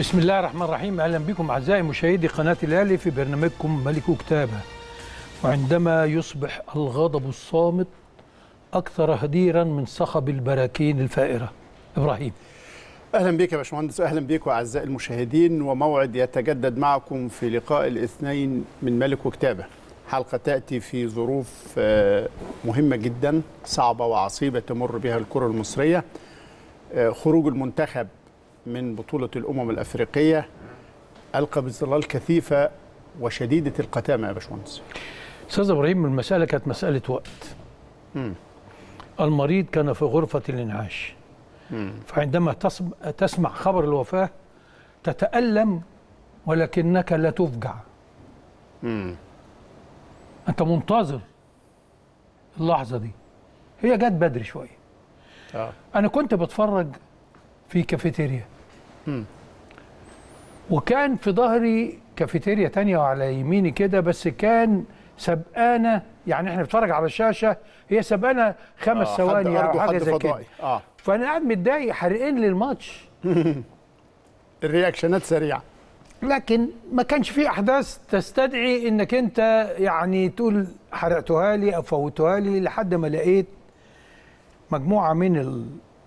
بسم الله الرحمن الرحيم اهلا بكم اعزائي مشاهدي قناه الاهلي في برنامجكم ملك كتابه وعندما يصبح الغضب الصامت اكثر هديرا من صخب البراكين الفائره ابراهيم اهلا بك يا باشمهندس اهلا بكم اعزائي المشاهدين وموعد يتجدد معكم في لقاء الاثنين من ملك وكتابه حلقه تاتي في ظروف آه، مهمه جدا صعبه وعصيبه تمر بها الكره المصريه آه، خروج المنتخب من بطوله الامم الافريقيه القى بظلال كثيفه وشديده القتامه يا باشمهندس استاذ ابراهيم المساله كانت مساله وقت مم. المريض كان في غرفه الانعاش مم. فعندما تصم- تسمع خبر الوفاه تتالم ولكنك لا تفجع مم. انت منتظر اللحظه دي هي جت بدري شويه آه. انا كنت بتفرج في كافيتيريا مم. وكان في ظهري كافيتيريا تانية وعلى يميني كده بس كان سبقانة يعني احنا بنتفرج على الشاشة هي سبقانة خمس آه، حد ثواني أرض او حاجة وحد زي كده فضائي. اه فانا قاعد متضايق حرقين للماتش الرياكشنات سريعه لكن ما كانش في احداث تستدعي انك انت يعني تقول حرقتها لي او فوتها لي لحد ما لقيت مجموعه من ال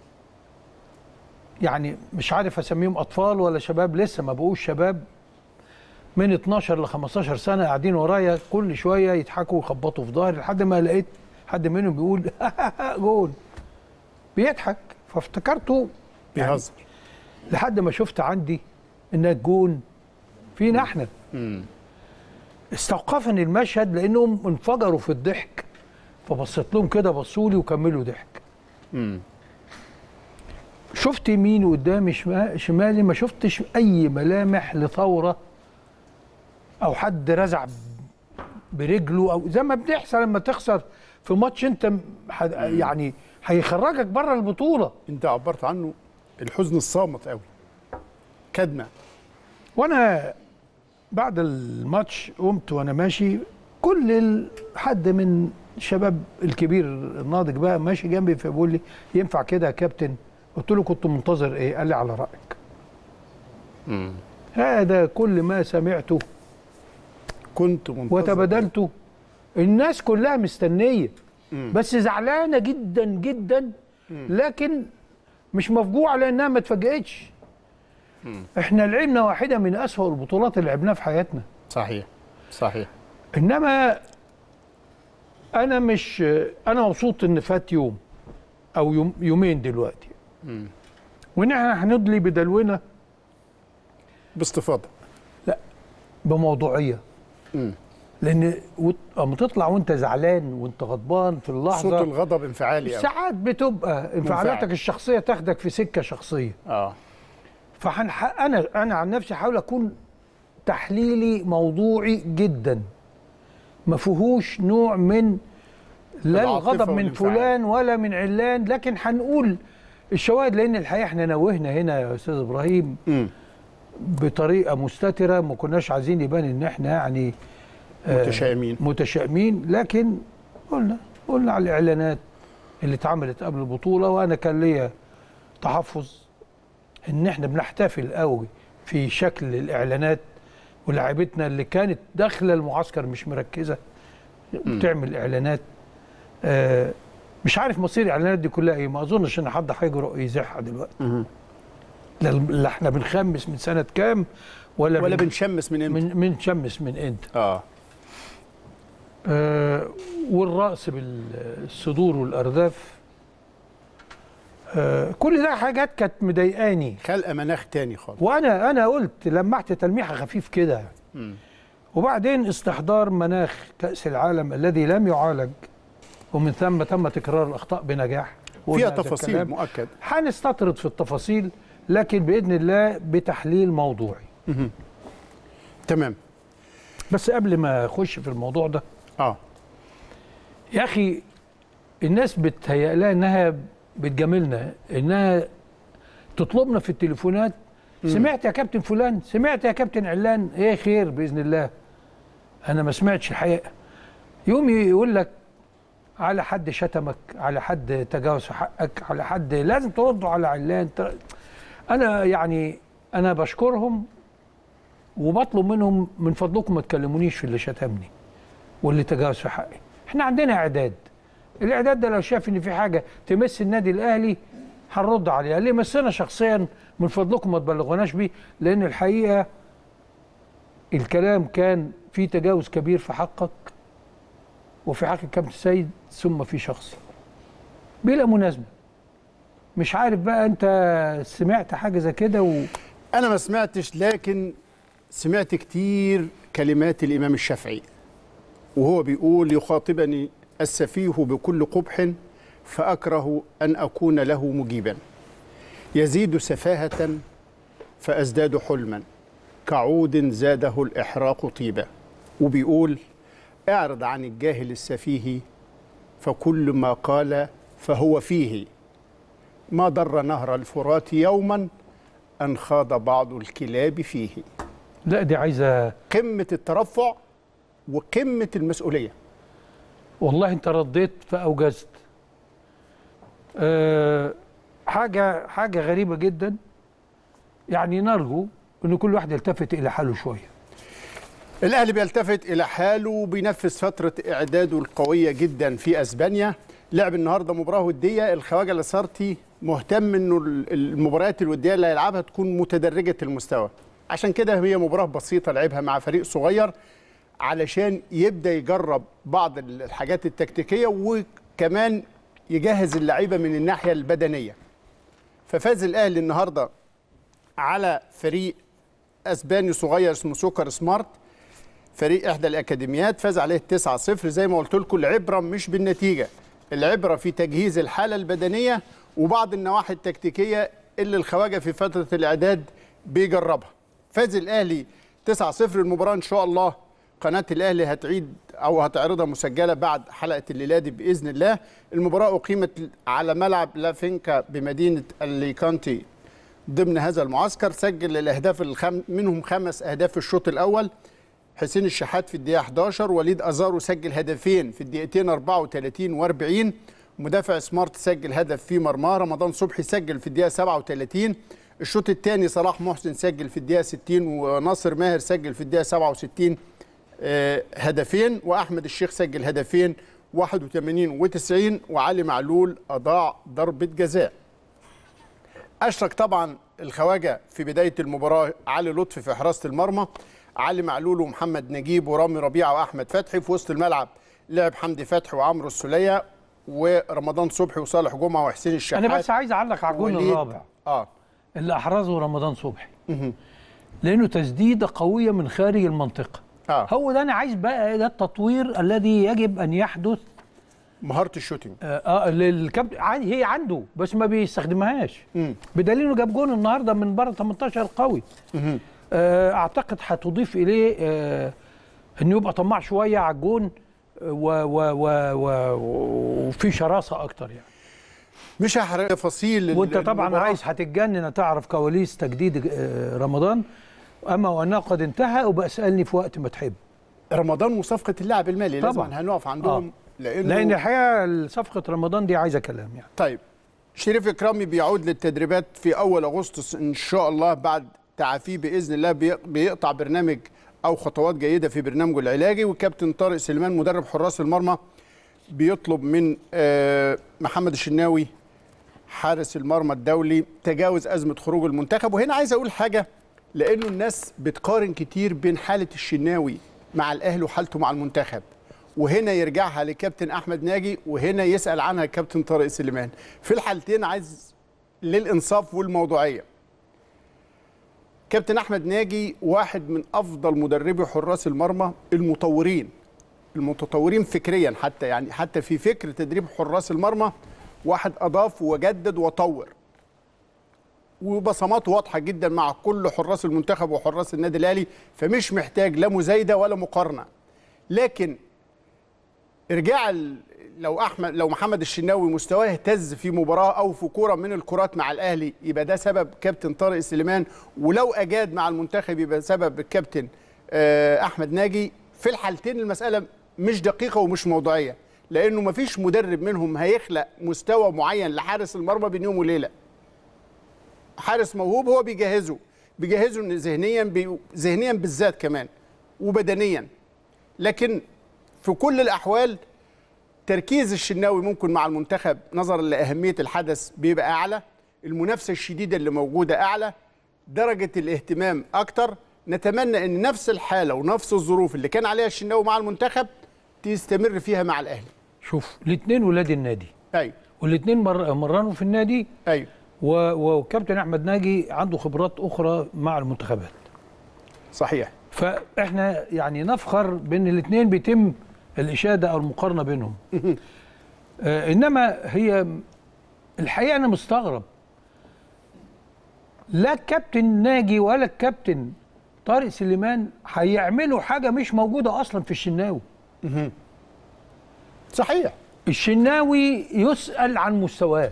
يعني مش عارف اسميهم اطفال ولا شباب لسه ما بقوش شباب من 12 ل 15 سنه قاعدين ورايا كل شويه يضحكوا ويخبطوا في ظهري لحد ما لقيت حد منهم بيقول جول بيضحك فافتكرته يعني بيهزر لحد ما شفت عندي انها جون فينا احنا مم. استوقفني المشهد لانهم انفجروا في الضحك فبصيت لهم كده بصوا لي وكملوا ضحك مم. شفت يميني قدامي شما- شمالي ما شفتش اي ملامح لثوره او حد رزع برجله او زي ما بتحصل لما تخسر في ماتش انت م- ح- يعني هيخرجك بره البطوله انت عبرت عنه الحزن الصامت قوي كدمه وانا بعد الماتش قمت وانا ماشي كل ال- حد من الشباب الكبير الناضج بقى ماشي جنبي فبيقول لي ينفع كده يا كابتن قلت له كنت منتظر ايه قال لي على رايك هذا كل ما سمعته كنت منتظر وتبادلته الناس كلها مستنيه بس زعلانه جدا جدا لكن مش مفجوعه لانها ما اتفاجئتش احنا لعبنا واحده من اسوأ البطولات اللي لعبناها في حياتنا صحيح صحيح انما انا مش انا مبسوط ان فات يوم او يوم يومين دلوقتي وان احنا هندلي بدلونا باستفاضه بموضوعيه مم. لان وت- اما تطلع وانت زعلان وانت غضبان في صوت اللحظه الغضب انفعالي قوي ساعات بتبقى انفعالاتك منفعل. الشخصيه تاخدك في سكه شخصيه اه فهنح... انا انا عن نفسي هحاول اكون تحليلي موضوعي جدا ما فيهوش نوع من لا العاطفة الغضب من والانفعال. فلان ولا من علان لكن هنقول الشواهد لان الحقيقه احنا نوهنا هنا يا استاذ ابراهيم مم. بطريقه مستتره ما كناش عايزين يبان ان احنا يعني آه، متشائمين متشائمين لكن قلنا قلنا على الاعلانات اللي اتعملت قبل البطوله وانا كان ليا تحفظ ان احنا بنحتفل قوي في شكل الاعلانات ولاعيبتنا اللي كانت داخله المعسكر مش مركزه بتعمل اعلانات آه مش عارف مصير الاعلانات دي كلها ايه ما اظنش ان حد هيجرؤ يزيحها دلوقتي مهم. لا لا احنا بنخمس من سنه كام ولا ولا بن- بنشمس من امتى من من شمس من امتى اه آه والرأس بالصدور والأرداف آه كل ده حاجات كانت مضايقاني خلق مناخ تاني خالص وأنا أنا قلت لمحت تلميحة خفيف كده مم. وبعدين استحضار مناخ كأس العالم الذي لم يعالج ومن ثم تم تكرار الأخطاء بنجاح وقلنا فيها هذا تفاصيل الكلام. مؤكد هنستطرد في التفاصيل لكن بإذن الله بتحليل موضوعي تمام بس قبل ما أخش في الموضوع ده اه يا اخي الناس بتهيأ لها انها بتجاملنا انها تطلبنا في التليفونات سمعت يا كابتن فلان سمعت يا كابتن علان ايه خير باذن الله انا ما سمعتش الحقيقه يوم يقول لك على حد شتمك على حد تجاوز في حقك على حد لازم ترده على علان تر- انا يعني انا بشكرهم وبطلب منهم من فضلكم ما تكلمونيش في اللي شتمني واللي تجاوز في حقي احنا عندنا اعداد الاعداد ده لو شاف ان في حاجه تمس النادي الاهلي هنرد عليها اللي يمسنا شخصيا من فضلكم ما تبلغوناش بيه لان الحقيقه الكلام كان في تجاوز كبير في حقك وفي حق الكابتن سيد ثم في شخصي بلا مناسبه مش عارف بقى انت سمعت حاجه زي كده و... انا ما سمعتش لكن سمعت كتير كلمات الامام الشافعي وهو بيقول يخاطبني السفيه بكل قبح فاكره ان اكون له مجيبا يزيد سفاهه فازداد حلما كعود زاده الاحراق طيبا وبيقول اعرض عن الجاهل السفيه فكل ما قال فهو فيه ما ضر نهر الفرات يوما ان خاض بعض الكلاب فيه لا دي عايزه قمه الترفع وقمه المسؤوليه والله انت رديت فاوجزت أه حاجه حاجه غريبه جدا يعني نرجو ان كل واحد يلتفت الى حاله شويه الاهلي بيلتفت الى حاله وبينفذ فتره اعداده القويه جدا في اسبانيا لعب النهارده مباراه وديه الخواجه لاسارتي مهتم انه المباريات الوديه اللي هيلعبها تكون متدرجه المستوى عشان كده هي مباراه بسيطه لعبها مع فريق صغير علشان يبدا يجرب بعض الحاجات التكتيكيه وكمان يجهز اللعيبه من الناحيه البدنيه ففاز الاهلي النهارده على فريق اسباني صغير اسمه سوكر سمارت فريق احدى الاكاديميات فاز عليه 9-0 زي ما قلت لكم العبره مش بالنتيجه العبره في تجهيز الحاله البدنيه وبعض النواحي التكتيكيه اللي الخواجه في فتره الاعداد بيجربها فاز الاهلي 9-0 المباراه ان شاء الله قناه الاهلي هتعيد او هتعرضها مسجله بعد حلقه الليله دي باذن الله المباراه اقيمت على ملعب لافينكا بمدينه اليكانتي ضمن هذا المعسكر سجل الاهداف الخم... منهم خمس اهداف في الشوط الاول حسين الشحات في الدقيقه 11 وليد ازارو سجل هدفين في الدقيقتين 34 و40 مدافع سمارت سجل هدف في مرماه رمضان صبحي سجل في الدقيقه 37 الشوط الثاني صلاح محسن سجل في الدقيقه 60 وناصر ماهر سجل في الدقيقه 67 هدفين واحمد الشيخ سجل هدفين 81 و90 وعلي معلول اضاع ضربه جزاء اشرك طبعا الخواجه في بدايه المباراه علي لطفي في حراسه المرمى علي معلول ومحمد نجيب ورامي ربيعه واحمد فتحي في وسط الملعب لعب حمدي فتحي وعمرو السوليه ورمضان صبحي وصالح جمعه وحسين الشحات انا بس عايز اعلق على الجون الرابع اه اللي احرزه رمضان صبحي لانه تسديده قويه من خارج المنطقه آه. هو ده انا عايز بقى ده التطوير الذي يجب ان يحدث مهاره الشوتينج اه, آه للكابتن هي عنده بس ما بيستخدمهاش مم. بدليل انه جاب جون النهارده من بره 18 قوي آه اعتقد هتضيف اليه آه انه يبقى طماع شويه على الجون و و و و وفي شراسه اكتر يعني مش هحرق تفاصيل وانت طبعا المباراة. عايز هتتجنن تعرف كواليس تجديد آه، رمضان اما وانه قد انتهى وبقى اسالني في وقت ما تحب رمضان وصفقه اللاعب المالي طبعاً. لازم هنقف عندهم لانه لان الحقيقه صفقه رمضان دي عايزه كلام يعني طيب شريف اكرامي بيعود للتدريبات في اول اغسطس ان شاء الله بعد تعافيه باذن الله بي- بيقطع برنامج او خطوات جيده في برنامجه العلاجي والكابتن طارق سليمان مدرب حراس المرمى بيطلب من آه، محمد الشناوي حارس المرمى الدولي تجاوز ازمه خروج المنتخب وهنا عايز اقول حاجه لانه الناس بتقارن كتير بين حاله الشناوي مع الاهلي وحالته مع المنتخب وهنا يرجعها لكابتن احمد ناجي وهنا يسال عنها الكابتن طارق سليمان في الحالتين عايز للانصاف والموضوعيه كابتن احمد ناجي واحد من افضل مدربي حراس المرمى المطورين المتطورين فكريا حتى يعني حتى في فكر تدريب حراس المرمى واحد اضاف وجدد وطور وبصماته واضحه جدا مع كل حراس المنتخب وحراس النادي الاهلي فمش محتاج لا مزايده ولا مقارنه لكن ارجاع ال- لو احمد لو محمد الشناوي مستواه اهتز في مباراه او في كوره من الكرات مع الاهلي يبقى ده سبب كابتن طارق سليمان ولو اجاد مع المنتخب يبقى سبب الكابتن آه، احمد ناجي في الحالتين المساله مش دقيقه ومش موضوعيه لانه مفيش مدرب منهم هيخلق مستوى معين لحارس المرمى بين يوم وليله حارس موهوب هو بيجهزه بيجهزوا ذهنيا بي... ذهنيا بالذات كمان وبدنيا لكن في كل الاحوال تركيز الشناوي ممكن مع المنتخب نظرا لاهميه الحدث بيبقى اعلى المنافسه الشديده اللي موجوده اعلى درجه الاهتمام اكتر نتمنى ان نفس الحاله ونفس الظروف اللي كان عليها الشناوي مع المنتخب تستمر فيها مع الاهلي شوف الاثنين ولاد النادي ايوه والاثنين مر... مرنوا في النادي ايوه و... وكابتن احمد ناجي عنده خبرات اخرى مع المنتخبات صحيح فاحنا يعني نفخر بان الاثنين بيتم الاشاده او المقارنه بينهم آه انما هي الحقيقه انا مستغرب لا الكابتن ناجي ولا الكابتن طارق سليمان هيعملوا حاجه مش موجوده اصلا في الشناوي صحيح الشناوي يسال عن مستواه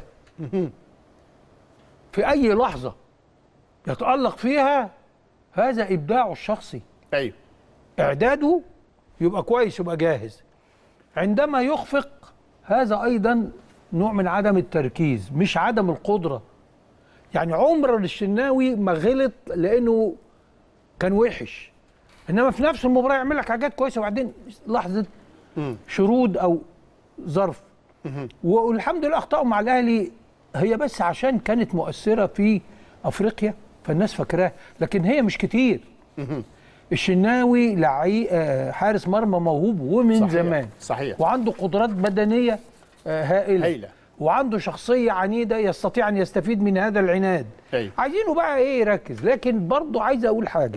في اي لحظه يتالق فيها هذا ابداعه الشخصي ايوه اعداده يبقى كويس يبقى جاهز عندما يخفق هذا ايضا نوع من عدم التركيز مش عدم القدره يعني عمر الشناوي ما غلط لانه كان وحش انما في نفس المباراه يعمل لك حاجات كويسه وبعدين لحظه شرود او ظرف والحمد لله اخطائه مع الاهلي هي بس عشان كانت مؤثره في افريقيا فالناس فاكراها لكن هي مش كتير الشناوي لعي آه، حارس مرمى موهوب ومن صحيح. زمان صحيح. وعنده قدرات بدنيه آه، هائله هايلة. وعنده شخصيه عنيده يستطيع ان يستفيد من هذا العناد أيوة. عايزينه بقى ايه يركز لكن برضه عايز اقول حاجه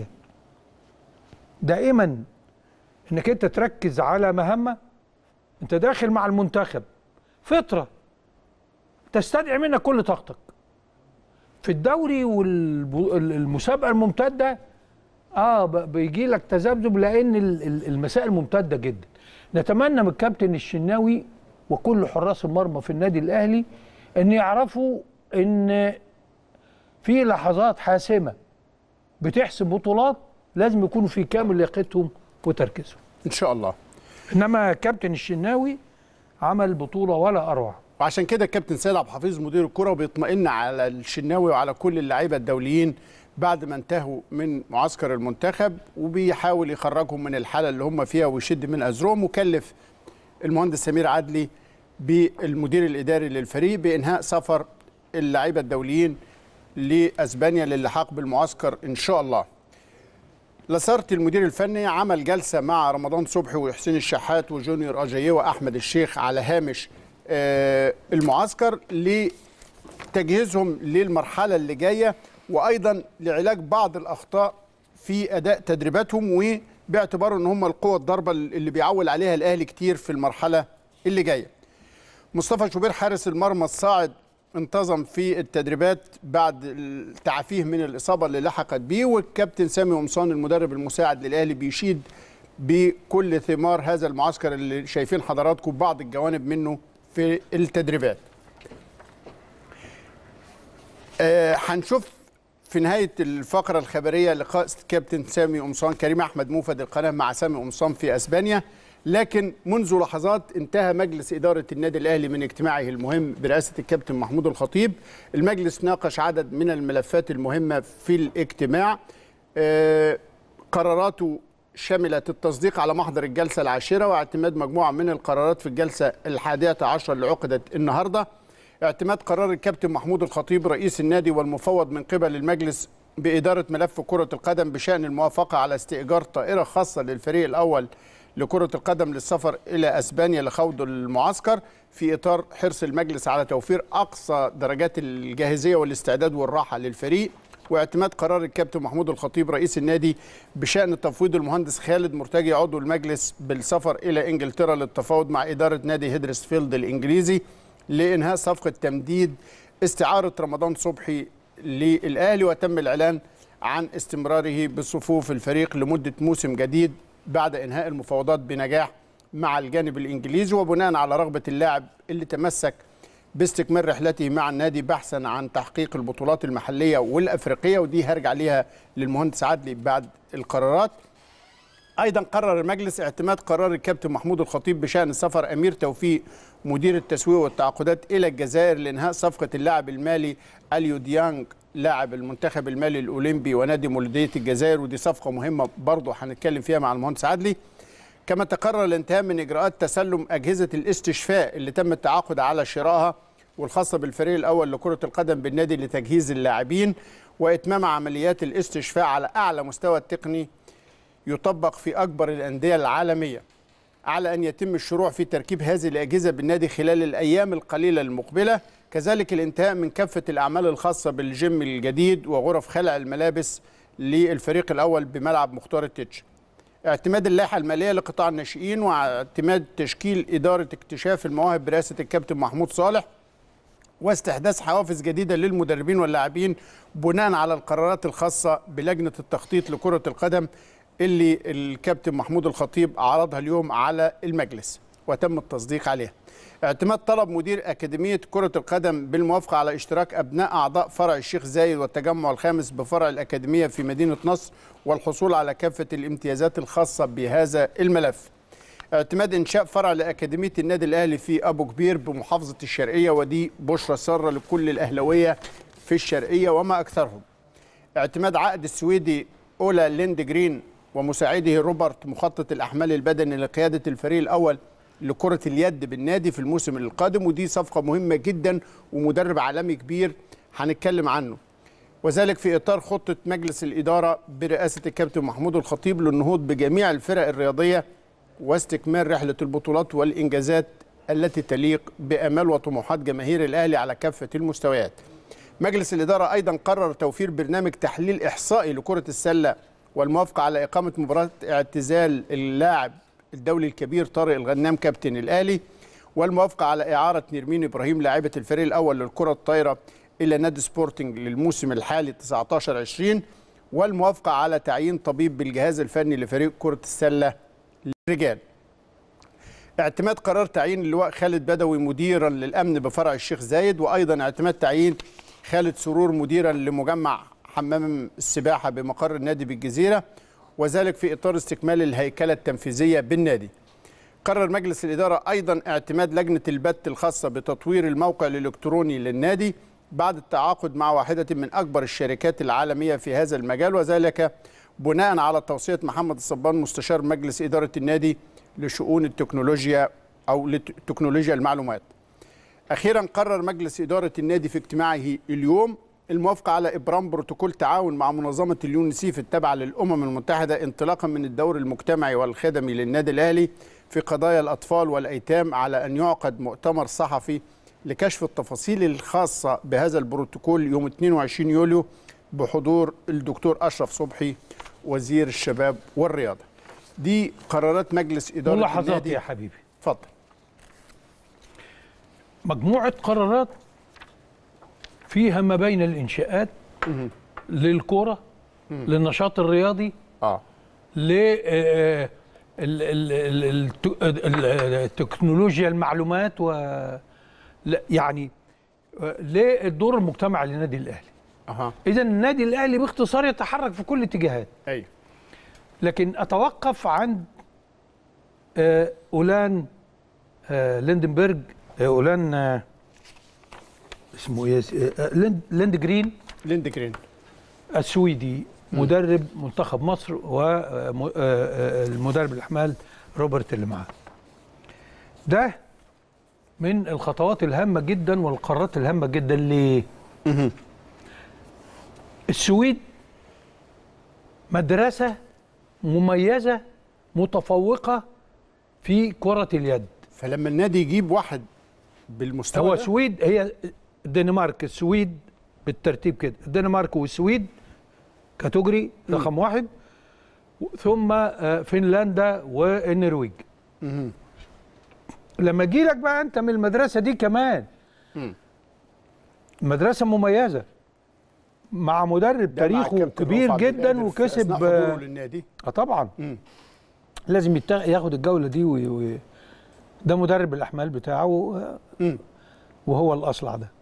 دائما انك انت تركز على مهمه انت داخل مع المنتخب فطره تستدعي منك كل طاقتك في الدوري والمسابقه الممتده اه ب- بيجي لك تذبذب لان ال- ال- المسائل ممتده جدا نتمنى من الكابتن الشناوي وكل حراس المرمى في النادي الاهلي ان يعرفوا ان في لحظات حاسمه بتحسم بطولات لازم يكونوا في كامل يقظتهم وتركيزهم ان شاء الله انما كابتن الشناوي عمل بطوله ولا اروع وعشان كده الكابتن سيد عبد الحفيظ مدير الكره بيطمئن على الشناوي وعلى كل اللعيبه الدوليين بعد ما انتهوا من معسكر المنتخب وبيحاول يخرجهم من الحاله اللي هم فيها ويشد من ازرهم وكلف المهندس سمير عدلي بالمدير الاداري للفريق بانهاء سفر اللعيبه الدوليين لاسبانيا للحاق بالمعسكر ان شاء الله. لاسارتي المدير الفني عمل جلسه مع رمضان صبحي وحسين الشحات وجونيور اجاييه واحمد الشيخ على هامش آه، المعسكر لتجهيزهم للمرحله اللي جايه وايضا لعلاج بعض الاخطاء في اداء تدريباتهم وباعتباره ان هم القوه الضربه اللي بيعول عليها الاهلي كتير في المرحله اللي جايه. مصطفى شوبير حارس المرمى الصاعد انتظم في التدريبات بعد تعافيه من الاصابه اللي لحقت بيه والكابتن سامي قمصان المدرب المساعد للاهلي بيشيد بكل ثمار هذا المعسكر اللي شايفين حضراتكم بعض الجوانب منه في التدريبات. آه، هنشوف في نهايه الفقره الخبريه لقاء كابتن سامي قمصان كريم احمد موفد القناه مع سامي قمصان في اسبانيا لكن منذ لحظات انتهى مجلس اداره النادي الاهلي من اجتماعه المهم برئاسه الكابتن محمود الخطيب المجلس ناقش عدد من الملفات المهمه في الاجتماع آه، قراراته شملت التصديق على محضر الجلسه العاشره واعتماد مجموعه من القرارات في الجلسه الحادية عشر اللي عقدت النهارده اعتماد قرار الكابتن محمود الخطيب رئيس النادي والمفوض من قبل المجلس بإدارة ملف كرة القدم بشأن الموافقة على استئجار طائرة خاصة للفريق الأول لكرة القدم للسفر إلى أسبانيا لخوض المعسكر في إطار حرص المجلس على توفير أقصى درجات الجاهزية والاستعداد والراحة للفريق واعتماد قرار الكابتن محمود الخطيب رئيس النادي بشأن تفويض المهندس خالد مرتجي عضو المجلس بالسفر إلى إنجلترا للتفاوض مع إدارة نادي هيدرسفيلد الإنجليزي لإنهاء صفقة تمديد استعارة رمضان صبحي للأهلي وتم الإعلان عن استمراره بصفوف الفريق لمدة موسم جديد بعد إنهاء المفاوضات بنجاح مع الجانب الإنجليزي وبناء على رغبة اللاعب اللي تمسك باستكمال رحلته مع النادي بحثا عن تحقيق البطولات المحلية والأفريقية ودي هرجع ليها للمهندس عدلي بعد القرارات ايضا قرر المجلس اعتماد قرار الكابتن محمود الخطيب بشان سفر امير توفيق مدير التسويق والتعاقدات الى الجزائر لانهاء صفقه اللاعب المالي اليو ديانج لاعب المنتخب المالي الاولمبي ونادي مولوديه الجزائر ودي صفقه مهمه برضه هنتكلم فيها مع المهندس عدلي كما تقرر الانتهاء من اجراءات تسلم اجهزه الاستشفاء اللي تم التعاقد على شرائها والخاصه بالفريق الاول لكره القدم بالنادي لتجهيز اللاعبين واتمام عمليات الاستشفاء على اعلى مستوى التقني يطبق في اكبر الانديه العالميه على ان يتم الشروع في تركيب هذه الاجهزه بالنادي خلال الايام القليله المقبله كذلك الانتهاء من كافه الاعمال الخاصه بالجيم الجديد وغرف خلع الملابس للفريق الاول بملعب مختار التتش اعتماد اللائحه الماليه لقطاع الناشئين واعتماد تشكيل اداره اكتشاف المواهب برئاسه الكابتن محمود صالح واستحداث حوافز جديده للمدربين واللاعبين بناء على القرارات الخاصه بلجنه التخطيط لكره القدم اللي الكابتن محمود الخطيب عرضها اليوم على المجلس وتم التصديق عليها. اعتماد طلب مدير اكاديميه كره القدم بالموافقه على اشتراك ابناء اعضاء فرع الشيخ زايد والتجمع الخامس بفرع الاكاديميه في مدينه نصر والحصول على كافه الامتيازات الخاصه بهذا الملف. اعتماد انشاء فرع لاكاديميه النادي الاهلي في ابو كبير بمحافظه الشرقيه ودي بشرى ساره لكل الاهلاويه في الشرقيه وما اكثرهم. اعتماد عقد السويدي اولا ليند جرين ومساعده روبرت مخطط الاحمال البدني لقياده الفريق الاول لكره اليد بالنادي في الموسم القادم ودي صفقه مهمه جدا ومدرب عالمي كبير هنتكلم عنه. وذلك في اطار خطه مجلس الاداره برئاسه الكابتن محمود الخطيب للنهوض بجميع الفرق الرياضيه واستكمال رحله البطولات والانجازات التي تليق بامال وطموحات جماهير الاهلي على كافه المستويات. مجلس الاداره ايضا قرر توفير برنامج تحليل احصائي لكره السله والموافقه على اقامه مباراه اعتزال اللاعب الدولي الكبير طارق الغنام كابتن الاهلي والموافقه على اعاره نيرمين ابراهيم لاعبه الفريق الاول للكره الطايره الى نادي سبورتنج للموسم الحالي 19 20 والموافقه على تعيين طبيب بالجهاز الفني لفريق كره السله للرجال. اعتماد قرار تعيين اللواء خالد بدوي مديرا للامن بفرع الشيخ زايد وايضا اعتماد تعيين خالد سرور مديرا لمجمع حمام السباحه بمقر النادي بالجزيره وذلك في اطار استكمال الهيكله التنفيذيه بالنادي. قرر مجلس الاداره ايضا اعتماد لجنه البت الخاصه بتطوير الموقع الالكتروني للنادي بعد التعاقد مع واحده من اكبر الشركات العالميه في هذا المجال وذلك بناء على توصيه محمد الصبان مستشار مجلس اداره النادي لشؤون التكنولوجيا او لتكنولوجيا المعلومات. اخيرا قرر مجلس اداره النادي في اجتماعه اليوم الموافقه على ابرام بروتوكول تعاون مع منظمه اليونيسيف التابعه للامم المتحده انطلاقا من الدور المجتمعي والخدمي للنادي الاهلي في قضايا الاطفال والايتام على ان يعقد مؤتمر صحفي لكشف التفاصيل الخاصه بهذا البروتوكول يوم 22 يوليو بحضور الدكتور اشرف صبحي وزير الشباب والرياضه. دي قرارات مجلس اداره ملاحظات النادي يا حبيبي اتفضل مجموعة قرارات فيها ما بين الإنشاءات للكرة للنشاط الرياضي اه ل آه، ال- ال- ال- الت- ال- التكنولوجيا المعلومات و لا، يعني آه، للدور المجتمعي للنادي الأهلي اها إذا النادي الأهلي باختصار يتحرك في كل الاتجاهات ايوه لكن أتوقف عند آه، أولان آه، ليندنبرج آه، أولان آه، اسمه ايه آه، ليند ليند جرين ليند جرين السويدي مدرب منتخب مصر والمدرب الاحمال روبرت اللي معاه ده من الخطوات الهامه جدا والقرارات الهامه جدا ليه السويد مدرسه مميزه متفوقه في كره اليد فلما النادي يجيب واحد بالمستوى هو ده السويد هي الدنمارك السويد بالترتيب كده الدنمارك والسويد كاتوجري رقم واحد و- ثم آه، فنلندا والنرويج مهم. لما اجي لك بقى انت من المدرسه دي كمان مم. مدرسه مميزه مع مدرب ده مع تاريخه الكابتن كبير رفعت جدا القادر في وكسب أثناء حضوره آه للنادي آه طبعا مم. لازم يتاخ- ياخد الجوله دي وي- وي- ده مدرب الاحمال بتاعه آه، مم. وهو الاصلع ده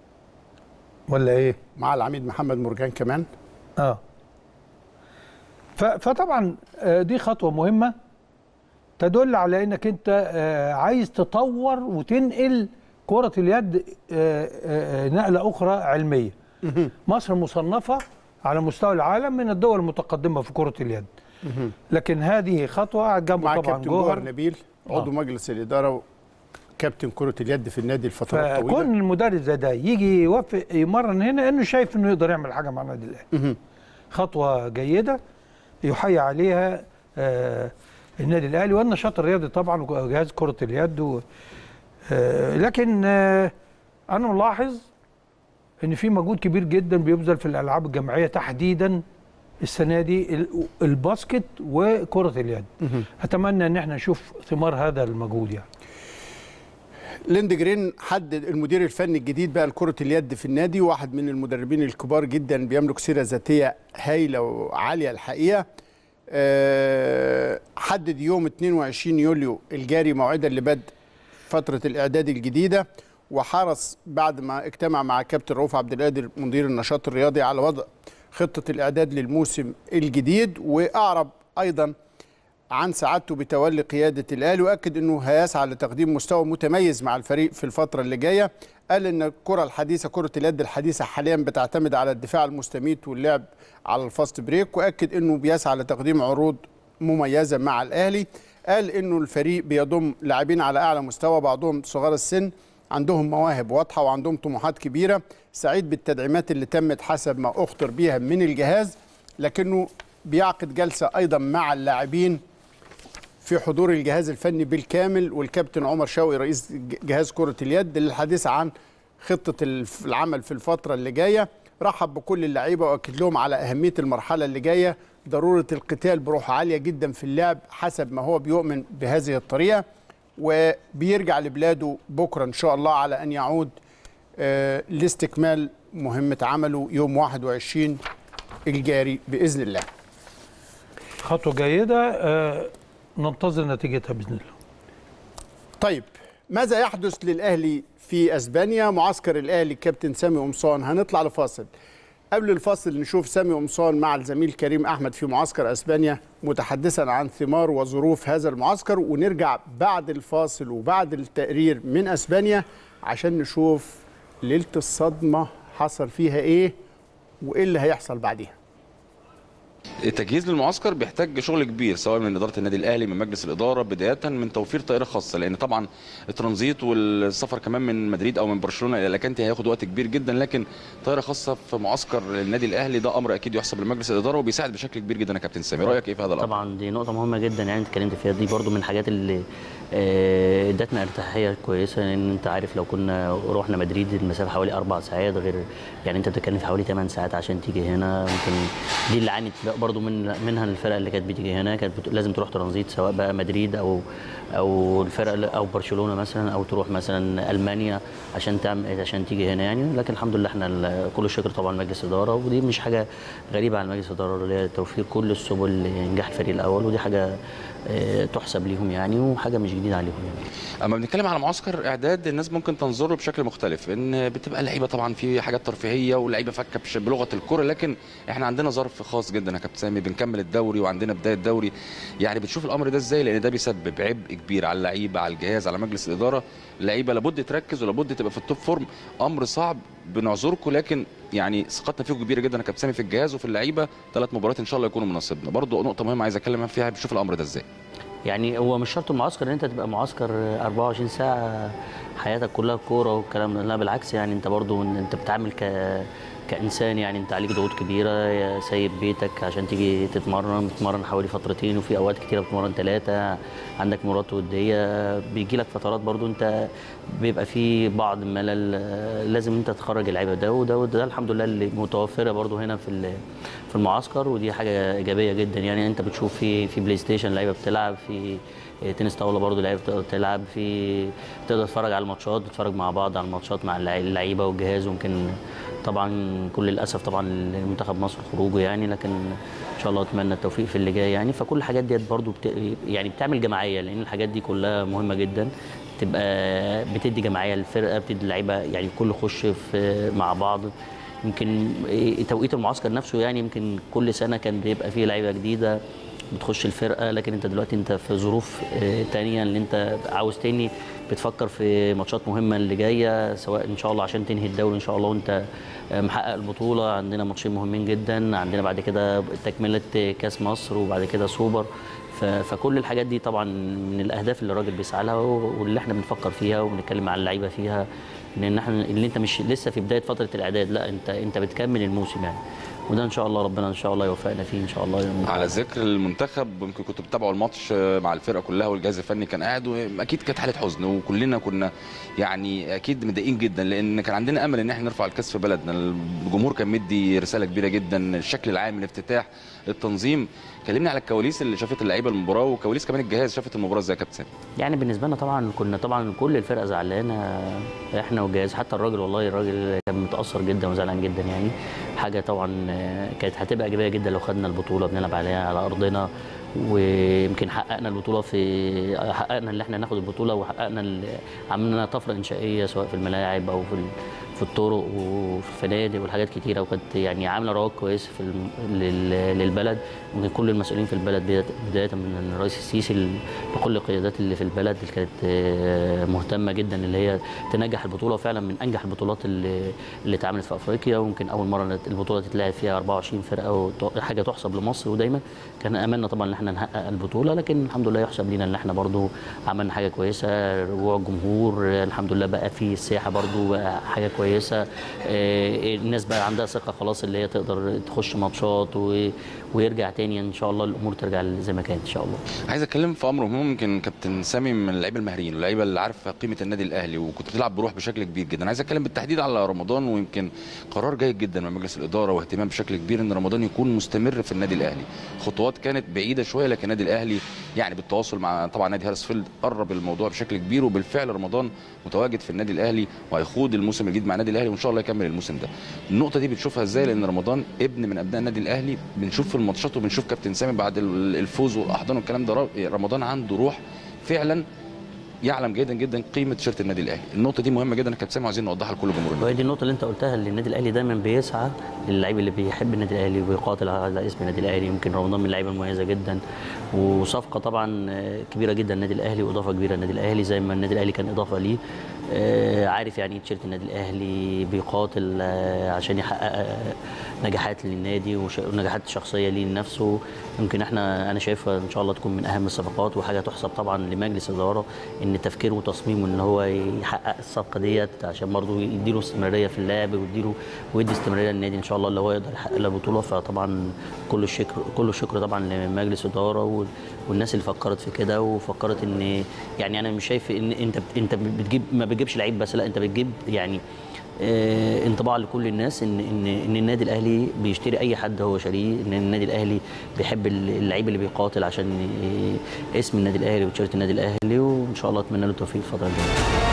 ولا ايه مع العميد محمد مرجان كمان اه ف- فطبعا آه، دي خطوه مهمه تدل على انك انت آه، عايز تطور وتنقل كره اليد آه، آه، نقله اخرى علميه مصر مصنفه على مستوى العالم من الدول المتقدمه في كره اليد لكن هذه خطوه جنبه مع طبعا كابتن جوهر جوهر نبيل عضو مجلس الاداره وكابتن كره اليد في النادي الفتره فكون الطويله المدرب زي ده يجي يوفق يمرن هنا انه شايف انه يقدر يعمل حاجه مع النادي الاهلي خطوه جيده يحيي عليها آه النادي الاهلي والنشاط الرياضي طبعا وجهاز كره اليد و آه لكن آه انا ملاحظ ان في مجهود كبير جدا بيبذل في الالعاب الجماعيه تحديدا السنه دي ال- الباسكت وكره اليد اتمنى ان احنا نشوف ثمار هذا المجهود يعني ليندجرين حدد المدير الفني الجديد بقى لكرة اليد في النادي واحد من المدربين الكبار جدا بيملك سيرة ذاتية هايلة وعالية الحقيقة أه حدد يوم 22 يوليو الجاري موعدا لبدء فترة الإعداد الجديدة وحرص بعد ما اجتمع مع كابتن رؤوف عبد القادر مدير النشاط الرياضي على وضع خطة الإعداد للموسم الجديد وأعرب أيضا عن سعادته بتولي قيادة الأهلي وأكد أنه هيسعى لتقديم مستوى متميز مع الفريق في الفترة اللي جاية قال أن الكرة الحديثة كرة اليد الحديثة حاليا بتعتمد على الدفاع المستميت واللعب على الفاست بريك وأكد أنه بيسعى لتقديم عروض مميزة مع الأهلي قال أنه الفريق بيضم لاعبين على أعلى مستوى بعضهم صغار السن عندهم مواهب واضحة وعندهم طموحات كبيرة سعيد بالتدعيمات اللي تمت حسب ما أخطر بيها من الجهاز لكنه بيعقد جلسة أيضا مع اللاعبين في حضور الجهاز الفني بالكامل والكابتن عمر شوقي رئيس جهاز كرة اليد للحديث عن خطة الف- العمل في الفترة اللي جاية رحب بكل اللعيبة وأكد لهم على أهمية المرحلة اللي جاية ضرورة القتال بروح عالية جدا في اللعب حسب ما هو بيؤمن بهذه الطريقة وبيرجع لبلاده بكرة إن شاء الله على أن يعود آه، لاستكمال مهمة عمله يوم 21 الجاري بإذن الله خطوه جيده آه ننتظر نتيجتها باذن الله طيب ماذا يحدث للاهلي في اسبانيا معسكر الاهلي كابتن سامي قمصان هنطلع لفاصل قبل الفاصل نشوف سامي قمصان مع الزميل كريم احمد في معسكر اسبانيا متحدثا عن ثمار وظروف هذا المعسكر ونرجع بعد الفاصل وبعد التقرير من اسبانيا عشان نشوف ليله الصدمه حصل فيها ايه وايه اللي هيحصل بعديها التجهيز للمعسكر بيحتاج شغل كبير سواء من اداره النادي الاهلي من مجلس الاداره بدايه من توفير طائره خاصه لان طبعا الترانزيت والسفر كمان من مدريد او من برشلونه الى الاكانتي هياخد وقت كبير جدا لكن طائره خاصه في معسكر النادي الاهلي ده امر اكيد يحسب لمجلس الاداره وبيساعد بشكل كبير جدا يا كابتن سامي رايك ايه في هذا الامر طبعا دي نقطة مهمة جدا يعني انت اتكلمت فيها دي برضو من الحاجات اللي آه، ادتنا ارتياحية كويسة لان انت عارف لو كنا رحنا مدريد المسافة حوالي أربع ساعات غير يعني انت بتتكلم في حوالي 8 ساعات عشان تيجي هنا ممكن دي اللي عانت برضو من منها الفرق اللي كانت بتيجي هنا كانت بت- لازم تروح ترانزيت سواء بقى مدريد او او الفرق اللي- او برشلونة مثلا او تروح مثلا المانيا عشان تعمل عشان تيجي هنا يعني لكن الحمد لله احنا ال- كل الشكر طبعا مجلس الاداره ودي مش حاجه غريبه على مجلس الاداره اللي هي توفير كل السبل لانجاح الفريق الاول ودي حاجه آه، تحسب ليهم يعني وحاجه مش جديده عليهم يعني اما بنتكلم على معسكر اعداد الناس ممكن تنظر له بشكل مختلف ان بتبقى اللعيبه طبعا في حاجات ترفيهيه واللعيبه فكه بش- بلغه الكره لكن احنا عندنا ظرف خاص جدا يا كابتن سامي بنكمل الدوري وعندنا بدايه دوري يعني بتشوف الامر ده ازاي لان ده بيسبب عبء كبير على اللعيبه على الجهاز على مجلس الاداره اللعيبه لابد تركز ولابد تبقى في التوب فورم امر صعب بنعذركم لكن يعني ثقتنا فيكم كبيره جدا يا كابتن سامي في الجهاز وفي اللعيبه ثلاث مباريات ان شاء الله يكونوا مناسبنا برضه نقطه مهمه عايز اتكلم فيها بشوف الامر ده ازاي يعني هو مش شرط المعسكر ان انت تبقى معسكر 24 ساعه حياتك كلها كوره والكلام ده لا بالعكس يعني انت برضو ان انت بتعمل ك كانسان يعني انت عليك ضغوط كبيره يا سايب بيتك عشان تيجي تتمرن بتتمرن حوالي فترتين وفي اوقات كتيره بتتمرن ثلاثه عندك مرات وديه بيجي لك فترات برضو انت بيبقى في بعض الملل آه، لازم انت تخرج اللعيبه ده وده وده الحمد لله اللي متوفره برضو هنا في ال- في المعسكر ودي حاجه ايجابيه جدا يعني انت بتشوف في في بلاي ستيشن لعيبه بتلعب في تنس طاوله برضو لعيبه تقدر تلعب في تقدر تتفرج على الماتشات بتتفرج مع بعض على الماتشات مع اللع- اللعيبه والجهاز ويمكن طبعا كل الاسف طبعا لمنتخب مصر خروجه يعني لكن ان شاء الله اتمنى التوفيق في اللي جاي يعني فكل الحاجات ديت برضو بت... يعني بتعمل جماعيه لان الحاجات دي كلها مهمه جدا تبقى بتدي جماعيه للفرقه بتدي اللعيبه يعني كل يخش في مع بعض يمكن إيه توقيت المعسكر نفسه يعني يمكن كل سنه كان بيبقى فيه لعيبه جديده بتخش الفرقه لكن انت دلوقتي انت في ظروف آه، تانية اللي انت عاوز تاني بتفكر في ماتشات مهمه اللي جايه سواء ان شاء الله عشان تنهي الدوري ان شاء الله وانت آه، محقق البطوله عندنا ماتشين مهمين جدا عندنا بعد كده تكمله كاس مصر وبعد كده سوبر ف- فكل الحاجات دي طبعا من الاهداف اللي الراجل بيسعى لها واللي احنا بنفكر فيها وبنتكلم مع اللعيبه فيها ان احنا اللي انت مش لسه في بدايه فتره الاعداد لا انت انت بتكمل الموسم يعني وده ان شاء الله ربنا ان شاء الله يوفقنا فيه ان شاء الله يوم على ذكر المنتخب يمكن كنت بتابعوا الماتش مع الفرقه كلها والجهاز الفني كان قاعد واكيد كانت حاله حزن وكلنا كنا يعني اكيد متضايقين جدا لان كان عندنا امل ان احنا نرفع الكاس في بلدنا الجمهور كان مدي رساله كبيره جدا الشكل العام الافتتاح التنظيم كلمني على الكواليس اللي شافت اللعيبه المباراه وكواليس كمان الجهاز شافت المباراه ازاي يا كابتن سامي يعني بالنسبه لنا طبعا كنا طبعا كل الفرقه زعلانه احنا والجهاز حتى الراجل والله الراجل كان متاثر جدا وزعلان جدا يعني حاجه طبعا آه، كانت هتبقى ايجابيه جدا لو خدنا البطوله بنلعب عليها على ارضنا ويمكن حققنا البطوله في حققنا اللي احنا ناخد البطوله وحققنا ال- عملنا طفره انشائيه سواء في الملاعب او في ال- في الطرق وفي الفنادق والحاجات كتيره وكانت يعني عامله رواج كويس في الم- لل- للبلد ممكن كل المسؤولين في البلد بدايه بداية من الرئيس السيسي ل- لكل القيادات اللي في البلد اللي كانت آه، مهتمه جدا اللي هي تنجح البطوله فعلا من انجح البطولات اللي اللي اتعملت في افريقيا ويمكن اول مره البطوله تتلعب فيها 24 فرقه وحاجه تحسب لمصر ودايما كان املنا طبعا ان احنا نحقق البطوله لكن الحمد لله يحسب لينا ان احنا برضو عملنا حاجه كويسه رجوع الجمهور آه، الحمد لله بقى في السياحه برضو بقى حاجه كويسه آه، الناس بقى عندها ثقه خلاص اللي هي تقدر تخش ماتشات و- ويرجع تاني ان شاء الله الامور ترجع زي ما كانت ان شاء الله عايز اتكلم في امر مهم يمكن كابتن سامي من اللعيبه المهريين واللعيبه اللي عارفه قيمه النادي الاهلي وكنت بتلعب بروح بشكل كبير جدا عايز اتكلم بالتحديد على رمضان ويمكن قرار جيد جدا من مجلس الاداره واهتمام بشكل كبير ان رمضان يكون مستمر في النادي الاهلي خطوات كانت بعيده شويه لكن النادي الاهلي يعني بالتواصل مع طبعا نادي هارسفيلد قرب الموضوع بشكل كبير وبالفعل رمضان متواجد في النادي الاهلي وهيخوض الموسم الجديد مع النادي الاهلي وان شاء الله يكمل الموسم ده النقطه دي بتشوفها ازاي لان رمضان ابن من ابناء النادي الاهلي بنشوف في الماتشات وبنشوف كابتن سامي بعد ال- الفوز والاحضان والكلام ده رمضان عنده روح فعلا يعلم جدا جدا قيمه تيشيرت النادي الاهلي النقطه دي مهمه جدا يا كابتن سامي وعايزين نوضحها لكل جمهور النادي وهي دي النقطة اللي أنت قلتها اللي النادي الأهلي دايما بيسعى للعيب اللي بيحب النادي الأهلي وبيقاتل على اسم النادي الأهلي يمكن رمضان من اللعيبة المميزة جدا وصفقة طبعا آه، كبيرة جدا النادي الأهلي وإضافة كبيرة للنادي الأهلي زي ما النادي الأهلي كان إضافة ليه آه، عارف يعني إيه تيشيرت النادي الأهلي بيقاتل آه، عشان يحقق آه، نجاحات للنادي وش- ونجاحات شخصية ليه لنفسه يمكن احنا أنا شايفها إن شاء الله تكون من أهم الصفقات وحاجة تحسب طبعا لمجلس الإدارة إن تفكيره وتصميمه إن هو يحقق الصفقة ديت عشان برضه يديله استمرارية في اللعب ويديله ويدي استمرارية للنادي إن شاء الله اللي هو يقدر يحقق له بطولة فطبعا كل الشكر كل الشكر طبعا لمجلس الإدارة وال- والناس اللي فكرت في كده وفكرت إن يعني أنا مش شايف إن أنت بت- أنت بتجيب ما بتجيبش لعيب بس لا أنت بتجيب يعني آه، انطباع لكل الناس ان ان ان النادي الاهلي بيشتري اي حد هو شاريه ان النادي الاهلي بيحب اللعيب اللي بيقاتل عشان ي- اسم النادي الاهلي وتيشيرت النادي الاهلي وان شاء الله اتمنى له التوفيق الفتره الجايه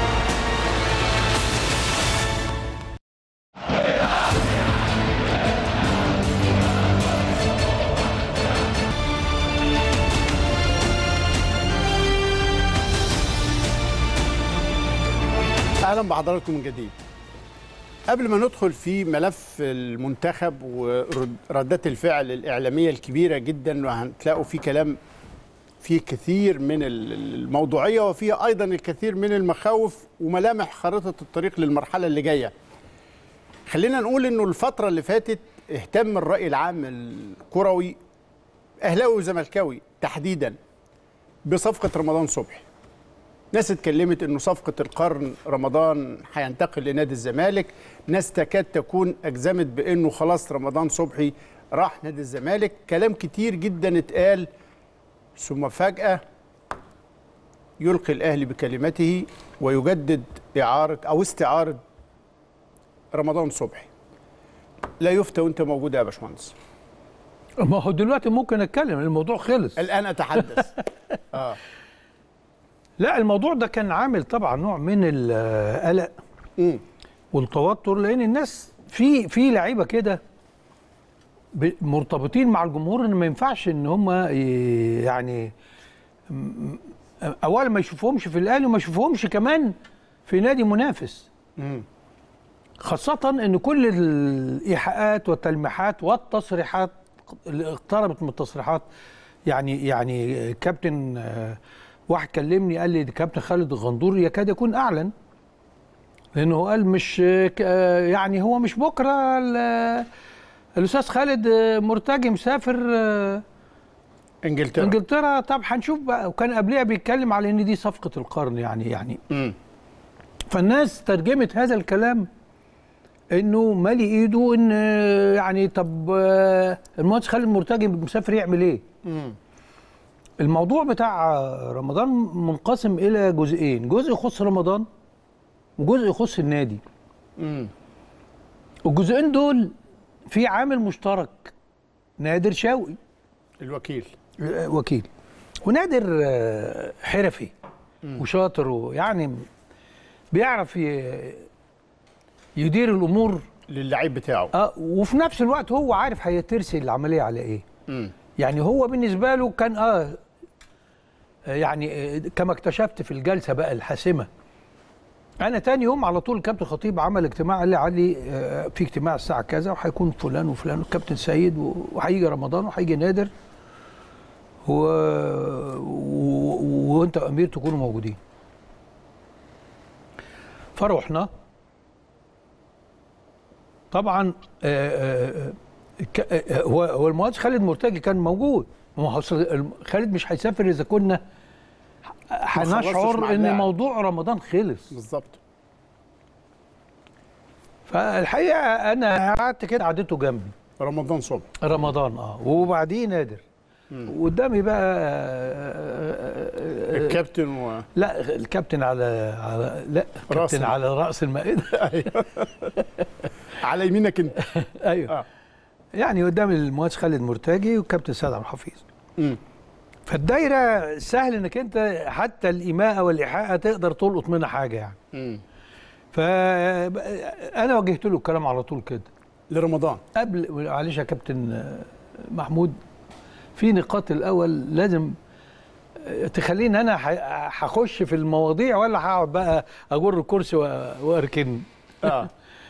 اهلا بحضراتكم من جديد قبل ما ندخل في ملف المنتخب وردات الفعل الإعلامية الكبيرة جدا وهتلاقوا في كلام فيه كثير من الموضوعية وفيه أيضا الكثير من المخاوف وملامح خارطة الطريق للمرحلة اللي جاية خلينا نقول انه الفترة اللي فاتت اهتم الرأي العام الكروي أهلاوي وزملكاوي تحديدا بصفقة رمضان صبحي ناس اتكلمت انه صفقه القرن رمضان هينتقل لنادي الزمالك ناس تكاد تكون اجزمت بانه خلاص رمضان صبحي راح نادي الزمالك كلام كتير جدا اتقال ثم فجاه يلقي الاهلي بكلمته ويجدد اعاره او استعاره رمضان صبحي لا يفتى وانت موجود يا باشمهندس ما هو دلوقتي ممكن اتكلم الموضوع خلص الان اتحدث اه لا الموضوع ده كان عامل طبعا نوع من القلق مم. والتوتر لان الناس في في لعيبه كده ب- مرتبطين مع الجمهور ان ما ينفعش ان هم ي- يعني م- اولا ما يشوفهمش في الاهلي وما يشوفهمش كمان في نادي منافس مم. خاصة ان كل الايحاءات والتلميحات والتصريحات اللي اقتربت من التصريحات يعني يعني كابتن آه، واحد كلمني قال لي ده كابتن خالد الغندور يكاد يكون اعلن لانه قال مش آه، ك- آه، يعني هو مش بكره ال- الاستاذ خالد آه، مرتجي مسافر آه، انجلترا انجلترا طب هنشوف بقى وكان قبلها بيتكلم على ان دي صفقه القرن يعني يعني مم. فالناس ترجمت هذا الكلام انه مالي ايده ان آه، يعني طب آه، المهندس خالد مرتجي مسافر يعمل ايه؟ مم. الموضوع بتاع رمضان منقسم الى جزئين، جزء يخص رمضان وجزء يخص النادي. مم. الجزئين دول في عامل مشترك نادر شوقي الوكيل آه، وكيل ونادر آه، حرفي وشاطر ويعني بيعرف ي- يدير الامور للعيب بتاعه اه وفي نفس الوقت هو عارف هيترسي العمليه على ايه مم. يعني هو بالنسبه له كان اه آه، يعني آه، كما اكتشفت في الجلسه بقى الحاسمه انا تاني يوم على طول الكابتن خطيب عمل اجتماع قال لي علي آه، في اجتماع الساعه كذا وهيكون فلان وفلان والكابتن سيد و- وهيجي رمضان وهيجي نادر و... و... وانت وامير تكونوا موجودين فروحنا طبعا آه، آه، آه، ك- آه، هو هو المهندس خالد مرتجي كان موجود ما هو أصل الم- خالد مش هيسافر اذا كنا خلصتش هنشعر مع ان اللاعب. موضوع رمضان خلص بالظبط فالحقيقه انا قعدت كده قعدته جنبي رمضان صبحي رمضان اه وبعديه نادر قدامي بقى آه، آه، آه، آه، الكابتن و... لا الكابتن على على لا رأس الكابتن ال- على راس المائده على يمينك انت ايوه آه. يعني قدام المهندس خالد مرتجي والكابتن سيد عبد الحفيظ مم. فالدايره سهل انك انت حتى الايماءه والايحاءه تقدر تلقط منها حاجه يعني مم. فانا وجهت له الكلام على طول كده لرمضان قبل معلش يا كابتن آه، محمود في نقاط الاول لازم آه، تخليني انا ح- هخش في المواضيع ولا هقعد بقى اجر الكرسي و- واركن اه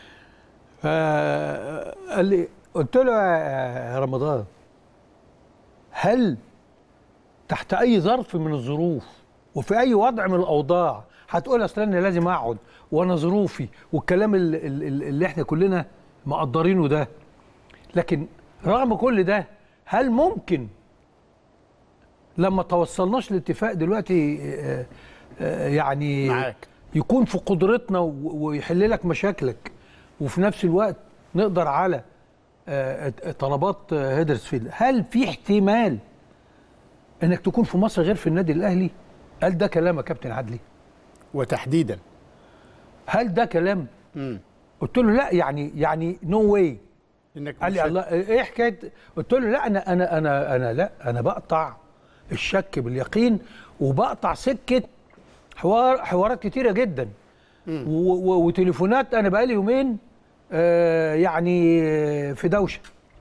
فقال لي قلت له يا رمضان هل تحت اي ظرف من الظروف وفي اي وضع من الاوضاع هتقول اصل انا لازم اقعد وانا ظروفي والكلام اللي, اللي احنا كلنا مقدرينه ده لكن رغم كل ده هل ممكن لما توصلناش لاتفاق دلوقتي آه، آه، يعني معاك. يكون في قدرتنا و- ويحل لك مشاكلك وفي نفس الوقت نقدر على آه، طلبات آه، هيدرسفيلد هل في احتمال انك تكون في مصر غير في النادي الاهلي هل ده كلام يا كابتن عدلي وتحديدا هل ده كلام مم. قلت له لا يعني يعني نو no واي انك قال مش لي الله ايه حكايه قلت له لا انا انا انا انا لا انا بقطع الشك باليقين وبقطع سكه حوار حوارات كتيره جدا و- و- وتليفونات انا بقالي يومين آه يعني آه، في دوشه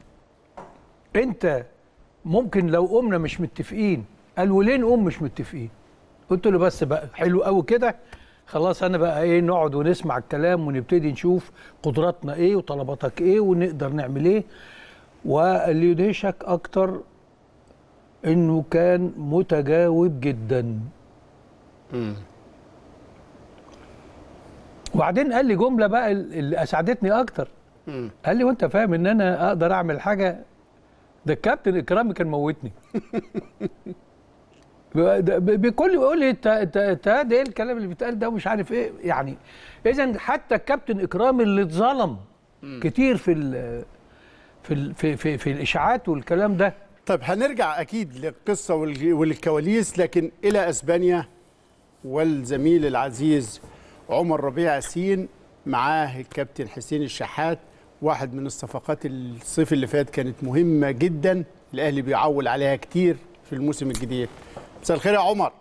انت ممكن لو قمنا مش متفقين قال وليه نقوم مش متفقين قلت له بس بقى حلو قوي كده خلاص انا بقى ايه نقعد ونسمع الكلام ونبتدي نشوف قدراتنا ايه وطلباتك ايه ونقدر نعمل ايه واللي يدهشك اكتر انه كان متجاوب جدا مم. وبعدين قال لي جمله بقى اللي اسعدتني اكتر مم. قال لي وانت فاهم ان انا اقدر اعمل حاجه ده الكابتن اكرامي كان موتني ب- ده ب- بكل يقول لي انت انت انت ده ايه الكلام اللي بيتقال ده ومش عارف ايه يعني اذا حتى الكابتن اكرامي اللي اتظلم كتير في ال في ال في في, في الاشاعات والكلام ده طيب هنرجع اكيد للقصه والج- والكواليس لكن الى اسبانيا والزميل العزيز عمر ربيع ياسين معاه الكابتن حسين الشحات واحد من الصفقات الصيف اللي فات كانت مهمه جدا الاهلي بيعول عليها كتير في الموسم الجديد مساء الخير يا عمر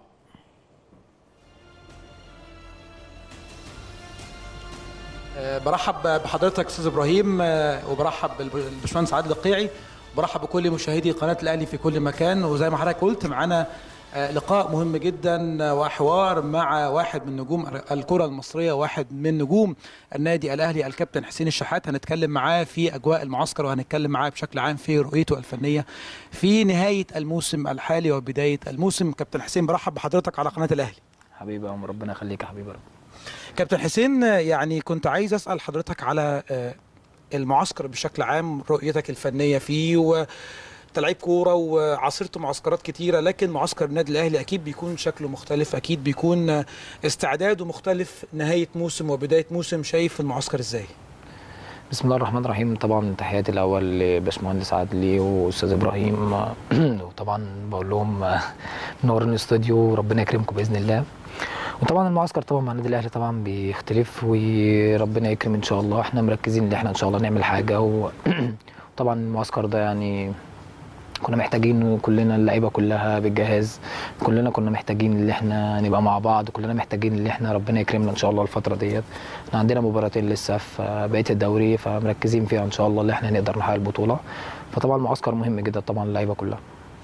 آه، برحب بحضرتك استاذ ابراهيم آه، وبرحب بالباشمهندس عادل القيعي وبرحب بكل مشاهدي قناه الاهلي في كل مكان وزي ما حضرتك قلت معانا آه، لقاء مهم جدا وحوار مع واحد من نجوم الكرة المصرية واحد من نجوم النادي الأهلي الكابتن حسين الشحات هنتكلم معاه في أجواء المعسكر وهنتكلم معاه بشكل عام في رؤيته الفنية في نهاية الموسم الحالي وبداية الموسم كابتن حسين برحب بحضرتك على قناة الأهلي حبيبي يا عمر ربنا يخليك يا حبيبي رب كابتن حسين يعني كنت عايز أسأل حضرتك على آه، المعسكر بشكل عام رؤيتك الفنية فيه و انت لعيب كوره وعاصرت معسكرات كتيره لكن معسكر النادي الاهلي اكيد بيكون شكله مختلف اكيد بيكون استعداده مختلف نهايه موسم وبدايه موسم شايف المعسكر ازاي بسم الله الرحمن الرحيم طبعا تحياتي الاول لباشمهندس عدلي واستاذ ابراهيم وطبعا بقول لهم منورين الاستوديو وربنا يكرمكم باذن الله وطبعا المعسكر طبعا مع النادي الاهلي طبعا بيختلف وربنا يكرم ان شاء الله احنا مركزين ان احنا ان شاء الله نعمل حاجه و- وطبعا المعسكر ده يعني كنا محتاجين كلنا اللعيبه كلها بالجهاز كلنا كنا محتاجين ان احنا نبقى مع بعض كلنا محتاجين ان احنا ربنا يكرمنا ان شاء الله الفتره ديت احنا عندنا مباراتين لسه في بقيه الدوري فمركزين فيها ان شاء الله ان احنا نقدر نحقق البطوله فطبعا المعسكر مهم جدا طبعا اللعيبه كلها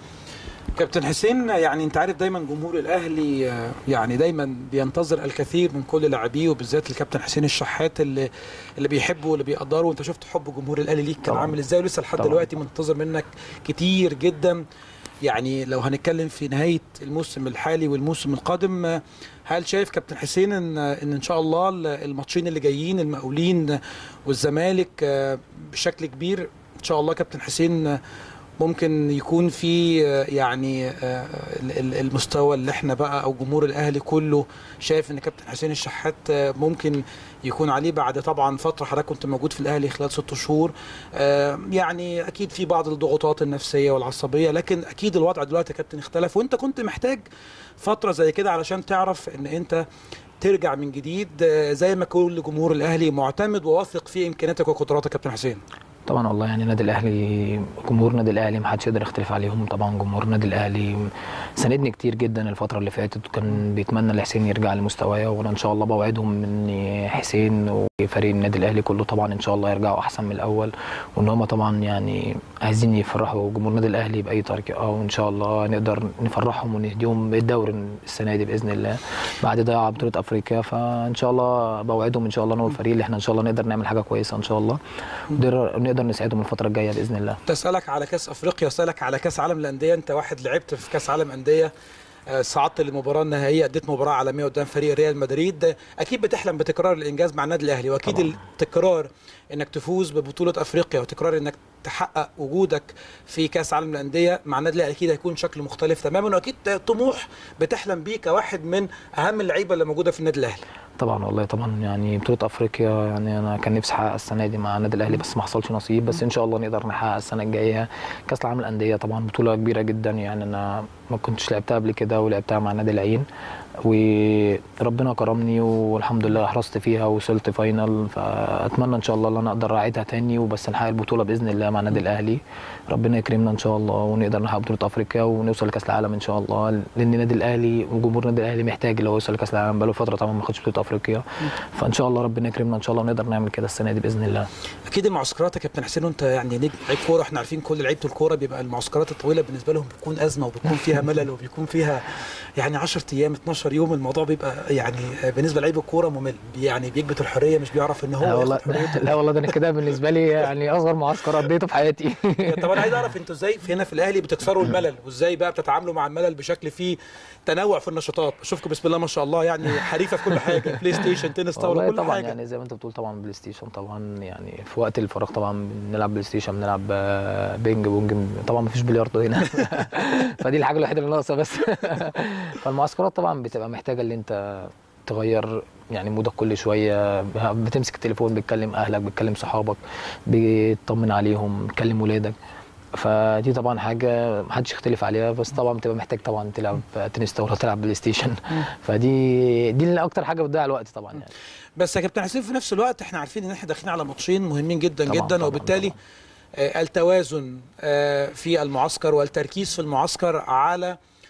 كابتن حسين يعني انت عارف دايما جمهور الاهلي آه، يعني دايما بينتظر الكثير من كل لاعبيه وبالذات الكابتن حسين الشحات اللي اللي بيحبه واللي بيقدره وانت شفت حب جمهور الاهلي ليك كان طبعاً. عامل ازاي ولسه لحد طبعاً. دلوقتي منتظر منك كتير جدا يعني لو هنتكلم في نهايه الموسم الحالي والموسم القادم آه، هل شايف كابتن حسين ان ان ان شاء الله الماتشين اللي جايين المقاولين والزمالك آه، بشكل كبير ان شاء الله كابتن حسين آه، ممكن يكون في آه، يعني آه، ال- ال- المستوى اللي احنا بقى او جمهور الاهلي كله شايف ان كابتن حسين الشحات آه، ممكن يكون عليه بعد طبعا فتره حضرتك كنت موجود في الاهلي خلال ست شهور آه، يعني اكيد في بعض الضغوطات النفسيه والعصبيه لكن اكيد الوضع دلوقتي يا كابتن اختلف وانت كنت محتاج فتره زي كده علشان تعرف ان انت ترجع من جديد آه، زي ما كل جمهور الاهلي معتمد وواثق في امكانياتك وقدراتك كابتن حسين طبعا والله يعني النادي الاهلي جمهور النادي الاهلي ما حدش يقدر يختلف عليهم طبعا جمهور النادي الاهلي ساندني كتير جدا الفتره اللي فاتت وكان بيتمنى لحسين يرجع لمستواه وانا ان شاء الله بوعدهم ان حسين وفريق النادي الاهلي كله طبعا ان شاء الله يرجعوا احسن من الاول وان هم طبعا يعني عايزين يفرحوا جمهور النادي الاهلي باي طريقه وان شاء الله نقدر نفرحهم ونهديهم الدوري السنه دي باذن الله بعد ضياع بطوله افريقيا فان شاء الله بوعدهم ان شاء الله انا والفريق اللي احنا ان شاء الله نقدر نعمل حاجه كويسه ان شاء الله نقدر نقدر نساعدهم الفتره الجايه باذن الله تسألك على كأس أفريقيا أسألك على كأس عالم الأندية أنت واحد لعبت في كأس عالم أندية آه، صعدت للمباراة النهائية أديت مباراة عالمية قدام فريق ريال مدريد أكيد بتحلم بتكرار الإنجاز مع النادي الأهلي وأكيد طبعاً. التكرار إنك تفوز ببطولة أفريقيا وتكرار إنك تحقق وجودك في كأس عالم الأندية مع النادي الأهلي أكيد هيكون شكل مختلف تماما وأكيد طموح بتحلم بيه كواحد من أهم اللعيبة اللي موجودة في النادي الأهلي طبعا والله طبعا يعني بطوله افريقيا يعني انا كان نفسي احقق السنه دي مع النادي الاهلي بس ما حصلش نصيب بس ان شاء الله نقدر نحقق السنه الجايه كاس العالم للانديه طبعا بطوله كبيره جدا يعني انا ما كنتش لعبتها قبل كده ولعبتها مع النادي العين وربنا كرمني والحمد لله حرصت فيها ووصلت فاينل فاتمنى ان شاء الله ان انا اقدر اعيدها تاني وبس نحقق البطوله باذن الله مع النادي الاهلي ربنا يكرمنا ان شاء الله ونقدر نحقق بطوله افريقيا ونوصل لكاس العالم ان شاء الله لان النادي الاهلي وجمهور النادي الاهلي محتاج لو يوصل لكاس العالم بقاله فتره طبعا ما خدش بطوله افريقيا فان شاء الله ربنا يكرمنا ان شاء الله ونقدر نعمل كده السنه دي باذن الله اكيد المعسكرات يا كابتن حسين وانت يعني نجم لعيب كوره احنا عارفين كل لعيبه الكوره بيبقى المعسكرات الطويله بالنسبه لهم بتكون ازمه وبيكون فيها ملل وبيكون فيها يعني 10 ايام 12 يوم الموضوع بيبقى يعني بالنسبه لعيب الكوره ممل يعني بيكبت الحريه مش بيعرف ان هو لا ياخد والله حريته لا والله ده انا كده بالنسبه لي يعني اصغر معسكر قضيته في حياتي طب انا عايز اعرف انتوا ازاي في هنا في الاهلي بتكسروا الملل وازاي بقى بتتعاملوا مع الملل بشكل فيه تنوع في النشاطات بشوفكم بسم الله ما شاء الله يعني حريفه في كل حاجه بلاي ستيشن تنس طاوله والله كل طبعا حاجه يعني زي ما انت بتقول طبعا بلاي ستيشن طبعا يعني في وقت الفراغ طبعا بنلعب بلاي ستيشن بنلعب آه، بينج بونج طبعا ما فيش بلياردو هنا فدي الحاجه الوحيده اللي ناقصه بس فالمعسكرات طبعا بتبقى محتاجه ان انت تغير يعني مودك كل شويه بتمسك التليفون بتكلم اهلك بتكلم صحابك بتطمن عليهم بتكلم ولادك فدي طبعا حاجه محدش يختلف عليها بس طبعا بتبقى محتاج طبعا تلعب تنس طاوله تلعب بلاي ستيشن فدي دي اللي اكتر حاجه بتضيع الوقت طبعا يعني بس يا كابتن حسين في نفس الوقت احنا عارفين ان احنا داخلين على ماتشين مهمين جدا طبعاً، جدا طبعاً، وبالتالي طبعاً. آه، التوازن آه، في المعسكر والتركيز في المعسكر على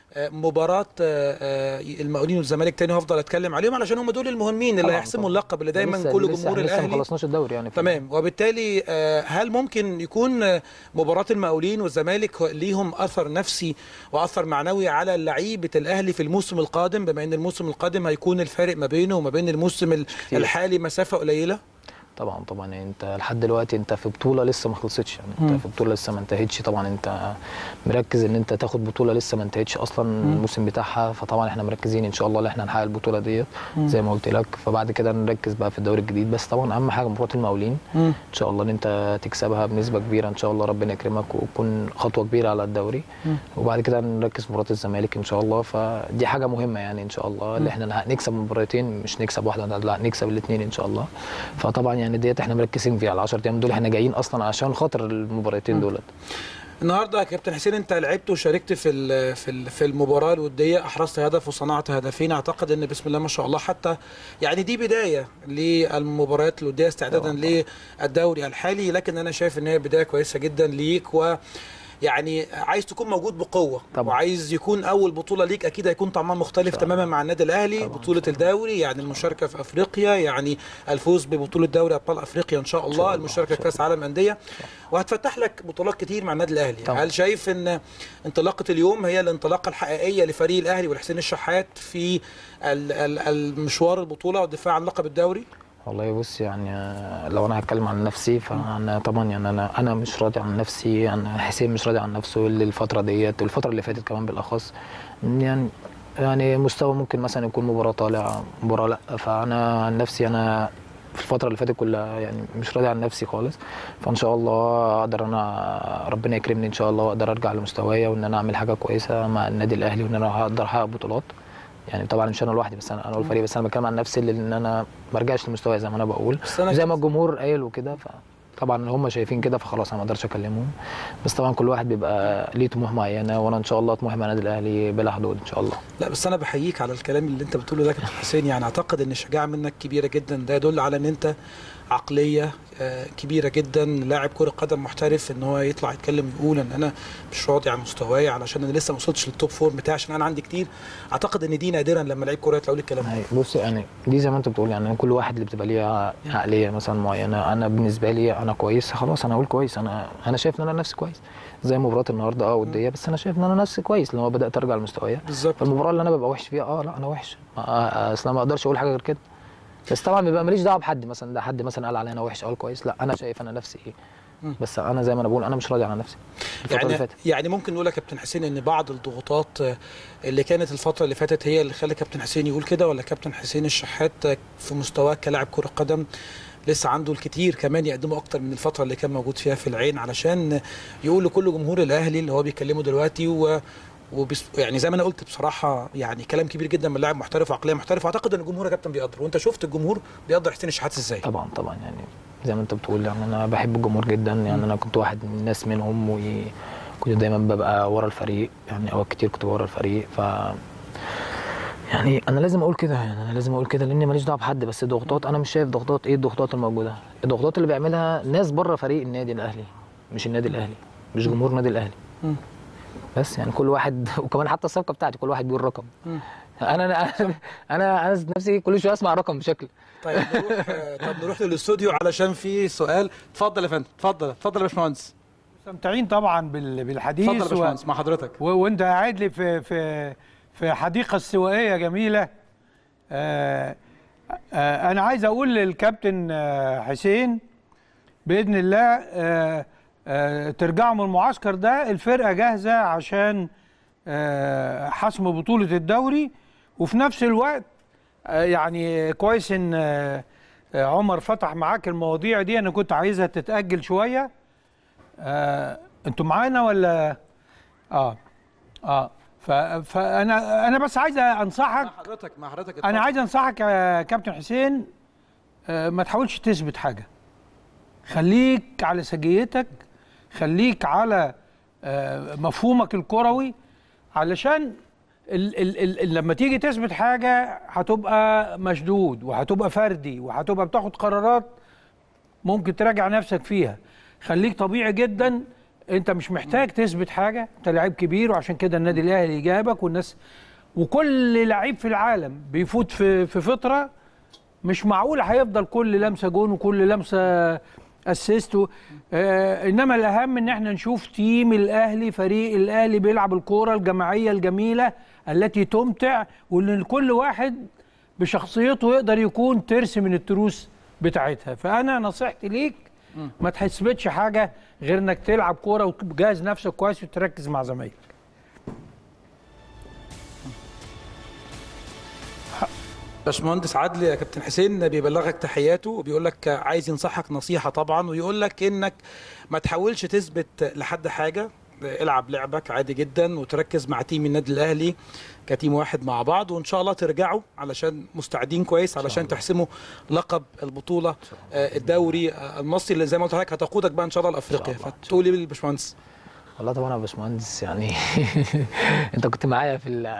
آه، مباراة آه، آه، المقاولين والزمالك تاني هفضل اتكلم عليهم علشان هم دول المهمين اللي طبعاً، هيحسموا طبعاً. اللقب اللي دايما لسه- كل لسه- جمهور إحنا لسه ما الاهلي خلصناش الدوري يعني في- تمام وبالتالي آه، هل ممكن يكون آه، مباراة المقاولين والزمالك ليهم أثر نفسي وأثر معنوي على لعيبة الأهلي في الموسم القادم بما أن الموسم القادم هيكون الفارق ما بينه وما بين الموسم ال- الحالي مسافة قليلة طبعا طبعا يعني انت لحد دلوقتي انت في بطوله لسه ما خلصتش يعني انت في بطوله لسه ما انتهتش طبعا انت مركز ان انت تاخد بطوله لسه ما انتهتش اصلا الموسم بتاعها فطبعا احنا مركزين ان شاء الله ان احنا نحقق البطوله ديت زي ما قلت لك فبعد كده نركز بقى في الدوري الجديد بس طبعا اهم حاجه مباراه المقاولين ان شاء الله ان انت تكسبها بنسبه كبيره ان شاء الله ربنا يكرمك وتكون خطوه كبيره على الدوري وبعد كده نركز في مباراه الزمالك ان شاء الله فدي حاجه مهمه يعني ان شاء الله اللي احنا نكسب مباراتين مش نكسب واحده لا نكسب الاثنين ان شاء الله فطبعا يعني ديت احنا مركزين فيها ال 10 ايام دول احنا جايين اصلا عشان خاطر المباراتين دولت النهارده يا كابتن حسين انت لعبت وشاركت في ال- في ال- في المباراه الوديه احرزت هدف وصنعت هدفين اعتقد ان بسم الله ما شاء الله حتى يعني دي بدايه للمباريات الوديه استعدادا للدوري الحالي لكن انا شايف ان هي بدايه كويسه جدا ليك و يعني عايز تكون موجود بقوه طبعا. وعايز يكون اول بطوله ليك اكيد هيكون طعمها مختلف تماما مع النادي الاهلي بطوله الدوري يعني المشاركه في افريقيا يعني الفوز ببطوله دوري ابطال افريقيا ان شاء الله المشاركه في كاس عالم انديه وهتفتح لك بطولات كتير مع النادي الاهلي طبعا. هل شايف ان انطلاقه اليوم هي الانطلاقه الحقيقيه لفريق الاهلي والحسين الشحات في ال- ال- المشوار البطوله والدفاع عن لقب الدوري والله بص يعني آه، لو انا هتكلم عن نفسي فانا طبعا يعني انا انا مش راضي عن نفسي انا حسين مش راضي عن نفسه الفتره ديت والفتره اللي فاتت كمان بالاخص يعني يعني مستوى ممكن مثلا يكون مباراه طالع مباراه لا فانا عن نفسي انا في الفتره اللي فاتت كلها يعني مش راضي عن نفسي خالص فان شاء الله اقدر انا ربنا يكرمني ان شاء الله واقدر ارجع لمستوايا وان انا اعمل حاجه كويسه مع النادي الاهلي وان انا هقدر احقق بطولات يعني طبعا مش انا لوحدي بس انا انا والفريق بس انا بتكلم عن نفسي لان انا ما ارجعش لمستواي زي ما انا بقول بس أنا زي ما الجمهور قايل وكده فطبعا هم شايفين كده فخلاص انا ما اقدرش اكلمهم بس طبعا كل واحد بيبقى ليه طموح معينه وانا ان شاء الله طموحي مع النادي الاهلي بلا حدود ان شاء الله لا بس انا بحييك على الكلام اللي انت بتقوله ده يا كابتن حسين يعني اعتقد ان الشجاعه منك كبيره جدا ده يدل على ان انت عقليه آه، كبيره جدا لاعب كره قدم محترف ان هو يطلع يتكلم يقول ان انا مش راضي عن مستواي علشان انا لسه ما وصلتش للتوب فور بتاعي عشان انا عندي كتير اعتقد ان دي نادرا لما لعيب كوره يطلع يقول الكلام ده هي- بص يعني دي زي ما انت بتقول يعني كل واحد اللي بتبقى ليه عقليه مثلا معينه انا بالنسبه لي انا كويس خلاص انا اقول كويس انا انا شايف ان انا نفسي كويس زي مباراه النهارده اه وديه بس انا شايف ان انا نفسي كويس لما بدات ارجع لمستوايا بالظبط فالمباراه اللي انا ببقى وحش فيها اه لا انا وحش ما- اصل أنا ما اقدرش اقول حاجه غير كده بس طبعا بيبقى ماليش دعوه بحد مثلا ده حد مثلا قال عليا انا وحش او كويس لا انا شايف انا نفسي ايه بس انا زي ما انا بقول انا مش راضي عن نفسي الفتره اللي يعني فاتت يعني ممكن نقول يا كابتن حسين ان بعض الضغوطات آه، اللي كانت الفتره اللي فاتت هي اللي خلى كابتن حسين يقول كده ولا كابتن حسين الشحات آه، في مستواه كلاعب كره قدم لسه عنده الكتير كمان يقدمه اكتر من الفتره اللي كان موجود فيها في العين علشان يقول لكل جمهور الاهلي اللي هو بيكلمه دلوقتي و وبس يعني زي ما انا قلت بصراحه يعني كلام كبير جدا من لاعب محترف وعقليه محترفه واعتقد ان الجمهور يا كابتن بيقدر وانت شفت الجمهور بيقدر حسين الشحات ازاي طبعا طبعا يعني زي ما انت بتقول يعني انا بحب الجمهور جدا يعني انا كنت واحد من الناس منهم وكنت دايما ببقى ورا الفريق يعني اوقات كتير كنت ورا الفريق ف يعني انا لازم اقول كده يعني انا لازم اقول كده لاني ماليش دعوه بحد بس ضغوطات انا مش شايف ضغوطات ايه الضغوطات الموجوده الضغوطات اللي بيعملها ناس بره فريق النادي الاهلي مش النادي الاهلي مش جمهور النادي الاهلي مم. بس يعني كل واحد وكمان حتى الصفقه بتاعتي كل واحد بيقول رقم انا انا انا انا نفسي كل شويه اسمع رقم بشكل طيب نروح آه، طب نروح للاستوديو علشان في سؤال اتفضل يا فندم اتفضل اتفضل يا باشمهندس مستمتعين طبعا بال- بالحديث اتفضل يا و- باشمهندس مع حضرتك و- وانت قاعد لي في في في حديقه استوائيه جميله آه آه انا عايز اقول للكابتن آه حسين باذن الله آه آه ترجعوا من المعسكر ده الفرقه جاهزه عشان آه حسم بطوله الدوري وفي نفس الوقت آه يعني كويس ان آه آه، عمر فتح معاك المواضيع دي انا كنت عايزها تتاجل شويه آه انتوا معانا ولا اه اه ف... فانا انا بس عايز انصحك مع حضرتك مع حضرتك انا اتفضل. عايز انصحك يا كابتن حسين آه ما تحاولش تثبت حاجه خليك على سجيتك خليك على آه مفهومك الكروي علشان ال ال ال ال لما تيجي تثبت حاجه هتبقى مشدود وهتبقى فردي وهتبقى بتاخد قرارات ممكن تراجع نفسك فيها خليك طبيعي جدا انت مش محتاج تثبت حاجه انت لعيب كبير وعشان كده النادي الاهلي جابك والناس وكل لعيب في العالم بيفوت في في فتره مش معقول هيفضل كل لمسه جون وكل لمسه اسيست آه انما الاهم ان احنا نشوف تيم الاهلي فريق الاهلي بيلعب الكوره الجماعيه الجميله التي تمتع وان كل واحد بشخصيته يقدر يكون ترس من التروس بتاعتها فانا نصيحتي ليك ما تحسبتش حاجه غير انك تلعب كوره وتجهز نفسك كويس وتركز مع زمايلك باشمهندس عادل يا كابتن حسين بيبلغك تحياته وبيقول لك عايز ينصحك نصيحه طبعا ويقول لك انك ما تحاولش تثبت لحد حاجه العب لعبك عادي جدا وتركز مع تيم النادي الاهلي كتيم واحد مع بعض وان شاء الله ترجعوا علشان مستعدين كويس علشان تحسموا لقب البطوله آه، الدوري آه، المصري اللي زي ما قلت لحضرتك هتقودك بقى ان شاء الله لافريقيا الله. فتقول ايه للباشمهندس والله طبعا يا باشمهندس يعني انت كنت معايا في ال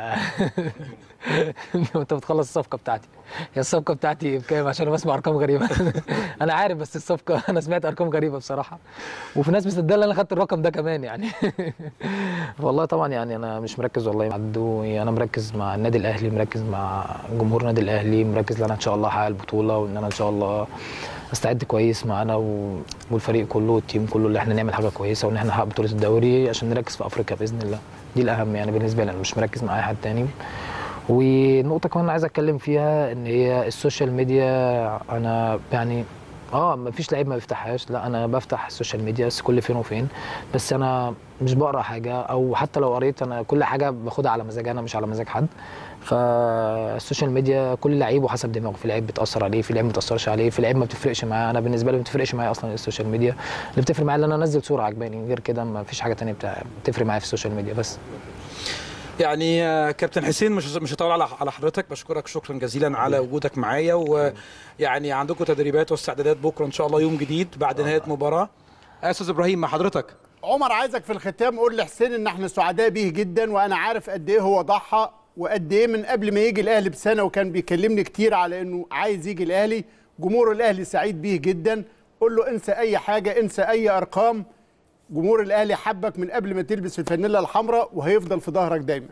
وانت بتخلص الصفقه بتاعتي هي الصفقه بتاعتي بكام عشان انا بسمع ارقام غريبه انا عارف بس الصفقه انا سمعت ارقام غريبه بصراحه وفي ناس مصدقه ان انا خدت الرقم ده كمان يعني والله طبعا يعني انا مش مركز والله مع عدو انا مركز مع النادي الاهلي مركز مع جمهور النادي الاهلي مركز ان انا ان شاء الله احقق البطوله وان انا ان شاء الله استعد كويس معانا و... والفريق كله والتيم كله اللي احنا نعمل حاجه كويسه وان احنا نحقق بطوله الدوري عشان نركز في افريقيا باذن الله دي الاهم يعني بالنسبه لي انا مش مركز مع اي حد تاني ونقطه كمان عايز اتكلم فيها ان هي السوشيال ميديا انا يعني اه ما فيش لعيب ما بيفتحهاش لا انا بفتح السوشيال ميديا بس كل فين وفين بس انا مش بقرا حاجه او حتى لو قريت انا كل حاجه باخدها على مزاج انا مش على مزاج حد فالسوشيال ميديا كل لعيب وحسب دماغه في لعيب بتاثر عليه في لعيب ما بتاثرش عليه في لعيب ما بتفرقش معاه انا بالنسبه لي ما بتفرقش معايا اصلا السوشيال ميديا اللي بتفرق معايا ان انا انزل صوره عجباني غير كده ما فيش حاجه تانية بتاع- بتفرق معايا في السوشيال ميديا بس يعني آه، كابتن حسين مش مش هطول على على حضرتك بشكرك شكرا جزيلا على وجودك معايا ويعني عندكم تدريبات واستعدادات بكره ان شاء الله يوم جديد بعد نهايه مباراه آه، استاذ ابراهيم مع حضرتك عمر عايزك في الختام قول لحسين ان احنا سعداء بيه جدا وانا عارف قد ايه هو ضحى وقد ايه من قبل ما يجي الاهلي بسنه وكان بيكلمني كتير على انه عايز يجي الاهلي جمهور الاهلي سعيد بيه جدا قول له انسى اي حاجه انسى اي ارقام جمهور الاهلي حبك من قبل ما تلبس الفانيلا الحمراء وهيفضل في ظهرك دايما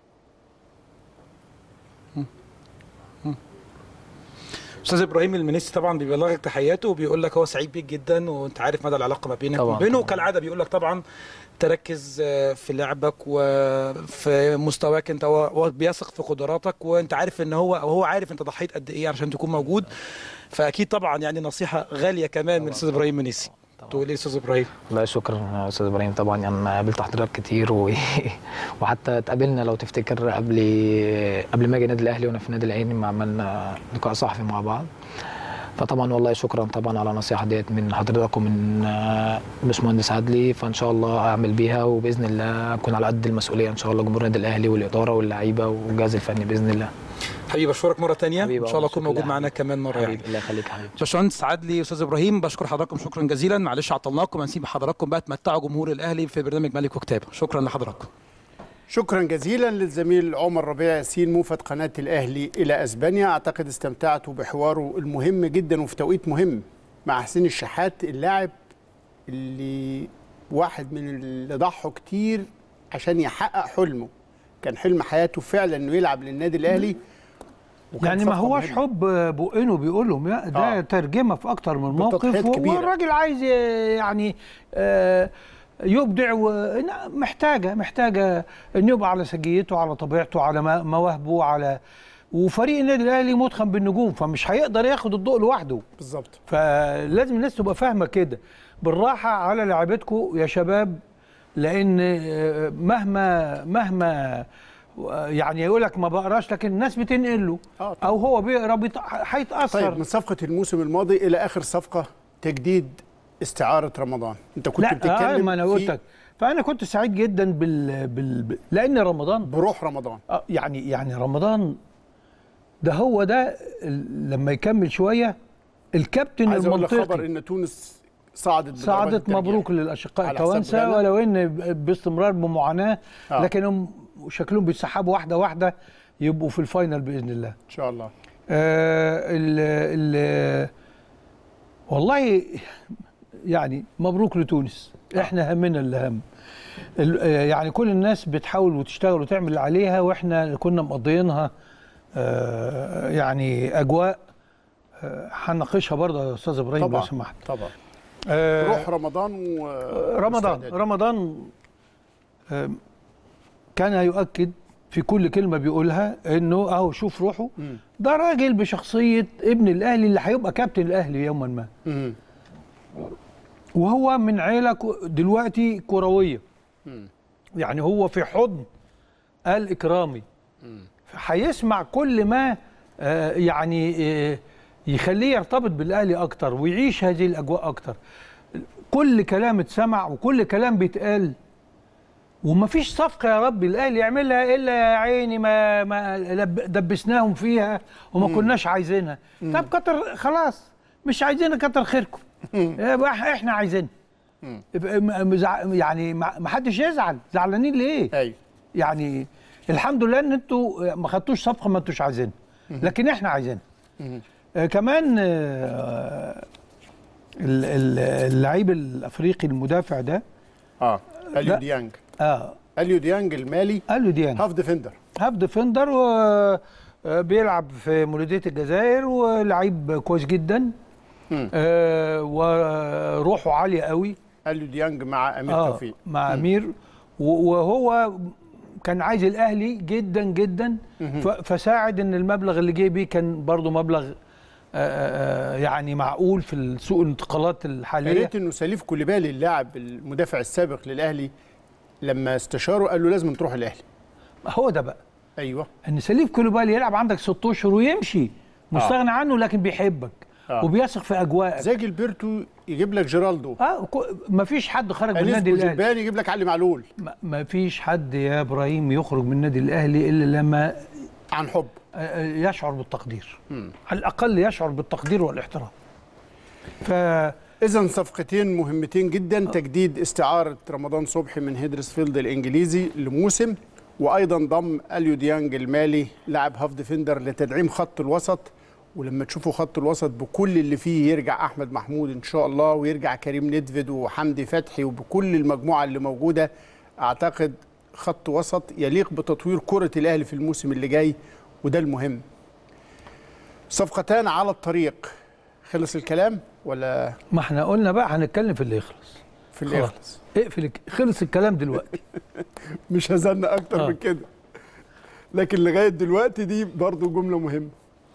استاذ ابراهيم المنيسي طبعا بيبلغك تحياته وبيقول لك هو سعيد بيك جدا وانت عارف مدى العلاقه ما بينك طبعاً، وبينه طبعاً. وكالعاده بيقول لك طبعا تركز آه، في لعبك وفي مستواك انت هو هو بيثق في قدراتك وانت عارف ان هو او هو عارف انت ضحيت قد ايه علشان تكون موجود فاكيد طبعا يعني نصيحه غاليه كمان من الاستاذ ابراهيم منيسي تقول ايه استاذ ابراهيم لا شكرا يا استاذ ابراهيم طبعا يعني انا قابلت حضرتك كتير و... وحتى اتقابلنا لو تفتكر قبل قبل ما اجي النادي الاهلي وانا في النادي العيني ما عملنا لقاء صحفي مع بعض فطبعا والله شكرا طبعا على النصيحه ديت من حضرتك ومن آه، باشمهندس عدلي فان شاء الله اعمل بيها وباذن الله اكون على قد المسؤوليه ان شاء الله جمهور النادي الاهلي والاداره واللعيبه والجهاز الفني باذن الله حبيبي اشكرك مره تانية حبيبي ان شاء الله أه، اكون شكراً موجود لك. معانا كمان مره يعني حبيبي الله يخليك حبيبي باشمهندس عدلي استاذ ابراهيم بشكر حضراتكم شكرا جزيلا معلش عطلناكم هنسيب حضراتكم بقى تمتعوا جمهور الاهلي في برنامج ملك وكتابه شكرا لحضراتكم شكرا جزيلا للزميل عمر ربيع ياسين موفد قناة الأهلي إلى أسبانيا أعتقد استمتعتوا بحواره المهم جدا وفي توقيت مهم مع حسين الشحات اللاعب اللي واحد من اللي ضحوا كتير عشان يحقق حلمه كان حلم حياته فعلا انه يلعب للنادي الاهلي وكان يعني ما صفقة هوش مهمة. حب بقينه بيقول لهم يا- ده آه. ترجمه في اكتر من بتضحيات موقف كبيرة. والراجل عايز ي- يعني آه، يبدع و- محتاجه محتاجه انه يبقى على سجيته على طبيعته على ما- مواهبه على وفريق النادي الاهلي متخم بالنجوم فمش هيقدر ياخد الضوء لوحده بالظبط فلازم الناس تبقى فاهمه كده بالراحه على لعيبتكم يا شباب لان آه، مهما مهما آه، يعني يقول لك ما بقراش لكن الناس بتنقل له آه، طبعاً. او هو بيقرا بيط- هيتاثر طيب من صفقة الموسم الماضي إلى آخر صفقة تجديد استعارة رمضان أنت كنت لا آه بتتكلم ما انا في قلت لك فانا كنت سعيد جدا بال, بال... بال- لان رمضان بروح رمضان آه يعني يعني رمضان ده هو ده ال- لما يكمل شويه الكابتن عايز أقول لك خبر المنطقي إن تونس صعدت بضربات صعدت الترجيح. مبروك للاشقاء على حساب التوانسه غانا. ولو ان ب- باستمرار بمعاناه آه. لكنهم شكلهم بيتسحبوا واحده واحده يبقوا في الفاينل باذن الله إن شاء الله آه ال ال والله يعني مبروك لتونس احنا همنا اللي هم ال- آه، يعني كل الناس بتحاول وتشتغل وتعمل اللي عليها واحنا كنا مقضيينها آه، يعني اجواء آه، هنناقشها برضه يا استاذ ابراهيم لو طبعا سمحت طبعا آه، روح رمضان و رمضان واستعداد. رمضان آم، كان يؤكد في كل كلمه بيقولها انه اهو شوف روحه مم. ده راجل بشخصيه ابن الاهلي اللي هيبقى كابتن الاهلي يوما ما مم. وهو من عيله كو- دلوقتي كرويه مم. يعني هو في حضن الاكرامي هيسمع كل ما آه، يعني آه، يخليه يرتبط بالاهلي اكتر ويعيش هذه الاجواء اكتر كل كلام اتسمع وكل كلام بيتقال ومفيش صفقه يا رب الاهلي يعملها الا يا عيني ما ما لب- دبسناهم فيها وما كناش عايزينها طب كتر خلاص مش عايزينها كتر خيركم يبقى احنا عايزينها يبقى م- مزع- يعني ما ما حدش يزعل زعلانين ليه ايوه يعني الحمد لله ان انتوا ما خدتوش صفقه ما انتوش عايزينها لكن احنا عايزينها آه كمان آه ال- ال- اللعيب الافريقي المدافع ده اه اليو لا. ديانج اه اليو ديانج المالي قال له ديان هاف ديفندر هاف ديفندر وبيلعب في مولوديه الجزائر ولعيب كويس جدا مم. آه وروحه عاليه قوي اليو ديانج مع امير اه توفيق مع امير و- وهو كان عايز الاهلي جدا جدا ف- فساعد ان المبلغ اللي جه بيه كان برضه مبلغ آه، آه، يعني معقول في سوق الانتقالات يا الحاليه ريت انه سليف كوليبالي اللاعب المدافع السابق للاهلي لما استشاره قال له لازم تروح الاهلي هو ده بقى ايوه ان سليف كولوبالي يلعب عندك ست اشهر ويمشي مستغني عنه لكن بيحبك آه. وبيثق في اجواءك زي جilberto يجيب لك جيرالدو اه ما فيش حد خرج من انيس النادي الاهلي بوجبان يجيب لك علي معلول ما فيش حد يا ابراهيم يخرج من النادي الاهلي الا لما عن حب آه، يشعر بالتقدير على الاقل يشعر بالتقدير والاحترام ف اذا صفقتين مهمتين جدا تجديد استعاره رمضان صبحي من هيدرسفيلد الانجليزي لموسم وايضا ضم اليو ديانج المالي لاعب هاف ديفندر لتدعيم خط الوسط ولما تشوفوا خط الوسط بكل اللي فيه يرجع احمد محمود ان شاء الله ويرجع كريم ندفد وحمدي فتحي وبكل المجموعه اللي موجوده اعتقد خط وسط يليق بتطوير كره الاهلي في الموسم اللي جاي وده المهم صفقتان على الطريق خلص الكلام ولا ما احنا قلنا بقى هنتكلم في اللي يخلص في اللي خلاص. يخلص اقفل الك- خلص الكلام دلوقتي مش هزلنا اكتر آه. من كده لكن لغايه دلوقتي دي برضو جمله مهمه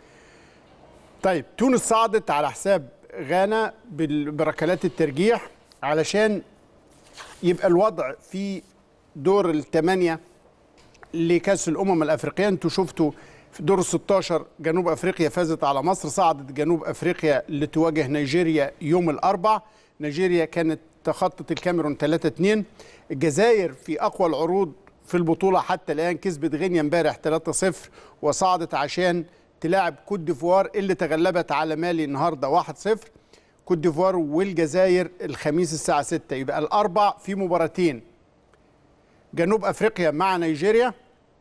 طيب تونس صعدت على حساب غانا بال- بركلات الترجيح علشان يبقى الوضع في دور الثمانيه لكاس الامم الافريقيه انتوا شفتوا في دور ال 16 جنوب افريقيا فازت على مصر صعدت جنوب افريقيا لتواجه نيجيريا يوم الاربع نيجيريا كانت تخطت الكاميرون 3 2 الجزائر في اقوى العروض في البطوله حتى الان كسبت غينيا امبارح 3 0 وصعدت عشان تلاعب كوت ديفوار اللي تغلبت على مالي النهارده 1 0 كوت ديفوار والجزائر الخميس الساعه 6 يبقى الاربع في مباراتين جنوب افريقيا مع نيجيريا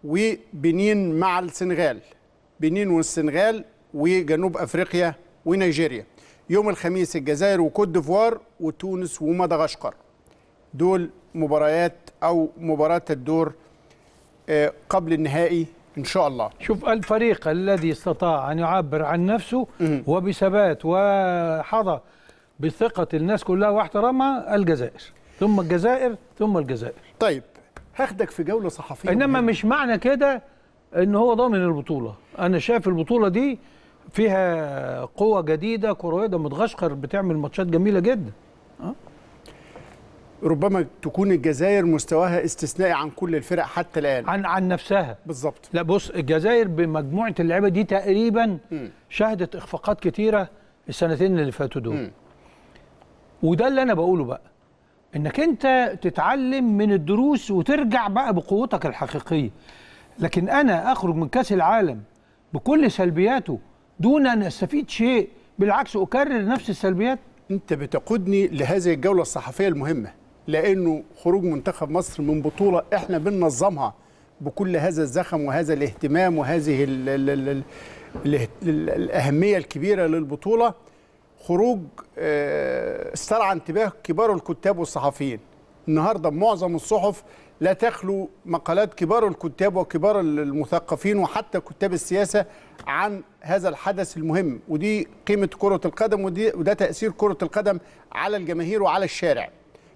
وبنين مع السنغال بنين والسنغال وجنوب افريقيا ونيجيريا يوم الخميس الجزائر وكوت ديفوار وتونس ومدغشقر دول مباريات او مباراه الدور آه، قبل النهائي ان شاء الله شوف الفريق الذي استطاع ان يعبر عن نفسه وبثبات وحظى بثقه الناس كلها واحترامها الجزائر ثم الجزائر ثم الجزائر طيب هاخدك في جوله صحفيه انما مهمة. مش معنى كده ان هو ضامن البطوله انا شايف البطوله دي فيها قوه جديده كرويه ده مدغشقر بتعمل ماتشات جميله جدا ربما تكون الجزائر مستواها استثنائي عن كل الفرق حتى الان عن عن نفسها بالظبط لا بص الجزائر بمجموعه اللعيبه دي تقريبا مم. شهدت اخفاقات كتيره السنتين اللي فاتوا دول مم. وده اللي انا بقوله بقى انك انت تتعلم من الدروس وترجع بقى بقوتك الحقيقيه لكن انا اخرج من كاس العالم بكل سلبياته دون ان استفيد شيء بالعكس اكرر نفس السلبيات انت بتقودني لهذه الجوله الصحفيه المهمه لانه خروج منتخب مصر من بطوله احنا بننظمها بكل هذا الزخم وهذا الاهتمام وهذه ال ال ال ال ال ال الاهميه الكبيره للبطوله خروج آه، استرعى انتباه كبار الكتاب والصحفيين النهارده معظم الصحف لا تخلو مقالات كبار الكتاب وكبار المثقفين وحتى كتاب السياسه عن هذا الحدث المهم ودي قيمه كره القدم ودي وده تاثير كره القدم على الجماهير وعلى الشارع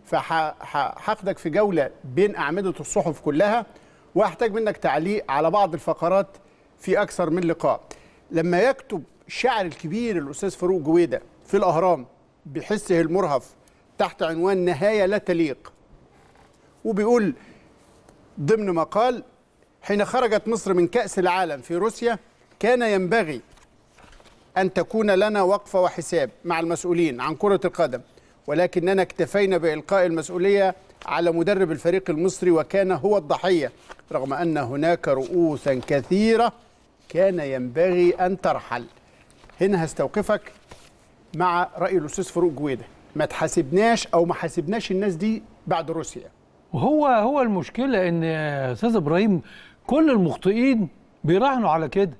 فهاخدك في جوله بين اعمده الصحف كلها وهحتاج منك تعليق على بعض الفقرات في اكثر من لقاء لما يكتب الشاعر الكبير الاستاذ فاروق جويده في الاهرام بحسه المرهف تحت عنوان نهايه لا تليق وبيقول ضمن مقال حين خرجت مصر من كأس العالم في روسيا كان ينبغي أن تكون لنا وقفة وحساب مع المسؤولين عن كرة القدم ولكننا اكتفينا بإلقاء المسؤولية على مدرب الفريق المصري وكان هو الضحية رغم أن هناك رؤوسا كثيرة كان ينبغي أن ترحل هنا هستوقفك مع رأي الأستاذ فاروق جويدة ما تحاسبناش أو ما حاسبناش الناس دي بعد روسيا وهو هو المشكله ان يا استاذ ابراهيم كل المخطئين بيراهنوا على كده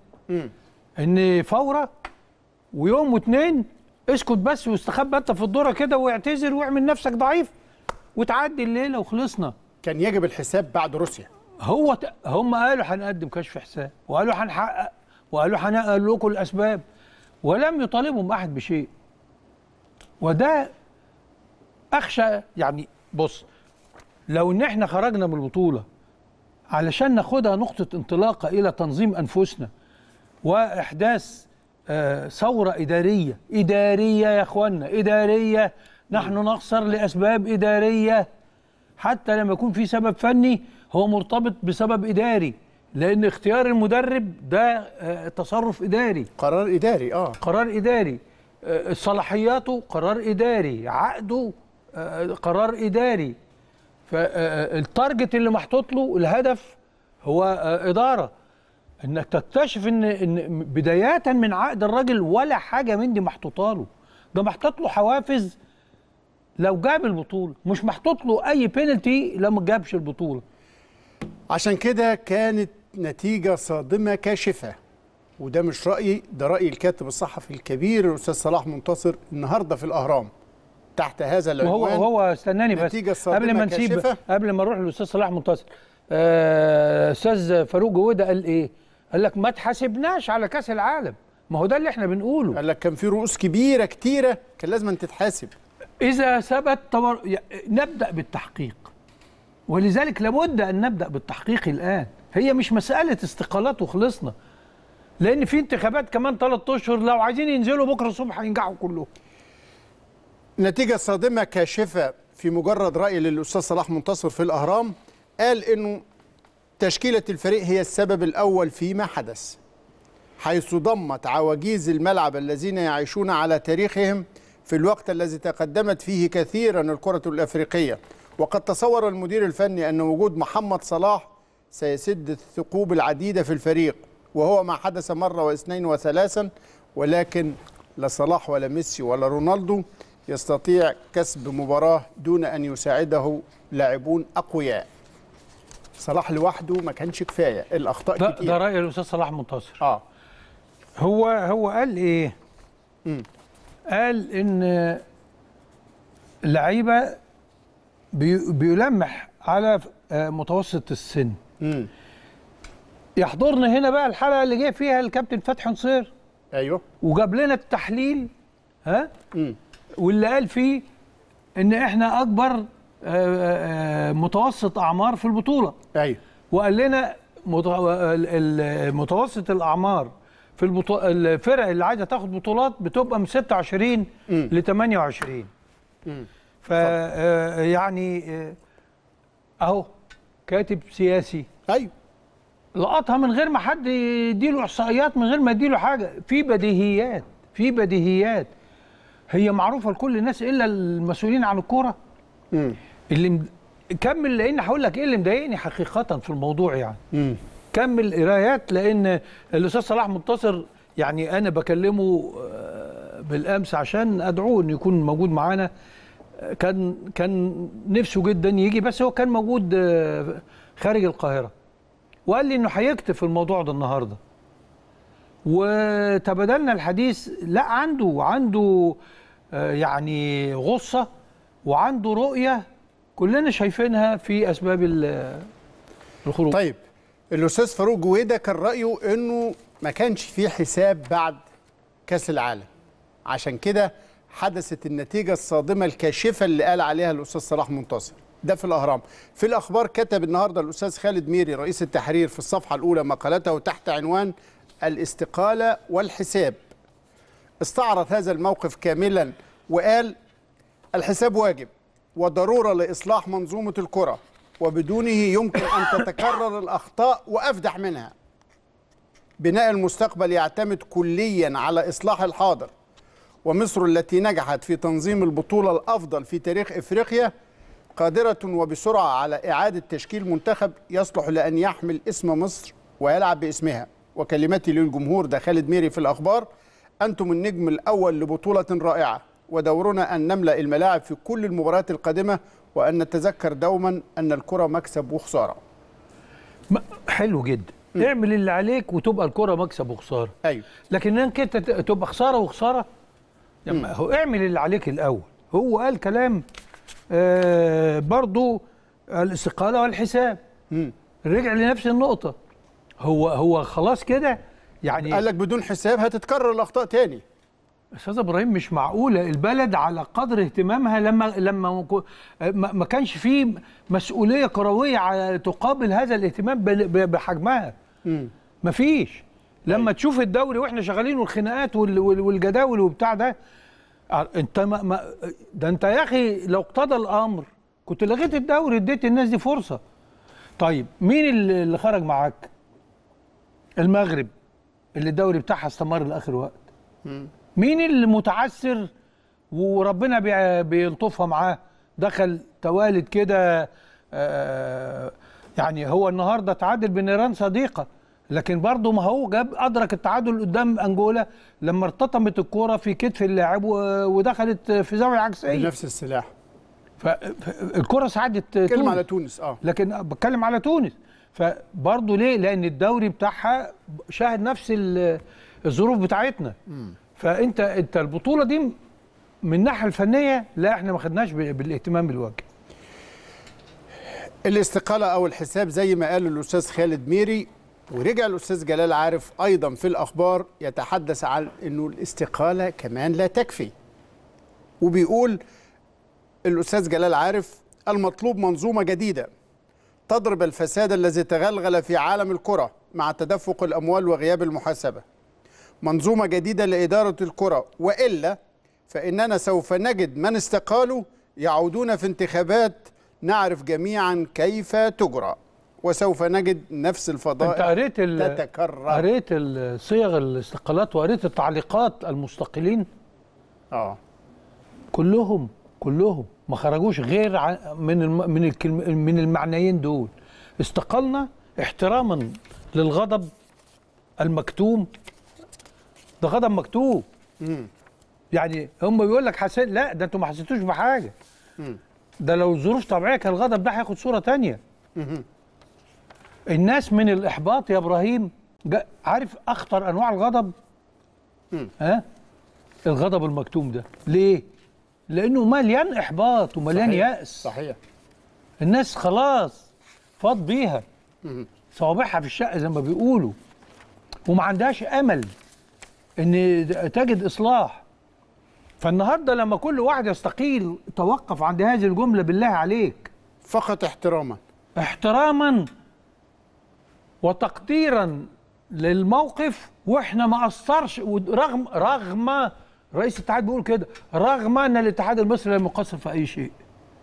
ان فوره ويوم واتنين اسكت بس واستخبى انت في الدوره كده واعتذر واعمل نفسك ضعيف وتعدي الليله وخلصنا كان يجب الحساب بعد روسيا هو ت... هم قالوا هنقدم كشف حساب وقالوا هنحقق وقالوا هنقل لكم الاسباب ولم يطالبهم احد بشيء وده اخشى يعني بص لو ان احنا خرجنا من البطوله علشان ناخدها نقطه انطلاقه الى تنظيم انفسنا واحداث آه، ثوره اداريه اداريه يا اخوانا اداريه نحن نخسر لاسباب اداريه حتى لما يكون في سبب فني هو مرتبط بسبب اداري لان اختيار المدرب ده آه، تصرف اداري قرار إداري آه قرار اداري آه، صلاحياته قرار اداري عقده آه، قرار اداري فالتارجت اللي محطوط له الهدف هو آه، اداره انك تكتشف ان ان بدايه من عقد الراجل ولا حاجه من دي محطوطه له ده محطوط له حوافز لو جاب البطوله مش محطوط له اي بينالتي لو ما جابش البطوله عشان كده كانت نتيجة صادمة كاشفة وده مش رأيي ده رأي الكاتب الصحفي الكبير الأستاذ صلاح منتصر النهاردة في الأهرام تحت هذا وهو العنوان هو استناني بس نتيجة صادمة قبل ما نسيب كاشفة. قبل ما نروح للاستاذ صلاح منتصر آه، استاذ فاروق جوده قال ايه؟ قال لك ما تحاسبناش على كاس العالم ما هو ده اللي احنا بنقوله قال لك كان في رؤوس كبيرة كتيرة كان لازم أن تتحاسب إذا ثبت تمر... ي- نبدأ بالتحقيق ولذلك لابد أن نبدأ بالتحقيق الآن هي مش مسألة استقالات وخلصنا لأن في انتخابات كمان ثلاثة أشهر لو عايزين ينزلوا بكرة الصبح هينجحوا كلهم نتيجة صادمة كاشفة في مجرد رأي للأستاذ صلاح منتصر في الأهرام قال إنه تشكيلة الفريق هي السبب الأول فيما حدث حيث ضمت عواجيز الملعب الذين يعيشون على تاريخهم في الوقت الذي تقدمت فيه كثيرا الكرة الأفريقية وقد تصور المدير الفني أن وجود محمد صلاح سيسد الثقوب العديدة في الفريق وهو ما حدث مرة واثنين وثلاثا ولكن لا صلاح ولا ميسي ولا رونالدو يستطيع كسب مباراة دون أن يساعده لاعبون أقوياء صلاح لوحده ما كانش كفاية الأخطاء ده, كتير ده رأي الأستاذ صلاح منتصر آه هو هو قال إيه؟ مم. قال إن اللعيبة بي... بيلمح على آه، متوسط السن مم. يحضرنا هنا بقى الحلقة اللي جه فيها الكابتن فتحي نصير أيوه وجاب لنا التحليل ها مم. واللي قال فيه ان احنا اكبر آه، آه، متوسط اعمار في البطوله أيوه وقال لنا مت- ال- ال- متوسط الاعمار في البطو... الفرق اللي عايزه تاخد بطولات بتبقى من 26 مم. ل 28 مم. ف آه، يعني آه، اهو كاتب سياسي أيوه لقطها من غير ما حد يديله احصائيات من غير ما يديله حاجه في بديهيات في بديهيات هي معروفه لكل الناس الا المسؤولين عن الكوره مم. اللي مد... كمل لان هقول لك ايه اللي مضايقني حقيقه في الموضوع يعني مم. كمل قرايات لان الاستاذ صلاح منتصر يعني انا بكلمه آه، بالامس عشان ادعوه انه يكون موجود معانا آه، كان كان نفسه جدا يجي بس هو كان موجود آه، خارج القاهره وقال لي انه هيكتب في الموضوع ده النهارده وتبادلنا الحديث لا عنده عنده آه، يعني غصه وعنده رؤيه كلنا شايفينها في اسباب ال- الخروج طيب الاستاذ فاروق جويده كان رايه انه ما كانش فيه حساب بعد كاس العالم عشان كده حدثت النتيجه الصادمه الكاشفه اللي قال عليها الاستاذ صلاح منتصر ده في الاهرام في الاخبار كتب النهارده الاستاذ خالد ميري رئيس التحرير في الصفحه الاولى مقالته تحت عنوان الاستقاله والحساب استعرض هذا الموقف كاملا وقال الحساب واجب وضروره لاصلاح منظومه الكره وبدونه يمكن ان تتكرر الاخطاء وافدح منها بناء المستقبل يعتمد كليا على اصلاح الحاضر ومصر التي نجحت في تنظيم البطوله الافضل في تاريخ افريقيا قادره وبسرعه على اعاده تشكيل منتخب يصلح لان يحمل اسم مصر ويلعب باسمها وكلمتي للجمهور ده خالد ميري في الاخبار انتم النجم الاول لبطوله رائعه ودورنا ان نملا الملاعب في كل المباريات القادمه وان نتذكر دوما ان الكره مكسب وخساره م- حلو جدا اعمل اللي عليك وتبقى الكره مكسب وخساره ايوه لكن انك انت ت- تبقى خساره وخساره يعني هو اعمل اللي عليك الاول هو قال كلام آه برضو الاستقاله والحساب مم. رجع لنفس النقطه هو هو خلاص كده يعني قال لك بدون حساب هتتكرر الاخطاء تاني استاذ ابراهيم مش معقوله البلد على قدر اهتمامها لما لما ما كو- ما ما كانش فيه مسؤوليه كرويه على تقابل هذا الاهتمام ب- ب- بحجمها مفيش لما تشوف الدوري واحنا شغالين والخناقات وال- وال- والجداول وبتاع ده ع- انت ما ما ده انت يا اخي لو اقتضى الامر كنت لغيت الدوري اديت الناس دي فرصه طيب مين اللي اللي خرج معاك المغرب اللي الدوري بتاعها استمر لاخر وقت مين اللي متعثر وربنا بي- بيلطفها معاه دخل توالد كده آه، يعني هو النهارده تعادل بنيران صديقه لكن برضه ما هو جاب ادرك التعادل قدام انجولا لما ارتطمت الكوره في كتف اللاعب و- ودخلت في زاويه عكسيه بنفس السلاح فالكره ساعدت كلمة تونس. على تونس اه لكن بتكلم على تونس فبرضه ليه لان الدوري بتاعها شاهد نفس ال- الظروف بتاعتنا فانت انت البطوله دي من الناحيه الفنيه لا احنا ما خدناش ب- بالاهتمام بالواجب الاستقالة أو الحساب زي ما قال الأستاذ خالد ميري ورجع الأستاذ جلال عارف أيضا في الأخبار يتحدث عن أنه الاستقالة كمان لا تكفي وبيقول الأستاذ جلال عارف المطلوب منظومة جديدة تضرب الفساد الذي تغلغل في عالم الكرة مع تدفق الأموال وغياب المحاسبة منظومة جديدة لإدارة الكرة وإلا فإننا سوف نجد من استقالوا يعودون في انتخابات نعرف جميعا كيف تجرى وسوف نجد نفس انت الفضائح قريت ال- تتكرر قريت ال- صيغ الاستقالات وقريت التعليقات المستقلين اه كلهم كلهم ما خرجوش غير ع- من الم من الكلم من المعنيين دول استقلنا احتراما للغضب المكتوم ده غضب مكتوم يعني هم بيقول لك حسيت لا ده انتوا ما حسيتوش بحاجه ده لو ظروف طبيعيه كان الغضب ده هياخد صوره تانية الناس من الاحباط يا ابراهيم جا- عارف اخطر انواع الغضب ها الغضب المكتوم ده ليه لانه مليان احباط ومليان صحيح. ياس صحيح الناس خلاص فاض بيها صوابعها في الشقه زي ما بيقولوا وما عندهاش امل ان تجد اصلاح فالنهارده لما كل واحد يستقيل توقف عند هذه الجمله بالله عليك فقط احتراما احتراما وتقديرا للموقف واحنا ما قصرش رغم رغم رئيس الاتحاد بيقول كده رغم ان الاتحاد المصري لم يقصر في اي شيء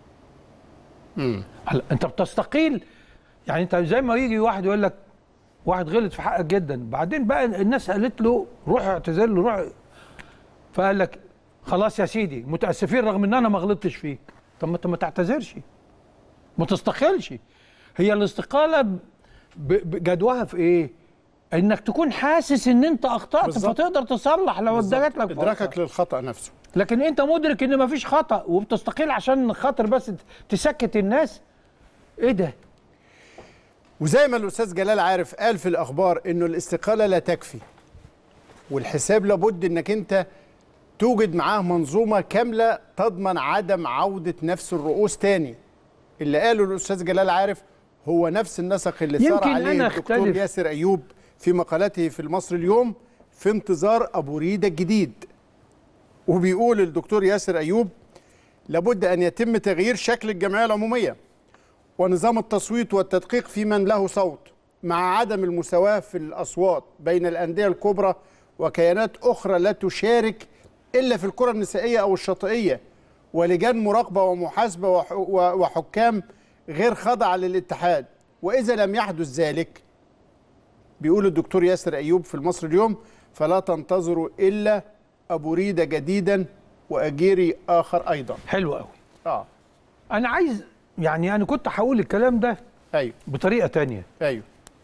هلا انت بتستقيل يعني انت زي ما يجي واحد يقول لك واحد غلط في حقك جدا بعدين بقى الناس قالت له روح اعتذر له روح فقال لك خلاص يا سيدي متاسفين رغم ان انا ما غلطتش فيك طب ما انت ما تعتذرش ما تستقلش هي الاستقاله ب- ب- جدواها في ايه انك تكون حاسس ان انت اخطات بالظبط. فتقدر تصلح لو ادالت لك فرصة. ادراكك للخطا نفسه لكن انت مدرك ان مفيش خطا وبتستقيل عشان خاطر بس تسكت الناس ايه ده وزي ما الاستاذ جلال عارف قال في الاخبار انه الاستقاله لا تكفي والحساب لابد انك انت توجد معاه منظومه كامله تضمن عدم عوده نفس الرؤوس تاني اللي قاله الاستاذ جلال عارف هو نفس النسق اللي سار يمكن عليه أنا الدكتور أختلف. ياسر ايوب في مقالته في المصري اليوم في انتظار ابو ريده الجديد وبيقول الدكتور ياسر ايوب لابد ان يتم تغيير شكل الجمعيه العموميه ونظام التصويت والتدقيق في من له صوت مع عدم المساواة في الأصوات بين الأندية الكبرى وكيانات أخرى لا تشارك إلا في الكرة النسائية أو الشاطئية ولجان مراقبة ومحاسبة وح- و- وحكام غير خاضعة للاتحاد وإذا لم يحدث ذلك بيقول الدكتور ياسر أيوب في المصري اليوم فلا تنتظروا إلا أبو ريدة جديدا وأجيري آخر أيضا حلو قوي آه انا عايز يعني انا كنت هقول الكلام ده أيوه بطريقه تانية أيوه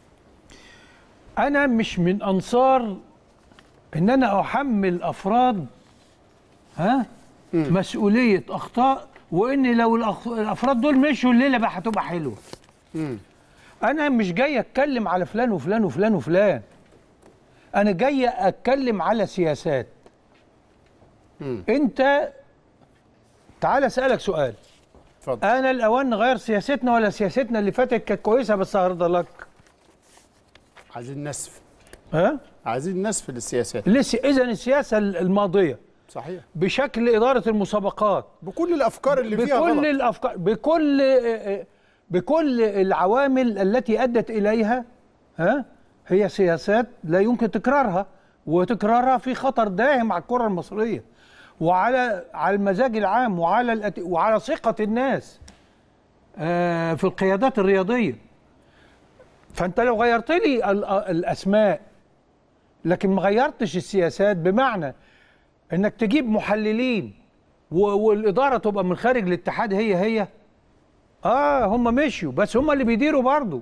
انا مش من انصار ان انا احمل افراد ها مسؤوليه اخطاء وان لو الأخ- الافراد دول مشوا الليله بقى هتبقى حلوه مم. انا مش جاي اتكلم على فلان وفلان وفلان وفلان انا جاي اتكلم على سياسات مم. انت تعال اسالك سؤال اتفضل انا الاوان نغير سياستنا ولا سياستنا اللي فاتت كانت كويسه بس هرضى لك عايزين نسف ها عايزين نسف للسياسات لسه اذا السياسه الماضيه صحيح بشكل اداره المسابقات بكل الافكار اللي فيها بكل غلط الافكار بكل بكل العوامل التي ادت اليها ها هي سياسات لا يمكن تكرارها وتكرارها في خطر داهم على الكره المصريه وعلى على المزاج العام وعلى الأت... وعلى ثقه الناس آه، في القيادات الرياضيه فانت لو غيرت لي ال- الاسماء لكن ما غيرتش السياسات بمعنى انك تجيب محللين و- والاداره تبقى من خارج الاتحاد هي هي اه هم مشيوا بس هم اللي بيديروا برضه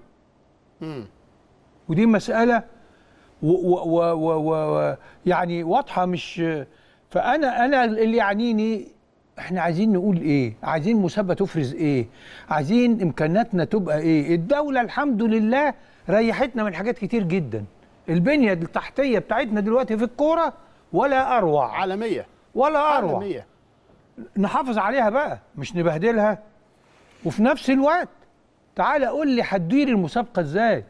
ودي مساله و و و و و يعني واضحه مش فانا انا اللي يعنيني احنا عايزين نقول ايه عايزين مسابقه تفرز ايه عايزين امكانياتنا تبقى ايه الدوله الحمد لله ريحتنا من حاجات كتير جدا البنيه التحتيه بتاعتنا دلوقتي في الكوره ولا اروع عالميه ولا اروع عالميه نحافظ عليها بقى مش نبهدلها وفي نفس الوقت تعالى قول لي هتدير المسابقه ازاي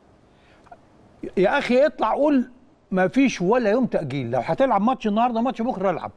يا اخي اطلع قول ما فيش ولا يوم تاجيل لو هتلعب ماتش النهارده ماتش بكره العب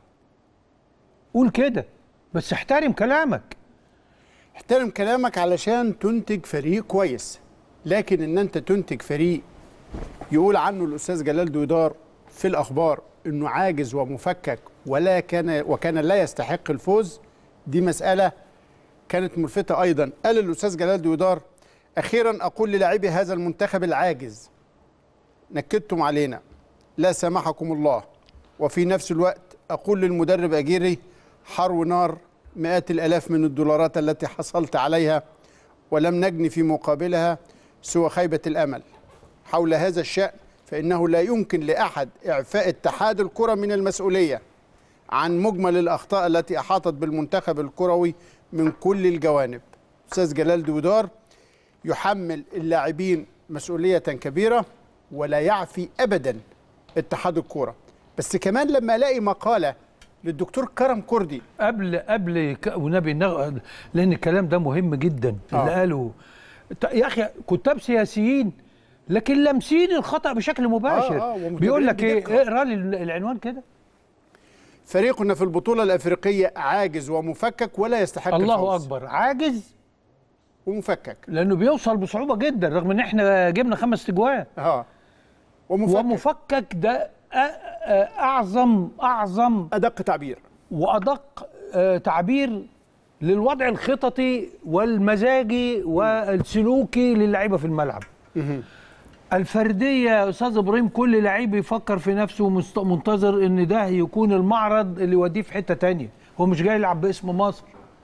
قول كده بس احترم كلامك احترم كلامك علشان تنتج فريق كويس لكن ان انت تنتج فريق يقول عنه الاستاذ جلال دويدار في الاخبار انه عاجز ومفكك ولا كان وكان لا يستحق الفوز دي مساله كانت ملفته ايضا قال الاستاذ جلال دويدار اخيرا اقول للاعبي هذا المنتخب العاجز نكدتم علينا لا سامحكم الله وفي نفس الوقت أقول للمدرب أجيري حرو نار مئات الآلاف من الدولارات التي حصلت عليها ولم نجني في مقابلها سوى خيبة الأمل حول هذا الشأن فإنه لا يمكن لأحد إعفاء اتحاد الكرة من المسؤولية عن مجمل الأخطاء التي أحاطت بالمنتخب الكروي من كل الجوانب أستاذ جلال دودار يحمل اللاعبين مسؤولية كبيرة ولا يعفي أبدا اتحاد الكرة بس كمان لما ألاقي مقالة للدكتور كرم كردي قبل قبل ك- ونبي نغ... لان الكلام ده مهم جدا اللي آه. قاله ت- يا اخي كتاب سياسيين لكن لامسين الخطا بشكل مباشر آه، ومتابعين بيقول لك ايه بدقة. اقرا لي العنوان كده فريقنا في البطولة الأفريقية عاجز ومفكك ولا يستحق الله الفوز. اكبر عاجز ومفكك لانه بيوصل بصعوبه جدا رغم ان احنا جبنا خمس تجوان اه ومفكك, ومفكك ده أ- أ- اعظم اعظم أدق تعبير وادق آه، تعبير للوضع الخططي والمزاجي والسلوكي للعيبه في الملعب الفرديه يا استاذ ابراهيم كل لعيب يفكر في نفسه ومست- منتظر ان ده يكون المعرض اللي يوديه في حته تانية هو مش جاي يلعب باسم مصر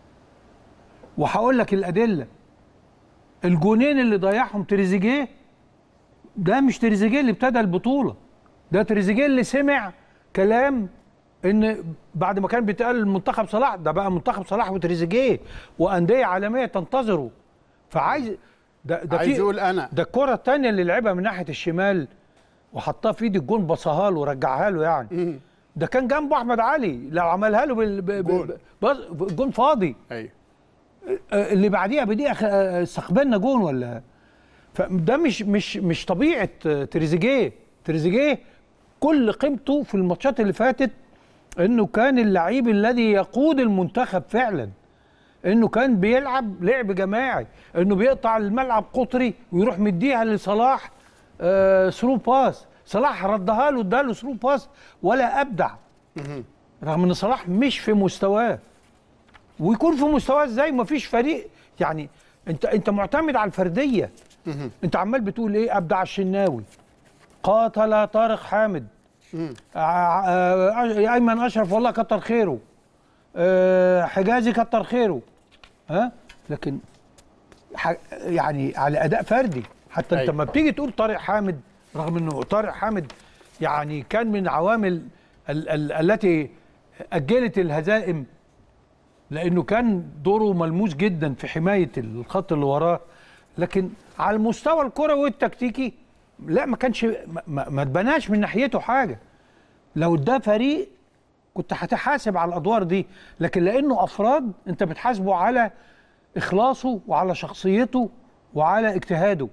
وهقول لك الادله الجونين اللي ضيعهم تريزيجيه ده مش تريزيجيه اللي ابتدى البطوله ده تريزيجيه اللي سمع كلام ان بعد ما كان بيتقال المنتخب صلاح ده بقى منتخب صلاح وتريزيجيه وانديه عالميه تنتظره فعايز ده ده عايز في- يقول أنا ده الكره الثانيه اللي لعبها من ناحيه الشمال وحطها في ايد الجون بصها له ورجعها له يعني ده كان جنبه احمد علي لو عملها له بال... ب... ب... جون. بص... الجون فاضي ايوه آه، اللي بعديها بدقيقه خ- آه، استقبلنا جون ولا فده مش مش مش طبيعه آه، تريزيجيه تريزيجيه كل قيمته في الماتشات اللي فاتت انه كان اللعيب الذي يقود المنتخب فعلا انه كان بيلعب لعب جماعي انه بيقطع الملعب قطري ويروح مديها لصلاح آه ثرو باس صلاح ردها له اداله ثرو باس ولا ابدع رغم ان صلاح مش في مستواه ويكون في مستواه ازاي مفيش فريق يعني انت انت معتمد على الفرديه انت عمال بتقول ايه ابدع الشناوي قاتل طارق حامد ع- ع- ايمن اشرف والله كتر خيره آه، حجازي كتر خيره ها لكن ح- يعني على اداء فردي حتى انت أيوة. لما بتيجي تقول طارق حامد رغم انه طارق حامد يعني كان من عوامل ال ال التي اجلت الهزائم لانه كان دوره ملموس جدا في حمايه الخط اللي وراه لكن على المستوى الكروي والتكتيكي لا ما كانش ما, ما ما اتبناش من ناحيته حاجه لو ده فريق كنت هتحاسب على الادوار دي لكن لانه افراد انت بتحاسبه على اخلاصه وعلى شخصيته وعلى اجتهاده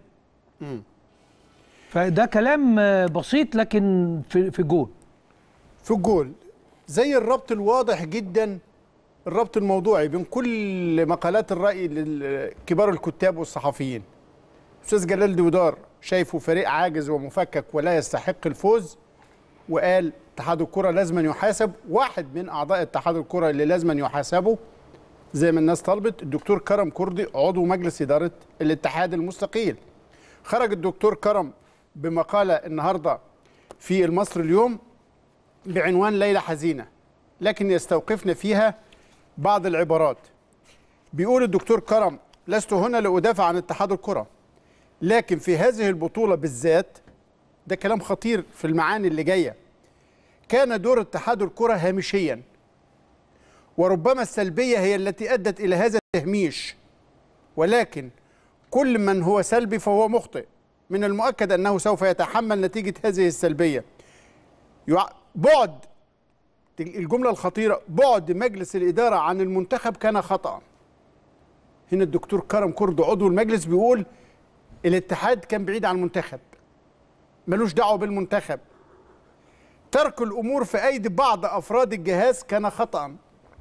فده كلام آه، بسيط لكن في في جول في الجول زي الربط الواضح جدا الربط الموضوعي بين كل مقالات الرأي لكبار الكتاب والصحفيين أستاذ جلال دودار شايفه فريق عاجز ومفكك ولا يستحق الفوز وقال اتحاد الكرة لازم يحاسب واحد من أعضاء اتحاد الكرة اللي لازم يحاسبوا زي ما الناس طلبت الدكتور كرم كردي عضو مجلس إدارة الاتحاد المستقيل خرج الدكتور كرم بمقالة النهاردة في المصري اليوم بعنوان ليلة حزينة لكن يستوقفنا فيها بعض العبارات بيقول الدكتور كرم لست هنا لأدافع عن اتحاد الكرة لكن في هذه البطولة بالذات ده كلام خطير في المعاني اللي جاية كان دور اتحاد الكرة هامشيا وربما السلبية هي التي أدت إلى هذا التهميش ولكن كل من هو سلبي فهو مخطئ من المؤكد أنه سوف يتحمل نتيجة هذه السلبية يع- بعد الجملة الخطيرة بعد مجلس الإدارة عن المنتخب كان خطأ هنا الدكتور كرم كرد عضو المجلس بيقول الاتحاد كان بعيد عن المنتخب ملوش دعوة بالمنتخب ترك الأمور في أيدي بعض أفراد الجهاز كان خطأ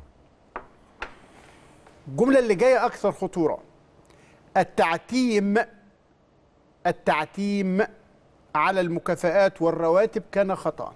الجملة اللي جاية أكثر خطورة التعتيم التعتيم على المكافآت والرواتب كان خطأ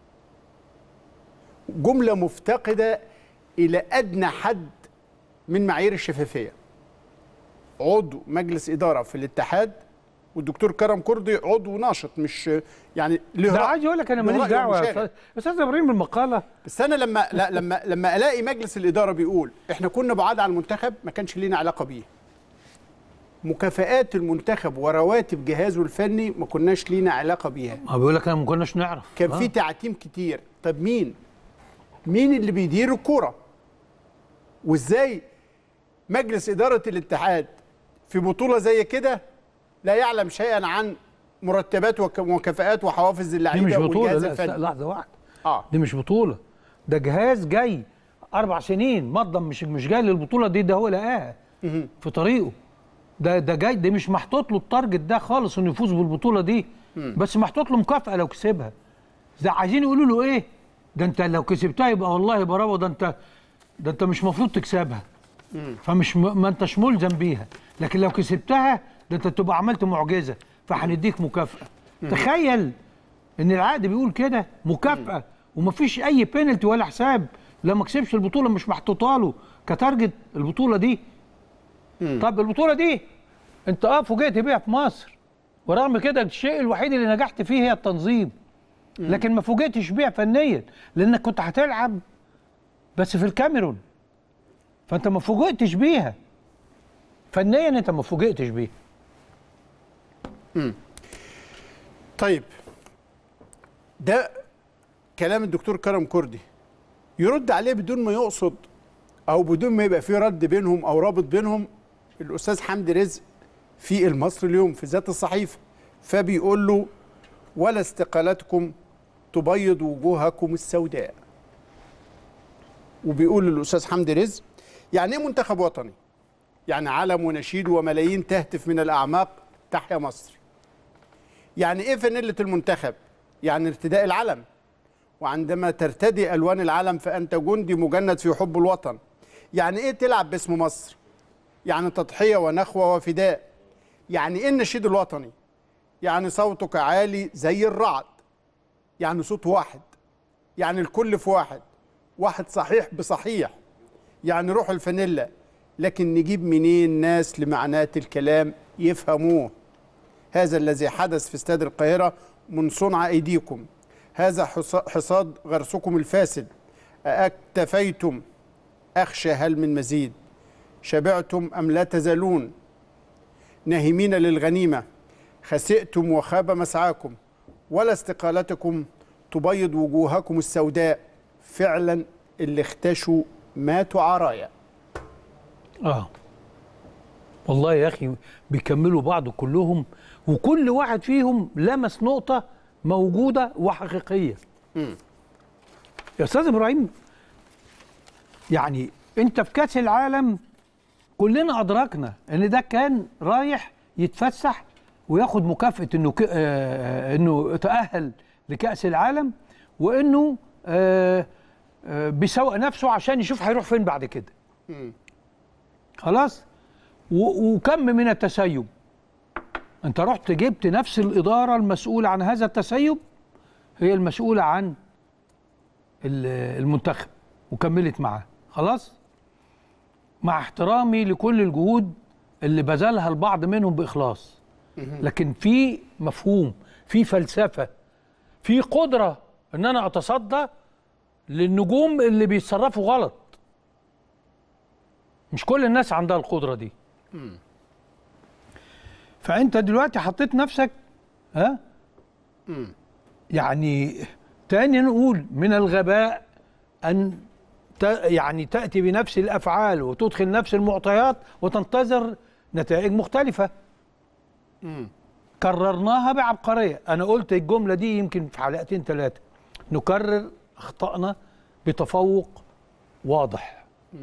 جملة مفتقدة إلى أدنى حد من معايير الشفافية عضو مجلس إدارة في الاتحاد والدكتور كرم كردي عضو ناشط مش يعني له ده رأي- عايز يقول لك انا له ماليش رأي دعوه يا ومشاغل. أستاذ- استاذ ابراهيم المقاله بس انا لما لا لما لما الاقي مجلس الاداره بيقول احنا كنا بعاد عن المنتخب ما كانش لينا علاقه بيه مكافآت المنتخب ورواتب جهازه الفني ما كناش لينا علاقه بيها ما بيقول لك انا ما كناش نعرف كان آه. في تعتيم كتير طب مين مين اللي بيدير الكوره وازاي مجلس اداره الاتحاد في بطوله زي كده لا يعلم شيئا عن مرتبات وك- ومكافآت وحوافز دي اللعيبه مش بطوله والجهاز لا الفني لا، لحظه واحده اه دي مش بطوله ده جهاز جاي اربع سنين مضى مش مش جاي للبطوله دي ده هو لقاها في طريقه ده ده جاي ده مش محطوط له التارجت ده خالص انه يفوز بالبطوله دي بس محطوط له مكافاه لو كسبها ده عايزين يقولوا له ايه ده انت لو كسبتها يبقى والله برافو ده انت ده انت مش مفروض تكسبها فمش م... ما انتش ملزم بيها لكن لو كسبتها ده انت تبقى عملت معجزه فهنديك مكافاه تخيل ان العقد بيقول كده مكافاه ومفيش اي بينالتي ولا حساب لما كسبش البطوله مش محطوطه له كتارجت البطوله دي طب البطوله دي انت اه فوجئت بيها في مصر ورغم كده الشيء الوحيد اللي نجحت فيه هي التنظيم لكن ما فوجئتش بيها فنيا لانك كنت هتلعب بس في الكاميرون فانت ما فوجئتش بيها فنيا انت ما فوجئتش بيها طيب ده كلام الدكتور كرم كردي يرد عليه بدون ما يقصد او بدون ما يبقى في رد بينهم او رابط بينهم الاستاذ حمدي رزق في المصري اليوم في ذات الصحيفه فبيقول له ولا استقالتكم تبيض وجوهكم السوداء وبيقول الاستاذ حمدي رزق يعني ايه منتخب وطني يعني علم ونشيد وملايين تهتف من الاعماق تحيا مصر يعني ايه فانيله المنتخب يعني ارتداء العلم وعندما ترتدي الوان العلم فانت جندي مجند في حب الوطن يعني ايه تلعب باسم مصر يعني تضحيه ونخوه وفداء يعني ايه النشيد الوطني يعني صوتك عالي زي الرعد يعني صوت واحد يعني الكل في واحد واحد صحيح بصحيح يعني روح الفانيلا لكن نجيب منين ناس لمعنات الكلام يفهموه هذا الذي حدث في استاد القاهرة من صنع أيديكم هذا حص- حصاد غرسكم الفاسد أكتفيتم أخشى هل من مزيد شبعتم أم لا تزالون ناهمين للغنيمة خسئتم وخاب مسعاكم ولا استقالتكم تبيض وجوهكم السوداء فعلا اللي اختشوا ماتوا عرايا اه والله يا اخي بيكملوا بعض كلهم وكل واحد فيهم لمس نقطه موجوده وحقيقيه يا استاذ ابراهيم يعني انت في كاس العالم كلنا ادركنا ان ده كان رايح يتفسح وياخد مكافاه انه ك... آه انه تاهل لكاس العالم وانه آه آه بيسوق نفسه عشان يشوف هيروح فين بعد كده خلاص و- وكم من التسيب انت رحت جبت نفس الاداره المسؤوله عن هذا التسيب هي المسؤوله عن ال- المنتخب وكملت معاه خلاص مع احترامي لكل الجهود اللي بذلها البعض منهم باخلاص لكن في مفهوم في فلسفه في قدره ان انا اتصدى للنجوم اللي بيتصرفوا غلط مش كل الناس عندها القدره دي فانت دلوقتي حطيت نفسك ها يعني تاني نقول من الغباء ان ت يعني تاتي بنفس الافعال وتدخل نفس المعطيات وتنتظر نتائج مختلفه كررناها بعبقريه انا قلت الجمله دي يمكن في حلقتين ثلاثه نكرر اخطائنا بتفوق واضح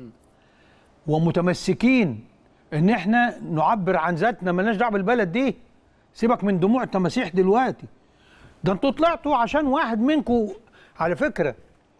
ومتمسكين ان احنا نعبر عن ذاتنا مالناش دعوه بالبلد دي سيبك من دموع التماسيح دلوقتي ده انتوا طلعتوا عشان واحد منكم على فكره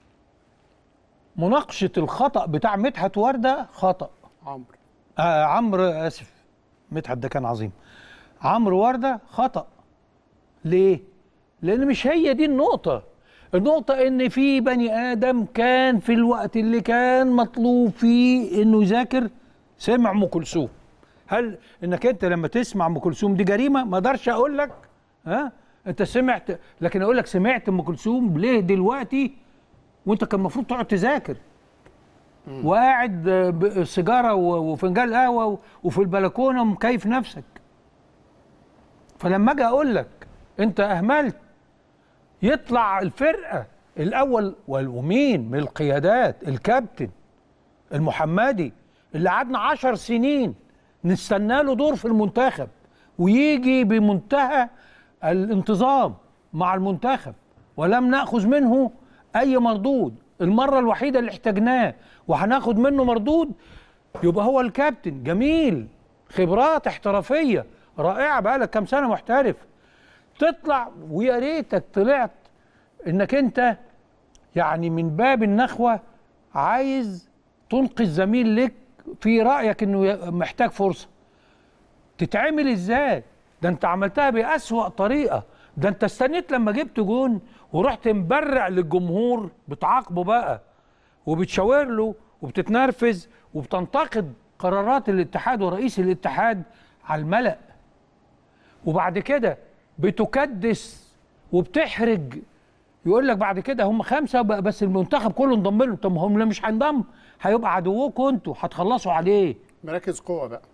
مناقشه الخطا بتاع مدحت ورده خطا عمرو آه عمرو اسف مدحت ده كان عظيم عمرو ورده خطا ليه لان مش هي دي النقطه النقطة إن في بني آدم كان في الوقت اللي كان مطلوب فيه إنه يذاكر سمع أم كلثوم. هل إنك أنت لما تسمع أم كلثوم دي جريمة؟ ما أقدرش أقول لك ها أنت سمعت لكن أقول لك سمعت أم كلثوم ليه دلوقتي وأنت كان المفروض تقعد تذاكر. وقاعد آه، بسيجارة و- وفنجان قهوة و- وفي البلكونة مكيف نفسك. فلما أجي أقول لك أنت أهملت يطلع الفرقه الاول وال- ومين من القيادات الكابتن المحمدي اللي قعدنا عشر سنين نستنى له دور في المنتخب ويجي بمنتهى الانتظام مع المنتخب ولم ناخذ منه اي مردود المره الوحيده اللي احتاجناه وهناخد منه مردود يبقى هو الكابتن جميل خبرات احترافيه رائعه بقالك كام سنه محترف تطلع ويا ريتك طلعت انك انت يعني من باب النخوه عايز تنقذ زميل لك في رايك انه ي- محتاج فرصه تتعمل ازاي ده انت عملتها باسوا طريقه ده انت استنيت لما جبت جون ورحت مبرع للجمهور بتعاقبه بقى وبتشاور له وبتتنرفز وبتنتقد قرارات الاتحاد ورئيس الاتحاد على الملأ وبعد كده بتكدس وبتحرج يقول لك بعد كده هم خمسه بقى بس المنتخب كله انضم لهم طب ما هم مش هينضم هيبقى عدوكم انتوا هتخلصوا عليه مراكز قوه بقى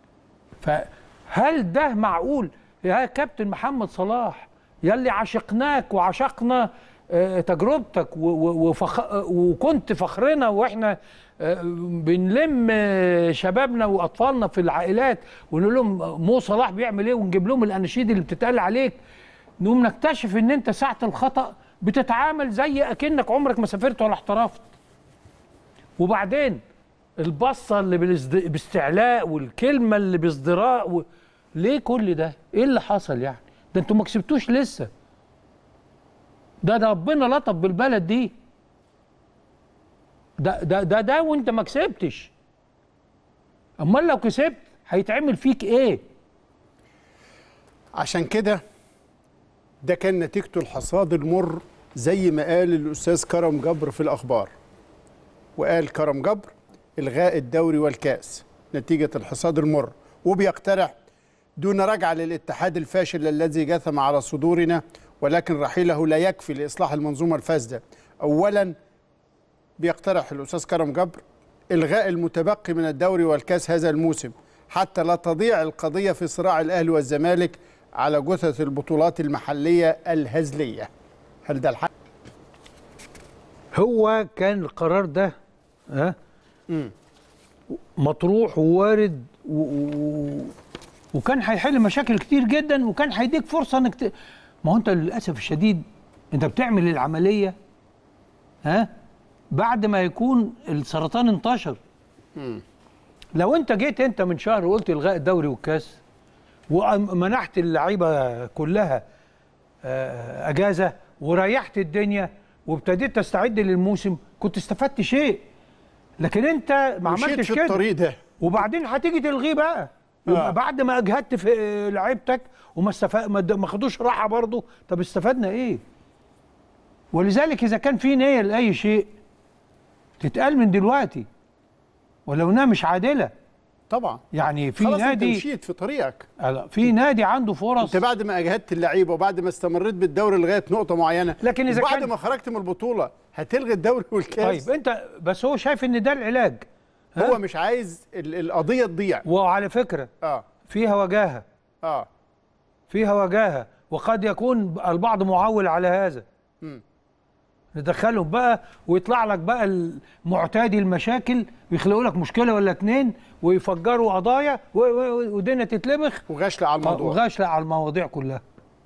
فهل ده معقول يا كابتن محمد صلاح يلي عشقناك وعشقنا آه، تجربتك و- و- وفخ... آه، وكنت فخرنا واحنا آه، بنلم آه، شبابنا واطفالنا في العائلات ونقول لهم مو صلاح بيعمل ايه ونجيب لهم الاناشيد اللي بتتقال عليك نقوم نكتشف ان انت ساعه الخطا بتتعامل زي اكنك عمرك ما سافرت ولا احترفت وبعدين البصه اللي بالازد- باستعلاء والكلمه اللي بازدراء و... ليه كل ده ايه اللي حصل يعني ده انتوا ما كسبتوش لسه ده ده ربنا لطف بالبلد دي ده ده ده ده وانت ما كسبتش امال لو كسبت هيتعمل فيك ايه عشان كده ده كان نتيجته الحصاد المر زي ما قال الاستاذ كرم جبر في الاخبار وقال كرم جبر الغاء الدوري والكاس نتيجه الحصاد المر وبيقترح دون رجعه للاتحاد الفاشل الذي جثم على صدورنا ولكن رحيله لا يكفي لاصلاح المنظومه الفاسده اولا بيقترح الاستاذ كرم جبر الغاء المتبقي من الدوري والكاس هذا الموسم حتى لا تضيع القضيه في صراع الاهلي والزمالك على جثث البطولات المحليه الهزليه هل ده الحق هو كان القرار ده ها مطروح ووارد و... و... وكان هيحل مشاكل كتير جدا وكان هيديك فرصه انك ت... ما هو انت للاسف الشديد انت بتعمل العمليه ها بعد ما يكون السرطان انتشر لو انت جيت انت من شهر وقلت الغاء الدوري والكاس ومنحت اللعيبه كلها آه، اجازه وريحت الدنيا وابتديت تستعد للموسم كنت استفدت شيء لكن انت ما مشيت عملتش في كده الطريق ده وبعدين هتيجي تلغيه بقى يبقى آه. بعد ما اجهدت في لعيبتك وما استفاد ما د- ما خدوش راحه برضه طب استفدنا ايه ولذلك اذا كان في نيه لاي شيء تتقال من دلوقتي ولو انها مش عادله طبعا يعني في خلاص انت نادي مشيت في طريقك لا، في نادي عنده فرص انت بعد ما اجهدت اللعيبه وبعد ما استمريت بالدوري لغايه نقطه معينه لكن إذا وبعد كان- ما خرجت من البطوله هتلغي الدوري والكاس طيب انت بس هو شايف ان ده العلاج ها؟ هو مش عايز ال- القضيه تضيع وعلى فكره اه فيها وجاهه اه فيها وجاهه وقد يكون البعض معول على هذا مم. ندخلهم بقى ويطلع لك بقى المعتادي المشاكل ويخلقوا لك مشكله ولا اتنين ويفجروا قضايا و- و- والدنيا تتلبخ وغشل على الموضوع وغاشله على المواضيع كلها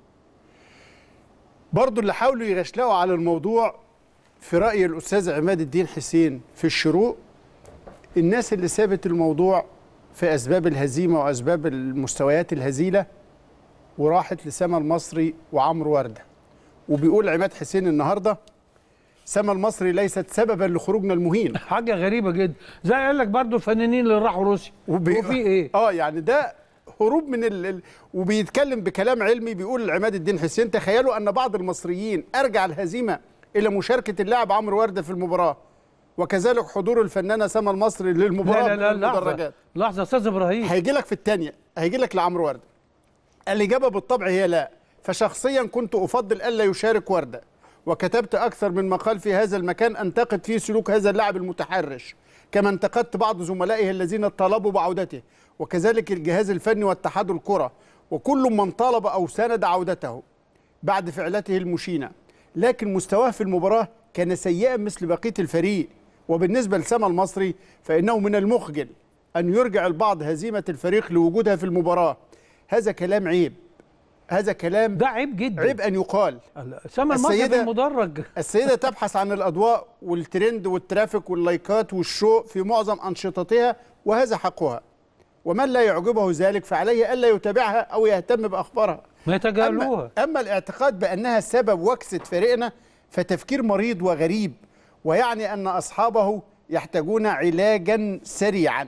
برضو اللي حاولوا يغشلقوا على الموضوع في رأي الأستاذ عماد الدين حسين في الشروق الناس اللي سابت الموضوع في أسباب الهزيمة وأسباب المستويات الهزيلة وراحت لسما المصري وعمرو وردة وبيقول عماد حسين النهاردة سما المصري ليست سببا لخروجنا المهين حاجه غريبه جدا زي قال لك برضو الفنانين اللي راحوا روسيا وبي... وفي ايه اه يعني ده هروب من ال... ال- وبيتكلم بكلام علمي بيقول عماد الدين حسين تخيلوا ان بعض المصريين ارجع الهزيمه الى مشاركه اللاعب عمرو ورده في المباراه وكذلك حضور الفنانه سما المصري للمباراه لا لا لا في لحظه المدرجات لحظه يا استاذ ابراهيم هيجي لك في الثانيه هيجي لك لعمرو ورده الاجابه بالطبع هي لا فشخصيا كنت افضل الا يشارك ورده وكتبت اكثر من مقال في هذا المكان انتقد فيه سلوك هذا اللاعب المتحرش كما انتقدت بعض زملائه الذين طالبوا بعودته وكذلك الجهاز الفني واتحاد الكره وكل من طالب او ساند عودته بعد فعلته المشينه لكن مستواه في المباراه كان سيئا مثل بقيه الفريق وبالنسبه لسما المصري فانه من المخجل ان يرجع البعض هزيمه الفريق لوجودها في المباراه هذا كلام عيب هذا كلام ده عيب جدا عيب ان يقال سما المصري في السيدة- المدرج السيدة تبحث عن الأضواء والترند والترافيك واللايكات والشوق في معظم أنشطتها وهذا حقها ومن لا يعجبه ذلك فعليه ألا يتابعها أو يهتم بأخبارها ما يتجاهلوها أما, أما الاعتقاد بأنها سبب وكسة فريقنا فتفكير مريض وغريب ويعني أن أصحابه يحتاجون علاجا سريعا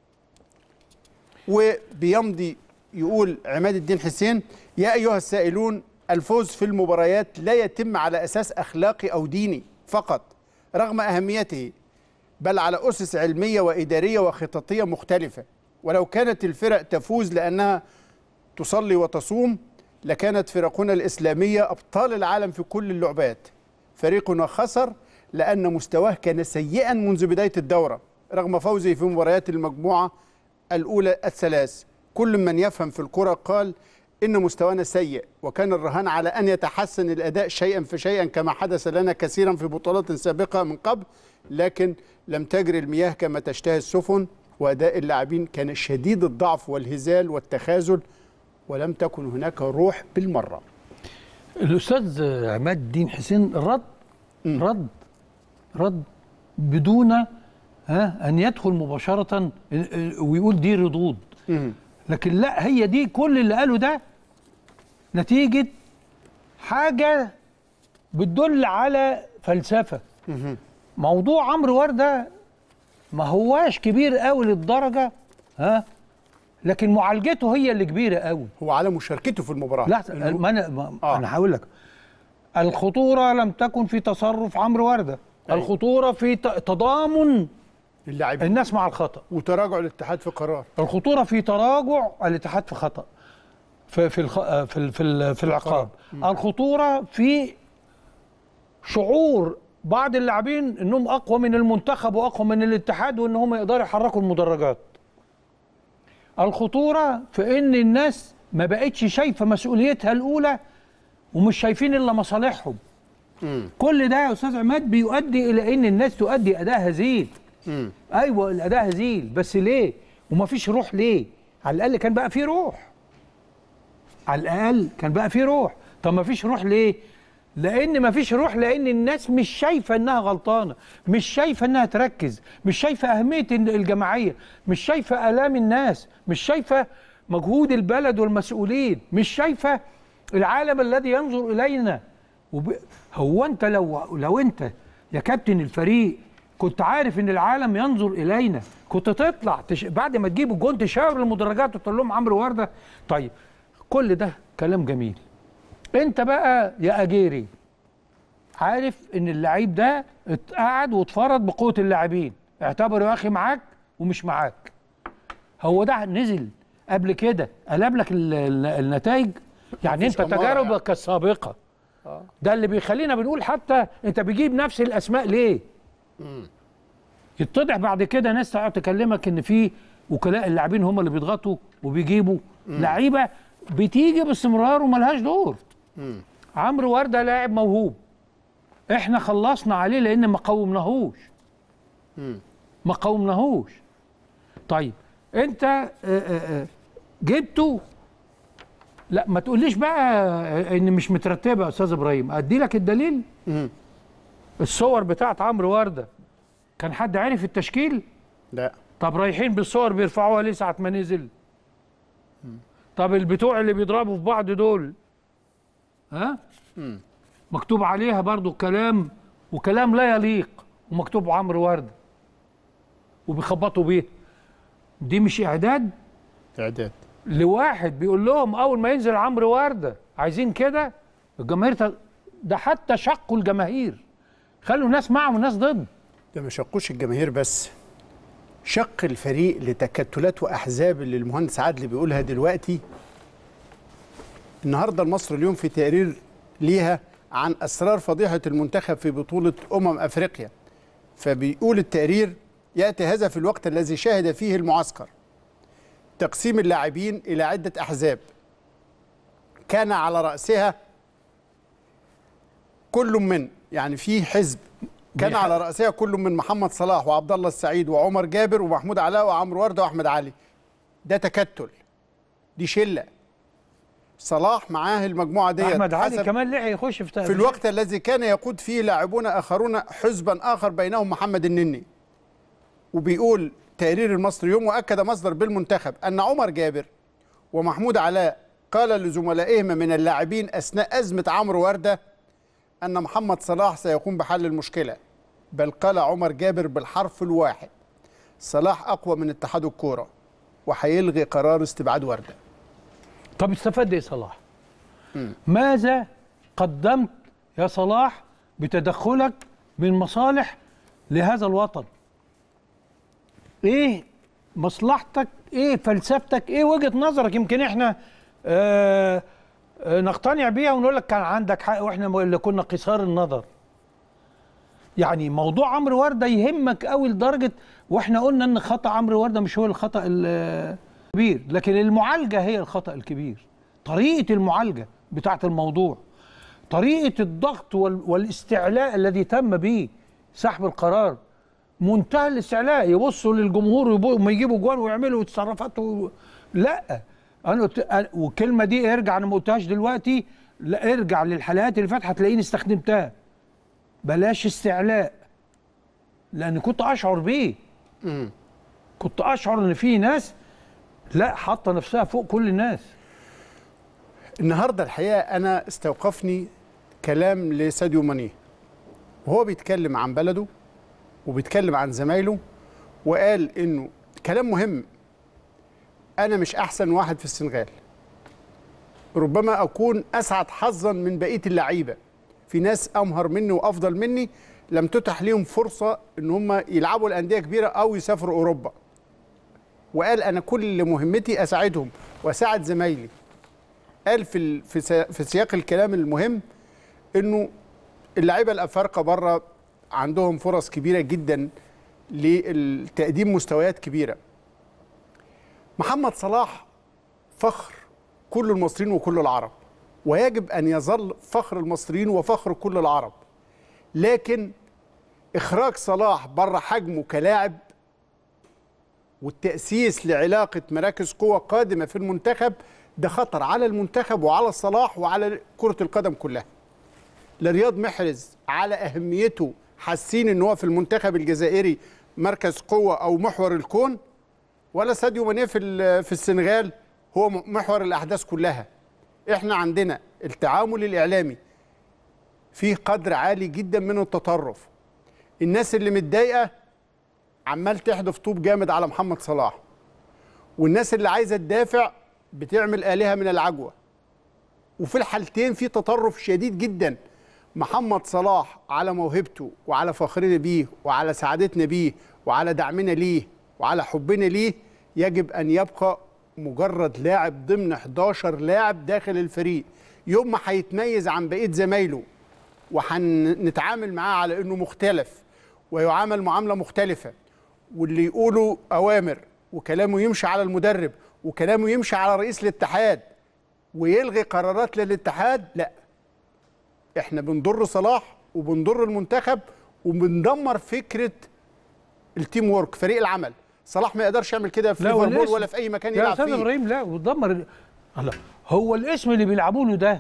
وبيمضي يقول عماد الدين حسين يا أيها السائلون الفوز في المباريات لا يتم على أساس أخلاقي أو ديني فقط رغم أهميته بل على أسس علمية وإدارية وخططية مختلفة ولو كانت الفرق تفوز لأنها تصلي وتصوم لكانت فرقنا الإسلامية أبطال العالم في كل اللعبات فريقنا خسر لأن مستواه كان سيئا منذ بداية الدورة رغم فوزه في مباريات المجموعة الأولى الثلاث كل من يفهم في الكرة قال إن مستوانا سيء وكان الرهان على أن يتحسن الأداء شيئا فشيئا كما حدث لنا كثيرا في بطولات سابقة من قبل لكن لم تجري المياه كما تشتهي السفن وأداء اللاعبين كان شديد الضعف والهزال والتخاذل ولم تكن هناك روح بالمرة الاستاذ عماد الدين حسين رد رد رد بدون ها ان يدخل مباشره ويقول دي ردود لكن لا هي دي كل اللي قاله ده نتيجه حاجه بتدل على فلسفه موضوع عمرو ورده ما هواش كبير قوي للدرجه ها لكن معالجته هي اللي كبيره قوي هو على مشاركته في المباراه لا إنه- ما انا ما آه. انا هقول لك الخطوره لم تكن في تصرف عمرو ورده أيوة. الخطوره في ت- تضامن اللاعبين الناس مع الخطا وتراجع الاتحاد في قرار الخطوره في تراجع الاتحاد في خطا في في الخ... في ال- في, ال- في العقاب الخطوره في شعور بعض اللاعبين انهم اقوى من المنتخب واقوى من الاتحاد وان هم يقدروا يحركوا المدرجات الخطوره في ان الناس ما بقتش شايفه مسؤوليتها الاولى ومش شايفين الا مصالحهم كل ده يا استاذ عماد بيؤدي الى ان الناس تؤدي اداء هزيل ايوه الاداء هزيل بس ليه ومفيش روح ليه على الاقل كان بقى فيه روح على الاقل كان بقى فيه روح طب مفيش روح ليه لان مفيش روح لان الناس مش شايفه انها غلطانه مش شايفه انها تركز مش شايفه اهميه الجماعيه مش شايفه الام الناس مش شايفه مجهود البلد والمسؤولين مش شايفه العالم الذي ينظر الينا وب... هو انت لو لو انت يا كابتن الفريق كنت عارف ان العالم ينظر الينا كنت تطلع تش... بعد ما تجيب الجون تشاور المدرجات وتقول لهم عمرو ورده طيب كل ده كلام جميل انت بقى يا اجيري عارف ان اللعيب ده اتقعد واتفرض بقوه اللاعبين اعتبره يا اخي معاك ومش معاك هو ده نزل قبل كده قلب لك ال- ال- النتائج يعني مفيش انت أمارة تجاربك السابقه ده اللي بيخلينا بنقول حتى انت بيجيب نفس الاسماء ليه يتضح بعد كده ناس تقعد تكلمك ان في وكلاء اللاعبين هم اللي بيضغطوا وبيجيبوا لعيبه بتيجي باستمرار وملهاش دور عمرو ورده لاعب موهوب احنا خلصنا عليه لان ما قومناهوش ما قومناهوش طيب انت آه، آه، آه، جبته لا ما تقوليش بقى آه، ان مش مترتبه يا استاذ ابراهيم ادي لك الدليل الصور بتاعت عمرو ورده كان حد عارف التشكيل لا طب رايحين بالصور بيرفعوها ليه ساعه ما نزل طب البتوع اللي بيضربوا في بعض دول ها مكتوب عليها برضو كلام وكلام لا يليق ومكتوب عمرو ورده وبيخبطوا بيه دي مش اعداد اعداد لواحد بيقول لهم اول ما ينزل عمرو ورده عايزين كده الجماهير ت- ده حتى شقوا الجماهير خلوا الناس معهم وناس ضد ده ما شقوش الجماهير بس شق الفريق لتكتلات واحزاب اللي المهندس عادل بيقولها دلوقتي النهارده المصر اليوم في تقرير ليها عن اسرار فضيحه المنتخب في بطوله امم افريقيا فبيقول التقرير ياتي هذا في الوقت الذي شهد فيه المعسكر تقسيم اللاعبين الى عده احزاب كان على راسها كل من يعني في حزب كان بيح- على راسها كل من محمد صلاح وعبد الله السعيد وعمر جابر ومحمود علاء وعمرو ورده واحمد علي ده تكتل دي شله صلاح معاه المجموعه ديت احمد علي حسب- كمان لحق يخش في في الوقت الذي كان يقود فيه لاعبون اخرون حزبا اخر بينهم محمد النني وبيقول تقرير المصري يوم واكد مصدر بالمنتخب ان عمر جابر ومحمود علاء قال لزملائهم من اللاعبين اثناء ازمه عمرو ورده ان محمد صلاح سيقوم بحل المشكله بل قال عمر جابر بالحرف الواحد صلاح اقوى من اتحاد الكوره وهيلغي قرار استبعاد ورده طب استفاد ايه صلاح؟ ماذا قدمت يا صلاح بتدخلك من مصالح لهذا الوطن؟ ايه مصلحتك؟ ايه فلسفتك؟ ايه وجهة نظرك؟ يمكن احنا آه آه نقتنع بيها ونقول لك كان عندك حق واحنا اللي كنا قصار النظر. يعني موضوع عمرو ورده يهمك قوي لدرجه واحنا قلنا ان خطا عمرو ورده مش هو الخطا الكبير لكن المعالجه هي الخطا الكبير طريقه المعالجه بتاعه الموضوع طريقه الضغط وال- والاستعلاء الذي تم به سحب القرار منتهى الاستعلاء يبصوا للجمهور ويبو- وما يجيبوا جوان ويعملوا تصرفات و... لا انا قلت أنا- والكلمه دي ارجع انا ما قلتهاش دلوقتي لا ارجع للحلقات اللي فاتت هتلاقيني استخدمتها بلاش استعلاء لان كنت اشعر بيه كنت اشعر ان في ناس لا حاطه نفسها فوق كل الناس النهارده الحقيقه انا استوقفني كلام لساديو ماني وهو بيتكلم عن بلده وبيتكلم عن زمايله وقال انه كلام مهم انا مش احسن واحد في السنغال ربما اكون اسعد حظا من بقيه اللعيبه في ناس امهر مني وافضل مني لم تتح ليهم فرصه ان هم يلعبوا الانديه كبيره او يسافروا اوروبا وقال انا كل مهمتي اساعدهم واساعد زمايلي قال في ال- في سي- في سياق الكلام المهم انه اللعيبه الافارقه بره عندهم فرص كبيره جدا لتقديم مستويات كبيره محمد صلاح فخر كل المصريين وكل العرب ويجب ان يظل فخر المصريين وفخر كل العرب لكن اخراج صلاح بره حجمه كلاعب والتاسيس لعلاقه مراكز قوه قادمه في المنتخب ده خطر على المنتخب وعلى صلاح وعلى كره القدم كلها لا رياض محرز على اهميته حاسين ان هو في المنتخب الجزائري مركز قوه او محور الكون ولا ساديو ماني في ال- في السنغال هو م- محور الاحداث كلها احنا عندنا التعامل الاعلامي فيه قدر عالي جدا من التطرف الناس اللي متضايقه عمال تحدف طوب جامد على محمد صلاح والناس اللي عايزه تدافع بتعمل آلهة من العجوة وفي الحالتين في تطرف شديد جدا محمد صلاح على موهبته وعلى فخرنا بيه وعلى سعادتنا بيه وعلى دعمنا ليه وعلى حبنا ليه يجب أن يبقى مجرد لاعب ضمن 11 لاعب داخل الفريق يوم ما هيتميز عن بقية زمايله وهنتعامل معاه على انه مختلف ويعامل معامله مختلفه واللي يقولوا اوامر وكلامه يمشي على المدرب وكلامه يمشي على رئيس الاتحاد ويلغي قرارات للاتحاد لا احنا بنضر صلاح وبنضر المنتخب وبندمر فكره التيم وورك فريق العمل صلاح ما يقدرش يعمل كده في لا، ليفربول والاسم- ولا في اي مكان يا يلعب استاذ فيه ابراهيم لا وتدمر الله هو الاسم اللي بيلعبوا له ده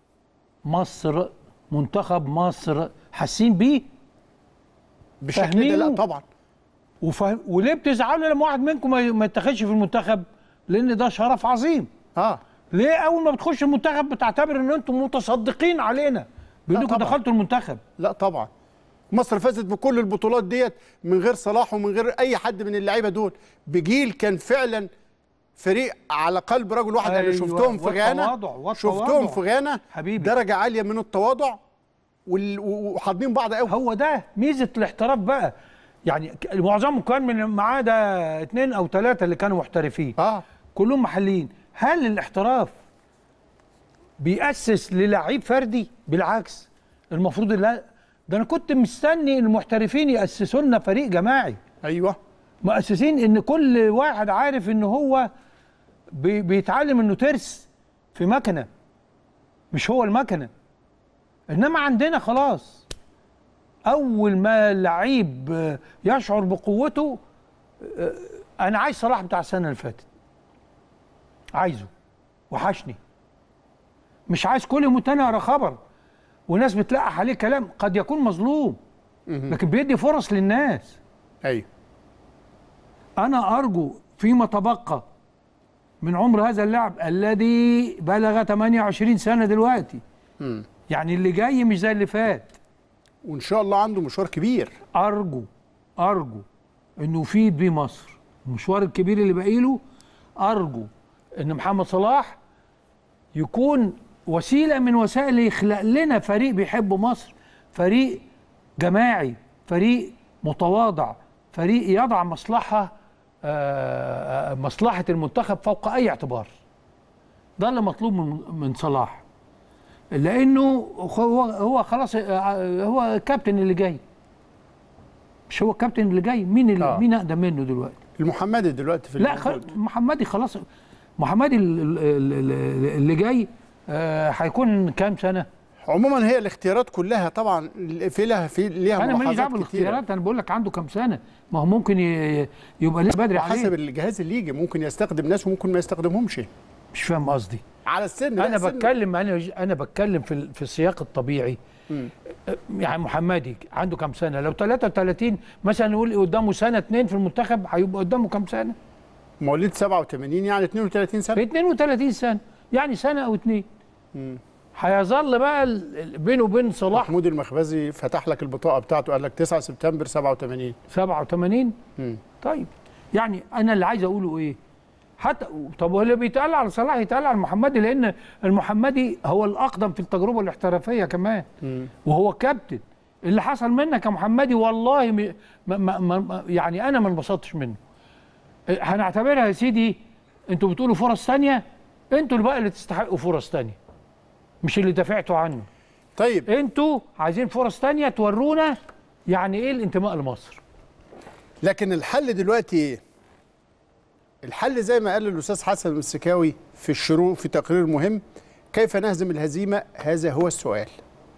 مصر منتخب مصر حاسين بيه بالشكل ده لا فاهمينه؟ طبعا وفاهم وليه بتزعلوا لما واحد منكم ما ما يتاخدش في المنتخب لان ده شرف عظيم اه ليه اول ما بتخش المنتخب بتعتبر ان انتم متصدقين علينا بانكم طبعا. دخلتوا المنتخب لا طبعا مصر فازت بكل البطولات ديت من غير صلاح ومن غير اي حد من اللعيبه دول بجيل كان فعلا فريق على قلب رجل واحد انا أيوة، شفتهم في غانا والتواضع، والتواضع. شفتهم في غانا حبيبي. درجه عاليه من التواضع وال- و- وحاضنين بعض قوي هو ده ميزه الاحتراف بقى يعني ك- معظمهم كان من ما عدا اثنين او ثلاثه اللي كانوا محترفين اه كلهم محليين هل الاحتراف بيأسس للعيب فردي بالعكس المفروض لا ده انا كنت مستني المحترفين يأسسوا لنا فريق جماعي ايوه مؤسسين ان كل واحد عارف ان هو بي- بيتعلم انه ترس في مكنه مش هو المكنه انما عندنا خلاص اول ما اللعيب آه، يشعر بقوته آه، انا عايز صلاح بتاع السنه اللي فاتت عايزه وحشني مش عايز كل يوم تاني اقرا خبر وناس بتلقح عليه كلام قد يكون مظلوم لكن بيدي فرص للناس ايوه أنا أرجو فيما تبقى من عمر هذا اللاعب الذي بلغ 28 سنة دلوقتي يعني اللي جاي مش زي اللي فات وان شاء الله عنده مشوار كبير أرجو أرجو إنه يفيد بيه مصر المشوار الكبير اللي باقي له أرجو إن محمد صلاح يكون وسيلة من وسائل يخلق لنا فريق بيحب مصر فريق جماعي فريق متواضع فريق يضع مصلحة آه، آه، مصلحة المنتخب فوق أي اعتبار ده اللي مطلوب من من صلاح لأنه هو هو خلاص آه، هو الكابتن اللي جاي مش هو الكابتن اللي جاي مين اللي آه. مين أقدم منه دلوقتي المحمدي دلوقتي في لا الموجود. خل... محمدي خلاص محمدي ال- ال- ال- ال- اللي جاي آه، هيكون كام سنه؟ عموما هي الاختيارات كلها طبعا في لها في ليها انا ماليش دعوه ملاحظات كتيره بالاختيارات انا بقول لك عنده كام سنه ما هو ممكن ي... يبقى لسه بدري وحسب عليه الجهاز اللي يجي ممكن يستخدم ناس وممكن ما يستخدمهمش مش فاهم قصدي على السن لا، انا سن- بتكلم انا انا بتكلم في ال- في السياق الطبيعي مم. يعني محمدي عنده كام سنه لو 33 مثلا نقول قدامه سنه اتنين في المنتخب هيبقى قدامه كام سنه مواليد 87 يعني 32 سنه في 32 سنه يعني سنه او اتنين هيظل بقى ال- ال- بينه وبين صلاح محمود المخبزي فتح لك البطاقه بتاعته قال لك 9 سبتمبر 87 87 مم. طيب يعني انا اللي عايز اقوله ايه حتى طب واللي بيتقال على صلاح يتقال على المحمدي لان المحمدي هو الاقدم في التجربه الاحترافيه كمان وهو كابتن اللي حصل منك يا محمدي والله م... ما ما ما يعني انا ما انبسطتش منه إيه، هنعتبرها يا سيدي انتوا بتقولوا فرص ثانيه انتوا اللي بقى اللي تستحقوا فرص ثانيه مش اللي دافعتوا عنه طيب انتوا عايزين فرص ثانيه تورونا يعني ايه الانتماء لمصر لكن الحل دلوقتي ايه؟ الحل زي ما قال الاستاذ حسن المسكاوي في الشروق في تقرير مهم كيف نهزم الهزيمه هذا هو السؤال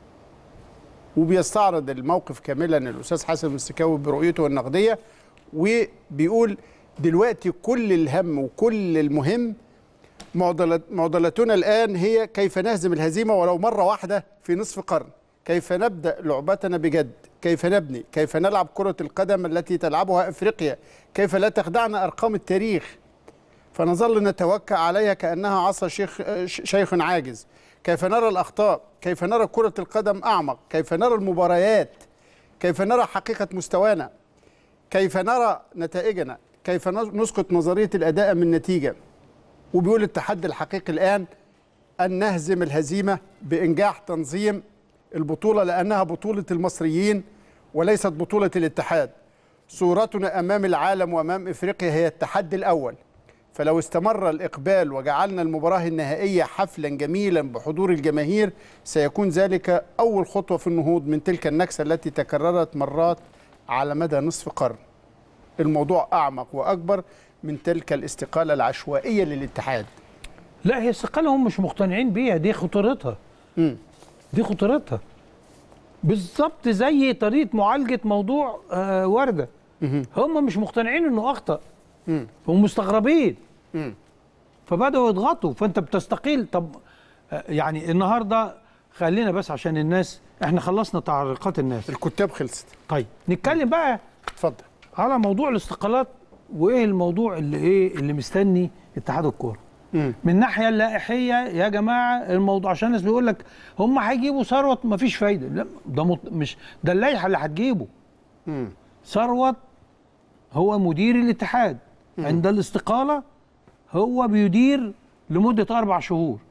وبيستعرض الموقف كاملا الاستاذ حسن المسكاوي برؤيته النقديه وبيقول دلوقتي كل الهم وكل المهم معضلة معضلتنا الآن هي كيف نهزم الهزيمة ولو مرة واحدة في نصف قرن كيف نبدأ لعبتنا بجد كيف نبني كيف نلعب كرة القدم التي تلعبها أفريقيا كيف لا تخدعنا أرقام التاريخ فنظل نتوكأ عليها كأنها عصا شيخ شيخ عاجز كيف نرى الأخطاء كيف نرى كرة القدم أعمق كيف نرى المباريات كيف نرى حقيقة مستوانا كيف نرى نتائجنا كيف نسقط نظرية الأداء من نتيجة وبيقول التحدي الحقيقي الآن أن نهزم الهزيمة بإنجاح تنظيم البطولة لأنها بطولة المصريين وليست بطولة الاتحاد صورتنا أمام العالم وأمام إفريقيا هي التحدي الأول فلو استمر الإقبال وجعلنا المباراة النهائية حفلا جميلا بحضور الجماهير سيكون ذلك أول خطوة في النهوض من تلك النكسة التي تكررت مرات على مدى نصف قرن الموضوع أعمق وأكبر من تلك الاستقالة العشوائية للاتحاد لا هي استقالة هم مش مقتنعين بيها دي خطورتها مم. دي خطورتها بالظبط زي طريقة معالجة موضوع آه وردة هم مش مقتنعين انه اخطأ مم. هم مستغربين مم. فبدأوا يضغطوا فانت بتستقيل طب آه يعني النهارده خلينا بس عشان الناس احنا خلصنا تعليقات الناس الكتاب خلصت طيب نتكلم بقى اتفضل على موضوع الاستقالات وايه الموضوع اللي ايه اللي مستني اتحاد الكوره مم. من الناحيه اللائحيه يا جماعه الموضوع عشان الناس بيقول لك هم هيجيبوا ثروت مفيش فايده لا ده مط... مش ده اللائحه اللي هتجيبه مم. ثروت هو مدير الاتحاد عند الاستقاله هو بيدير لمده اربع شهور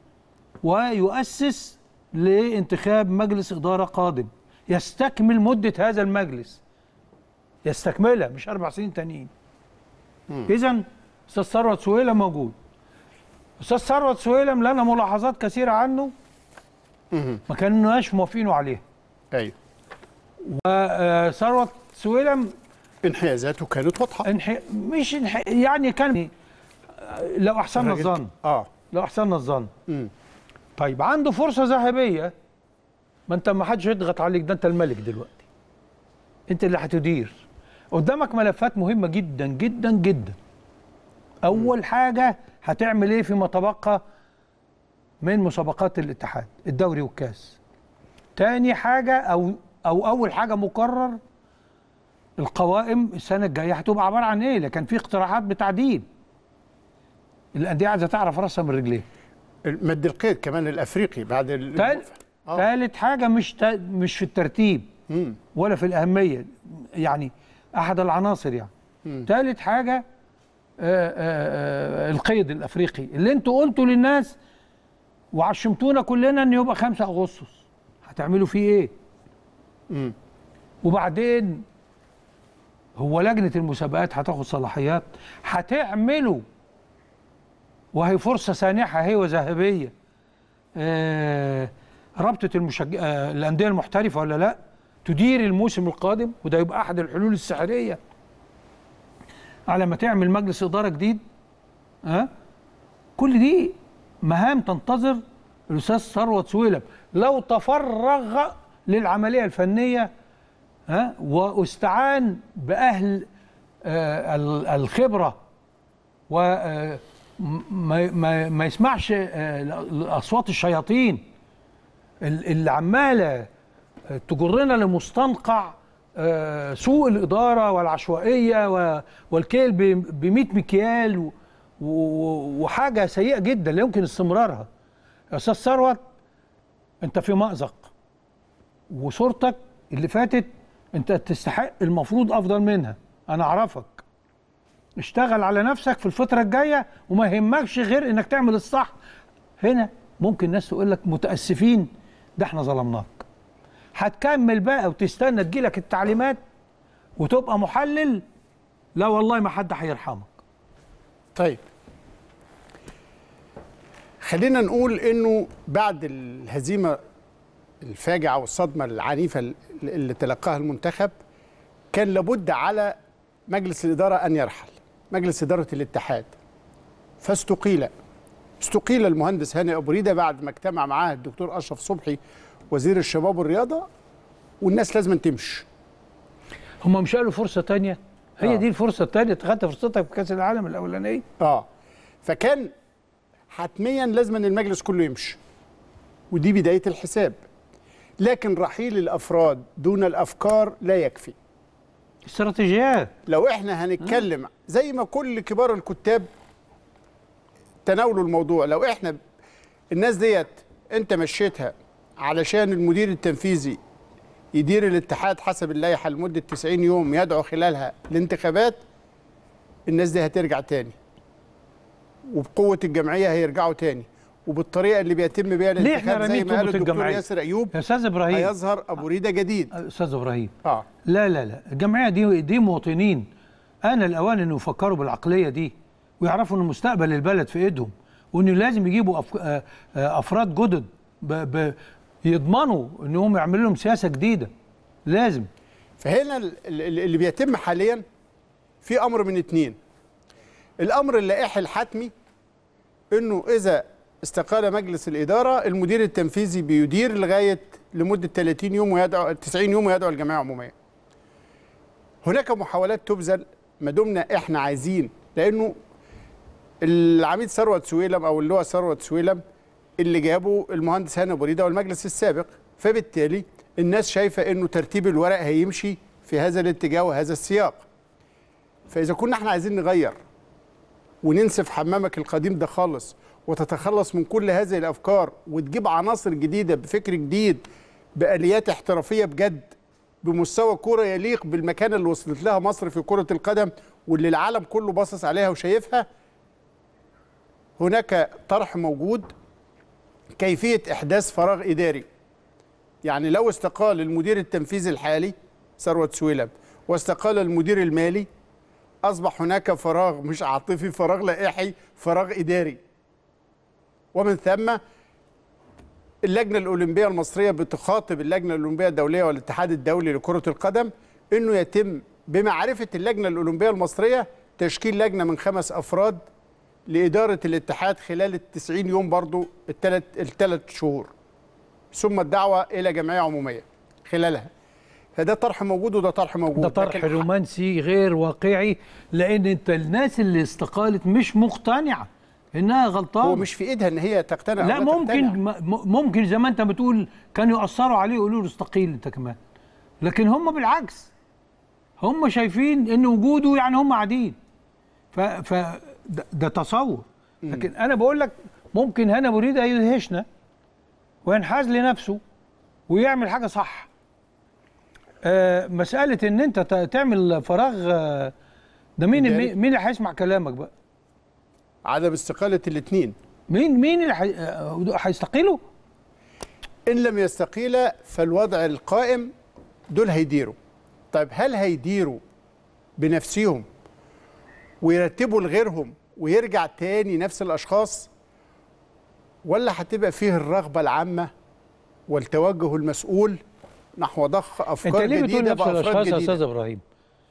ويؤسس لانتخاب مجلس اداره قادم يستكمل مده هذا المجلس يستكملها مش اربع سنين تانيين اذا استاذ ثروت سويلم موجود استاذ ثروت سويلم لنا ملاحظات كثيره عنه مم. ما كناش موافقينه عليها ايوه وثروت سويلم انحيازاته كانت واضحه انحي... مش انحي... يعني كان لو احسننا راجل- الظن اه لو احسننا الظن مم. طيب عنده فرصه ذهبيه ما انت ما حدش يضغط عليك ده انت الملك دلوقتي انت اللي هتدير قدامك ملفات مهمه جدا جدا جدا اول حاجه هتعمل ايه فيما تبقى من مسابقات الاتحاد الدوري والكاس تاني حاجه او او اول حاجه مقرر القوائم السنه الجايه هتبقى عباره عن ايه لكن في اقتراحات بتعديل الانديه عايزه تعرف راسها من رجليها مد القيد كمان الافريقي بعد ال... تال... آه. ثالث حاجه مش تا... مش في الترتيب مم. ولا في الاهميه يعني احد العناصر يعني مم. ثالث حاجه آآ آآ القيد الافريقي اللي انتوا قلتوا للناس وعشمتونا كلنا ان يبقى 5 اغسطس هتعملوا فيه ايه مم. وبعدين هو لجنه المسابقات هتاخد صلاحيات هتعملوا وهي فرصه سانحه هي وذهبيه آه رابطه المشج... آه الانديه المحترفه ولا لا تدير الموسم القادم وده يبقى احد الحلول السحريه على ما تعمل مجلس اداره جديد ها أه؟ كل دي مهام تنتظر الاستاذ ثروت سويلم لو تفرغ للعمليه الفنيه ها أه؟ واستعان باهل آه ال- الخبره ما ما, ما يسمعش آه، لاصوات الشياطين ال- اللي عماله تجرنا لمستنقع آه، سوء الاداره والعشوائيه و- والكيل ب 100 مكيال و- و- وحاجه سيئه جدا لا يمكن استمرارها يا استاذ ثروت انت في مأزق وصورتك اللي فاتت انت تستحق المفروض افضل منها انا اعرفك اشتغل على نفسك في الفتره الجايه وما يهمكش غير انك تعمل الصح هنا ممكن ناس تقول لك متاسفين ده احنا ظلمناك هتكمل بقى وتستنى تجيلك التعليمات وتبقى محلل لا والله ما حد هيرحمك طيب خلينا نقول انه بعد الهزيمه الفاجعه والصدمه العنيفه اللي تلقاها المنتخب كان لابد على مجلس الاداره ان يرحل مجلس اداره الاتحاد فاستقيل استقيل المهندس هاني ابو ريده بعد ما اجتمع معاه الدكتور اشرف صبحي وزير الشباب والرياضه والناس لازم تمشي هم مش قالوا فرصه تانية هي آه. دي الفرصه التانية خدت فرصتك في كاس العالم الاولانيه اه فكان حتميا لازم أن المجلس كله يمشي ودي بدايه الحساب لكن رحيل الافراد دون الافكار لا يكفي استراتيجيات لو احنا هنتكلم زي ما كل كبار الكتاب تناولوا الموضوع لو احنا الناس ديت انت مشيتها علشان المدير التنفيذي يدير الاتحاد حسب اللائحه لمده 90 يوم يدعو خلالها الانتخابات الناس دي هترجع تاني وبقوه الجمعيه هيرجعوا تاني وبالطريقه اللي بيتم بيها ليه احنا الانتخاب زي رامين ما قال طوبة الدكتور الجمعية؟ ياسر ايوب يا استاذ ابراهيم هيظهر ابو ريده جديد استاذ ابراهيم اه لا لا لا الجمعيه دي دي مواطنين انا الاوان انه يفكروا بالعقليه دي ويعرفوا ان مستقبل البلد في ايدهم وانه لازم يجيبوا أف... آه، آه، افراد جدد ب... ب... يضمنوا انهم يعملوا لهم سياسه جديده لازم فهنا ال- ال- اللي بيتم حاليا في امر من اتنين الامر اللائحي الحتمي انه اذا استقال مجلس الاداره المدير التنفيذي بيدير لغايه لمده 30 يوم ويدعو 90 يوم ويدعو الجمعيه عموميه. هناك محاولات تبذل ما دمنا احنا عايزين لانه العميد ثروت سويلم او اللواء ثروت سويلم اللي جابه المهندس هاني ابو ريده والمجلس السابق فبالتالي الناس شايفه انه ترتيب الورق هيمشي في هذا الاتجاه وهذا السياق فاذا كنا احنا عايزين نغير وننسف حمامك القديم ده خالص وتتخلص من كل هذه الافكار وتجيب عناصر جديده بفكر جديد باليات احترافيه بجد بمستوى كوره يليق بالمكانه اللي وصلت لها مصر في كره القدم واللي العالم كله باصص عليها وشايفها هناك طرح موجود كيفيه احداث فراغ اداري يعني لو استقال المدير التنفيذي الحالي ثروت سويلم واستقال المدير المالي اصبح هناك فراغ مش عاطفي فراغ لائحي فراغ اداري ومن ثم اللجنه الاولمبيه المصريه بتخاطب اللجنه الاولمبيه الدوليه والاتحاد الدولي لكره القدم انه يتم بمعرفه اللجنه الاولمبيه المصريه تشكيل لجنه من خمس افراد لاداره الاتحاد خلال التسعين يوم برضو الثلاث الثلاث شهور ثم الدعوه الى جمعيه عموميه خلالها فده طرح موجود وده طرح موجود ده طرح لكن رومانسي غير واقعي لان انت الناس اللي استقالت مش مقتنعه انها غلطانه هو مش في ايدها ان هي تقتنع لا أو ممكن تقتنع. م- ممكن زي ما انت بتقول كانوا يأثروا عليه يقولوا له استقيل انت كمان لكن هم بالعكس هم شايفين ان وجوده يعني هم قاعدين ف, ف ده, ده تصور لكن انا بقول لك ممكن هنا مريد يدهشنا وينحاز لنفسه ويعمل حاجه صح آه مساله ان انت ت- تعمل فراغ آه ده مين إداري. اللي مين اللي هيسمع كلامك بقى عدم استقاله الاثنين مين مين اللي هي- آه، هيستقيلوا ان لم يستقيل فالوضع القائم دول هيديروا طيب هل هيديروا بنفسهم ويرتبوا لغيرهم ويرجع تاني نفس الاشخاص ولا هتبقى فيه الرغبه العامه والتوجه المسؤول نحو ضخ انت افكار ليه بتقول جديده نفس بافراد الاشخاص يا جديده استاذ ابراهيم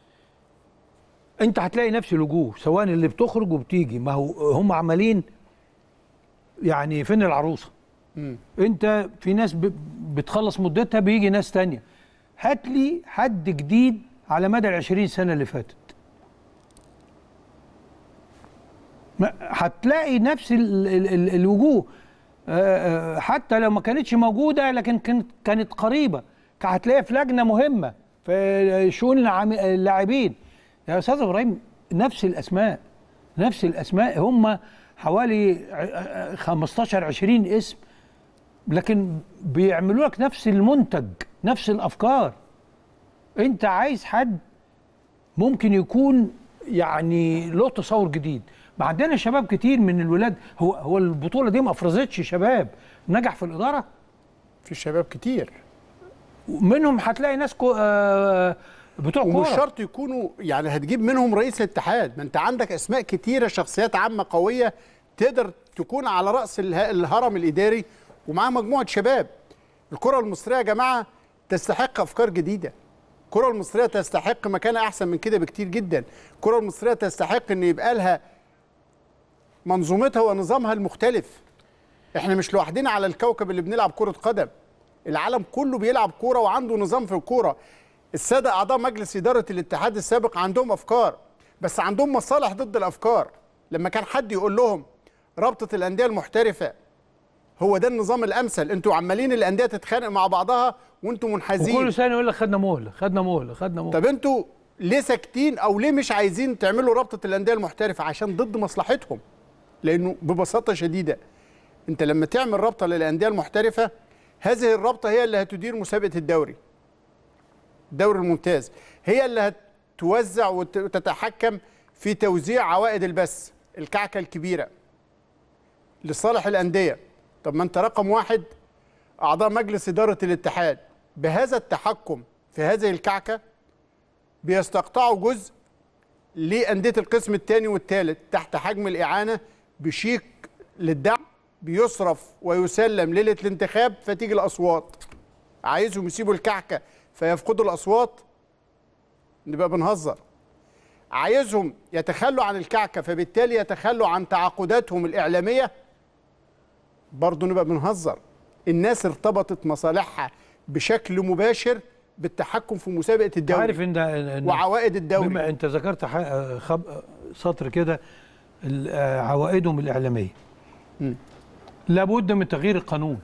انت هتلاقي نفس الوجوه سواء اللي بتخرج وبتيجي ما هو هم عمالين يعني فين العروسه انت في ناس ب- بتخلص مدتها بيجي ناس تانية هات لي حد جديد على مدى ال 20 سنه اللي فاتت ما- هتلاقي نفس ال ال ال الوجوه آه، آه، حتى لو ما كانتش موجوده لكن كانت كانت قريبه كان هتلاقيها في لجنه مهمه في شؤون العام- اللاعبين يا استاذ ابراهيم نفس الاسماء نفس الاسماء هم حوالي ع- ع- 15 20 اسم لكن بيعملوا لك نفس المنتج نفس الافكار انت عايز حد ممكن يكون يعني له تصور جديد ما عندنا شباب كتير من الولاد هو هو البطوله دي ما افرزتش شباب نجح في الاداره في شباب كتير منهم هتلاقي ناس كو آه بتوع ومش كوره شرط يكونوا يعني هتجيب منهم رئيس الاتحاد ما انت عندك اسماء كتيره شخصيات عامه قويه تقدر تكون على راس اله- الهرم الاداري ومعاه مجموعه شباب الكره المصريه يا جماعه تستحق افكار جديده الكره المصريه تستحق مكان احسن من كده بكتير جدا الكره المصريه تستحق ان يبقى لها منظومتها ونظامها المختلف احنا مش لوحدنا على الكوكب اللي بنلعب كره قدم العالم كله بيلعب كوره وعنده نظام في الكوره الساده اعضاء مجلس اداره الاتحاد السابق عندهم افكار بس عندهم مصالح ضد الافكار لما كان حد يقول لهم رابطه الانديه المحترفه هو ده النظام الامثل انتوا عمالين الانديه تتخانق مع بعضها وانتوا منحازين وكل سنه يقول لك خدنا مهله خدنا مهله خدنا مهله طب انتوا ليه ساكتين او ليه مش عايزين تعملوا رابطه الانديه المحترفه عشان ضد مصلحتهم لانه ببساطه شديده انت لما تعمل رابطه للانديه المحترفه هذه الرابطه هي اللي هتدير مسابقه الدوري الدوري الممتاز هي اللي هتوزع وت- وتتحكم في توزيع عوائد البث الكعكه الكبيره لصالح الانديه طب ما انت رقم واحد اعضاء مجلس اداره الاتحاد بهذا التحكم في هذه الكعكه بيستقطعوا جزء لأندية القسم الثاني والثالث تحت حجم الإعانة بشيك للدعم بيصرف ويسلم ليلة الانتخاب فتيجي الأصوات عايزهم يسيبوا الكعكة فيفقدوا الأصوات نبقى بنهزر عايزهم يتخلوا عن الكعكة فبالتالي يتخلوا عن تعاقداتهم الإعلامية برضه نبقى بنهزر الناس ارتبطت مصالحها بشكل مباشر بالتحكم في مسابقة الدوري عارف ان إن- وعوائد الدوري بما انت ذكرت ح- خب... سطر كده ال- آه، عوائدهم الاعلاميه مم. لابد من تغيير القانون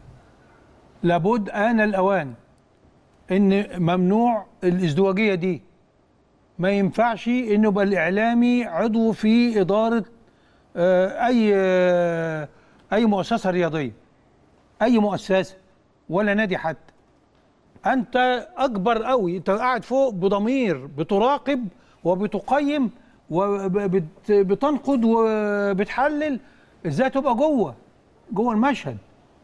لابد آن الأوان إن ممنوع الازدواجية دي ما ينفعش إنه يبقى الإعلامي عضو في إدارة آه، أي آه، أي مؤسسة رياضية أي مؤسسة ولا نادي حتى أنت أكبر قوي أنت قاعد فوق بضمير بتراقب وبتقيم وبتنقد وبتحلل إزاي تبقى جوه جوه المشهد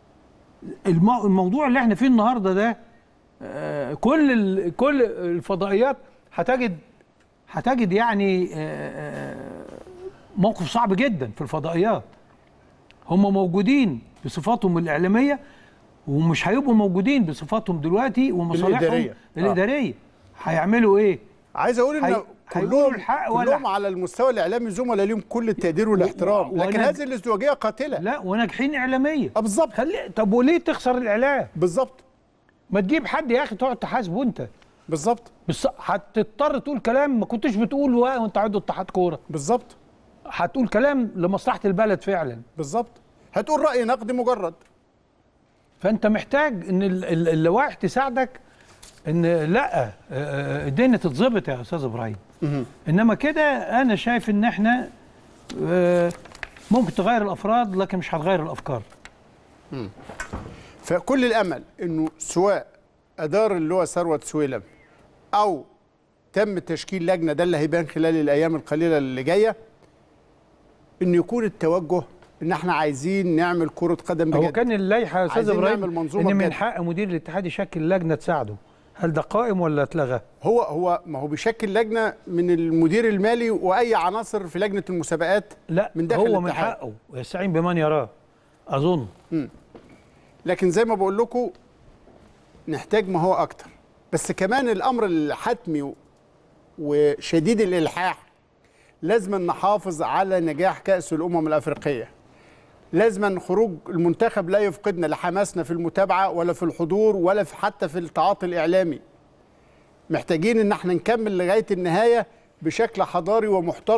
المو- الموضوع اللي احنا فيه النهارده ده آه، كل ال- كل الفضائيات هتجد هتجد يعني آه، آه، موقف صعب جدا في الفضائيات هم موجودين بصفاتهم الإعلامية ومش هيبقوا موجودين بصفاتهم دلوقتي ومصالحهم الإدارية. آه. الإدارية هيعملوا إيه؟ عايز اقول ان هي- هيقولوا كلهم الحق ولا- كلهم على المستوى الاعلامي زملاء ليهم كل التقدير والاحترام و- لكن وأنا- هذه الازدواجيه قاتله لا وناجحين إعلاميا اه بالظبط خلي طب وليه تخسر الإعلام؟ بالظبط ما تجيب حد يا أخي تقعد تحاسبه أنت بالظبط بس هتضطر تقول كلام ما كنتش بتقوله وانت عضو اتحاد كوره بالظبط هتقول كلام لمصلحه البلد فعلا بالظبط هتقول راي نقدي مجرد فانت محتاج ان ال- ال- اللوائح تساعدك ان لا آه، آه، الدنيا تتظبط يا استاذ ابراهيم انما كده انا شايف ان احنا آه، ممكن تغير الافراد لكن مش هتغير الافكار فكل الامل انه سواء ادار اللي هو ثروت سويلم او تم تشكيل لجنه ده اللي هيبان خلال الايام القليله اللي جايه ان يكون التوجه ان احنا عايزين نعمل كره قدم بجد هو كان اللائحه يا استاذ عايزين ابراهيم نعمل منظومة ان من بجد. حق مدير الاتحاد يشكل لجنه تساعده هل ده قائم ولا اتلغى؟ هو هو ما هو بيشكل لجنه من المدير المالي واي عناصر في لجنه المسابقات لا من داخل هو من الاتحاد. حقه يستعين بمن يراه اظن لكن زي ما بقول لكم نحتاج ما هو اكتر بس كمان الامر الحتمي و- وشديد الالحاح لازم نحافظ على نجاح كاس الامم الافريقيه لازم خروج المنتخب لا يفقدنا لحماسنا في المتابعه ولا في الحضور ولا في حتى في التعاطي الاعلامي محتاجين ان احنا نكمل لغايه النهايه بشكل حضاري ومحترم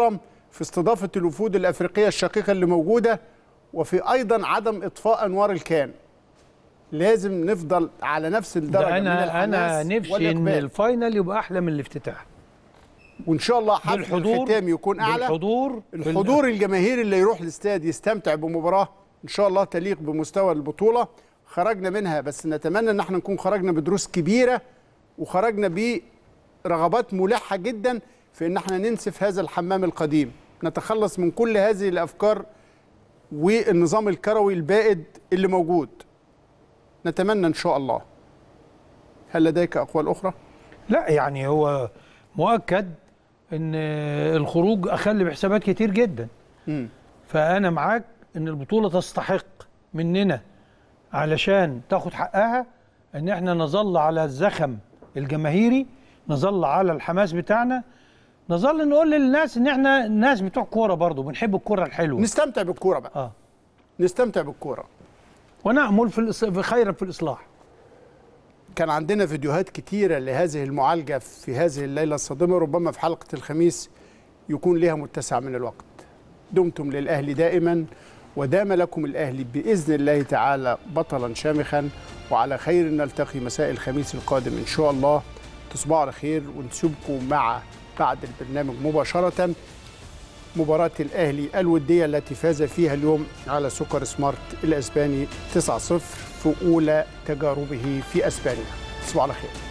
في استضافه الوفود الافريقيه الشقيقه اللي موجوده وفي ايضا عدم اطفاء انوار الكان لازم نفضل على نفس الدرجه ده من انا انا الحماس نفسي ان والإقبال. الفاينل يبقى احلى من الافتتاح وان شاء الله حفل بالحضور الختام يكون اعلى بالحضور الحضور الجماهيري اللي يروح الاستاد يستمتع بمباراه ان شاء الله تليق بمستوى البطوله خرجنا منها بس نتمنى ان احنا نكون خرجنا بدروس كبيره وخرجنا برغبات ملحه جدا في ان احنا ننسف هذا الحمام القديم نتخلص من كل هذه الافكار والنظام الكروي البائد اللي موجود نتمنى ان شاء الله هل لديك اقوال اخرى لا يعني هو مؤكد ان الخروج اخل بحسابات كتير جدا مم. فانا معاك ان البطوله تستحق مننا علشان تاخد حقها ان احنا نظل على الزخم الجماهيري نظل على الحماس بتاعنا نظل نقول للناس ان احنا ناس بتوع كوره برضه بنحب الكوره الحلوه نستمتع بالكوره بقى اه نستمتع بالكوره ونأمل في الإص- في خيرا في الاصلاح كان عندنا فيديوهات كتيرة لهذه المعالجة في هذه الليلة الصادمة ربما في حلقة الخميس يكون لها متسع من الوقت دمتم للأهلي دائما ودام لكم الأهلي بإذن الله تعالى بطلا شامخا وعلى خير نلتقي مساء الخميس القادم إن شاء الله تصبحوا على خير ونسيبكم مع بعد البرنامج مباشرة مباراة الأهلي الودية التي فاز فيها اليوم على سوبر سمارت الأسباني 9-0 في أولى تجاربه في أسبانيا تصبحوا على خير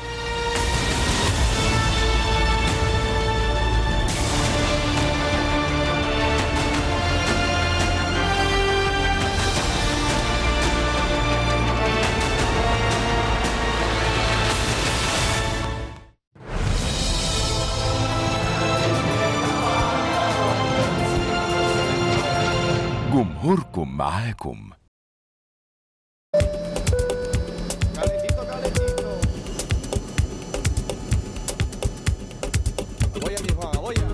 جمهوركم معاكم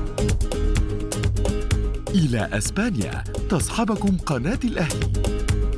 إلى أسبانيا تصحبكم قناة الأهلي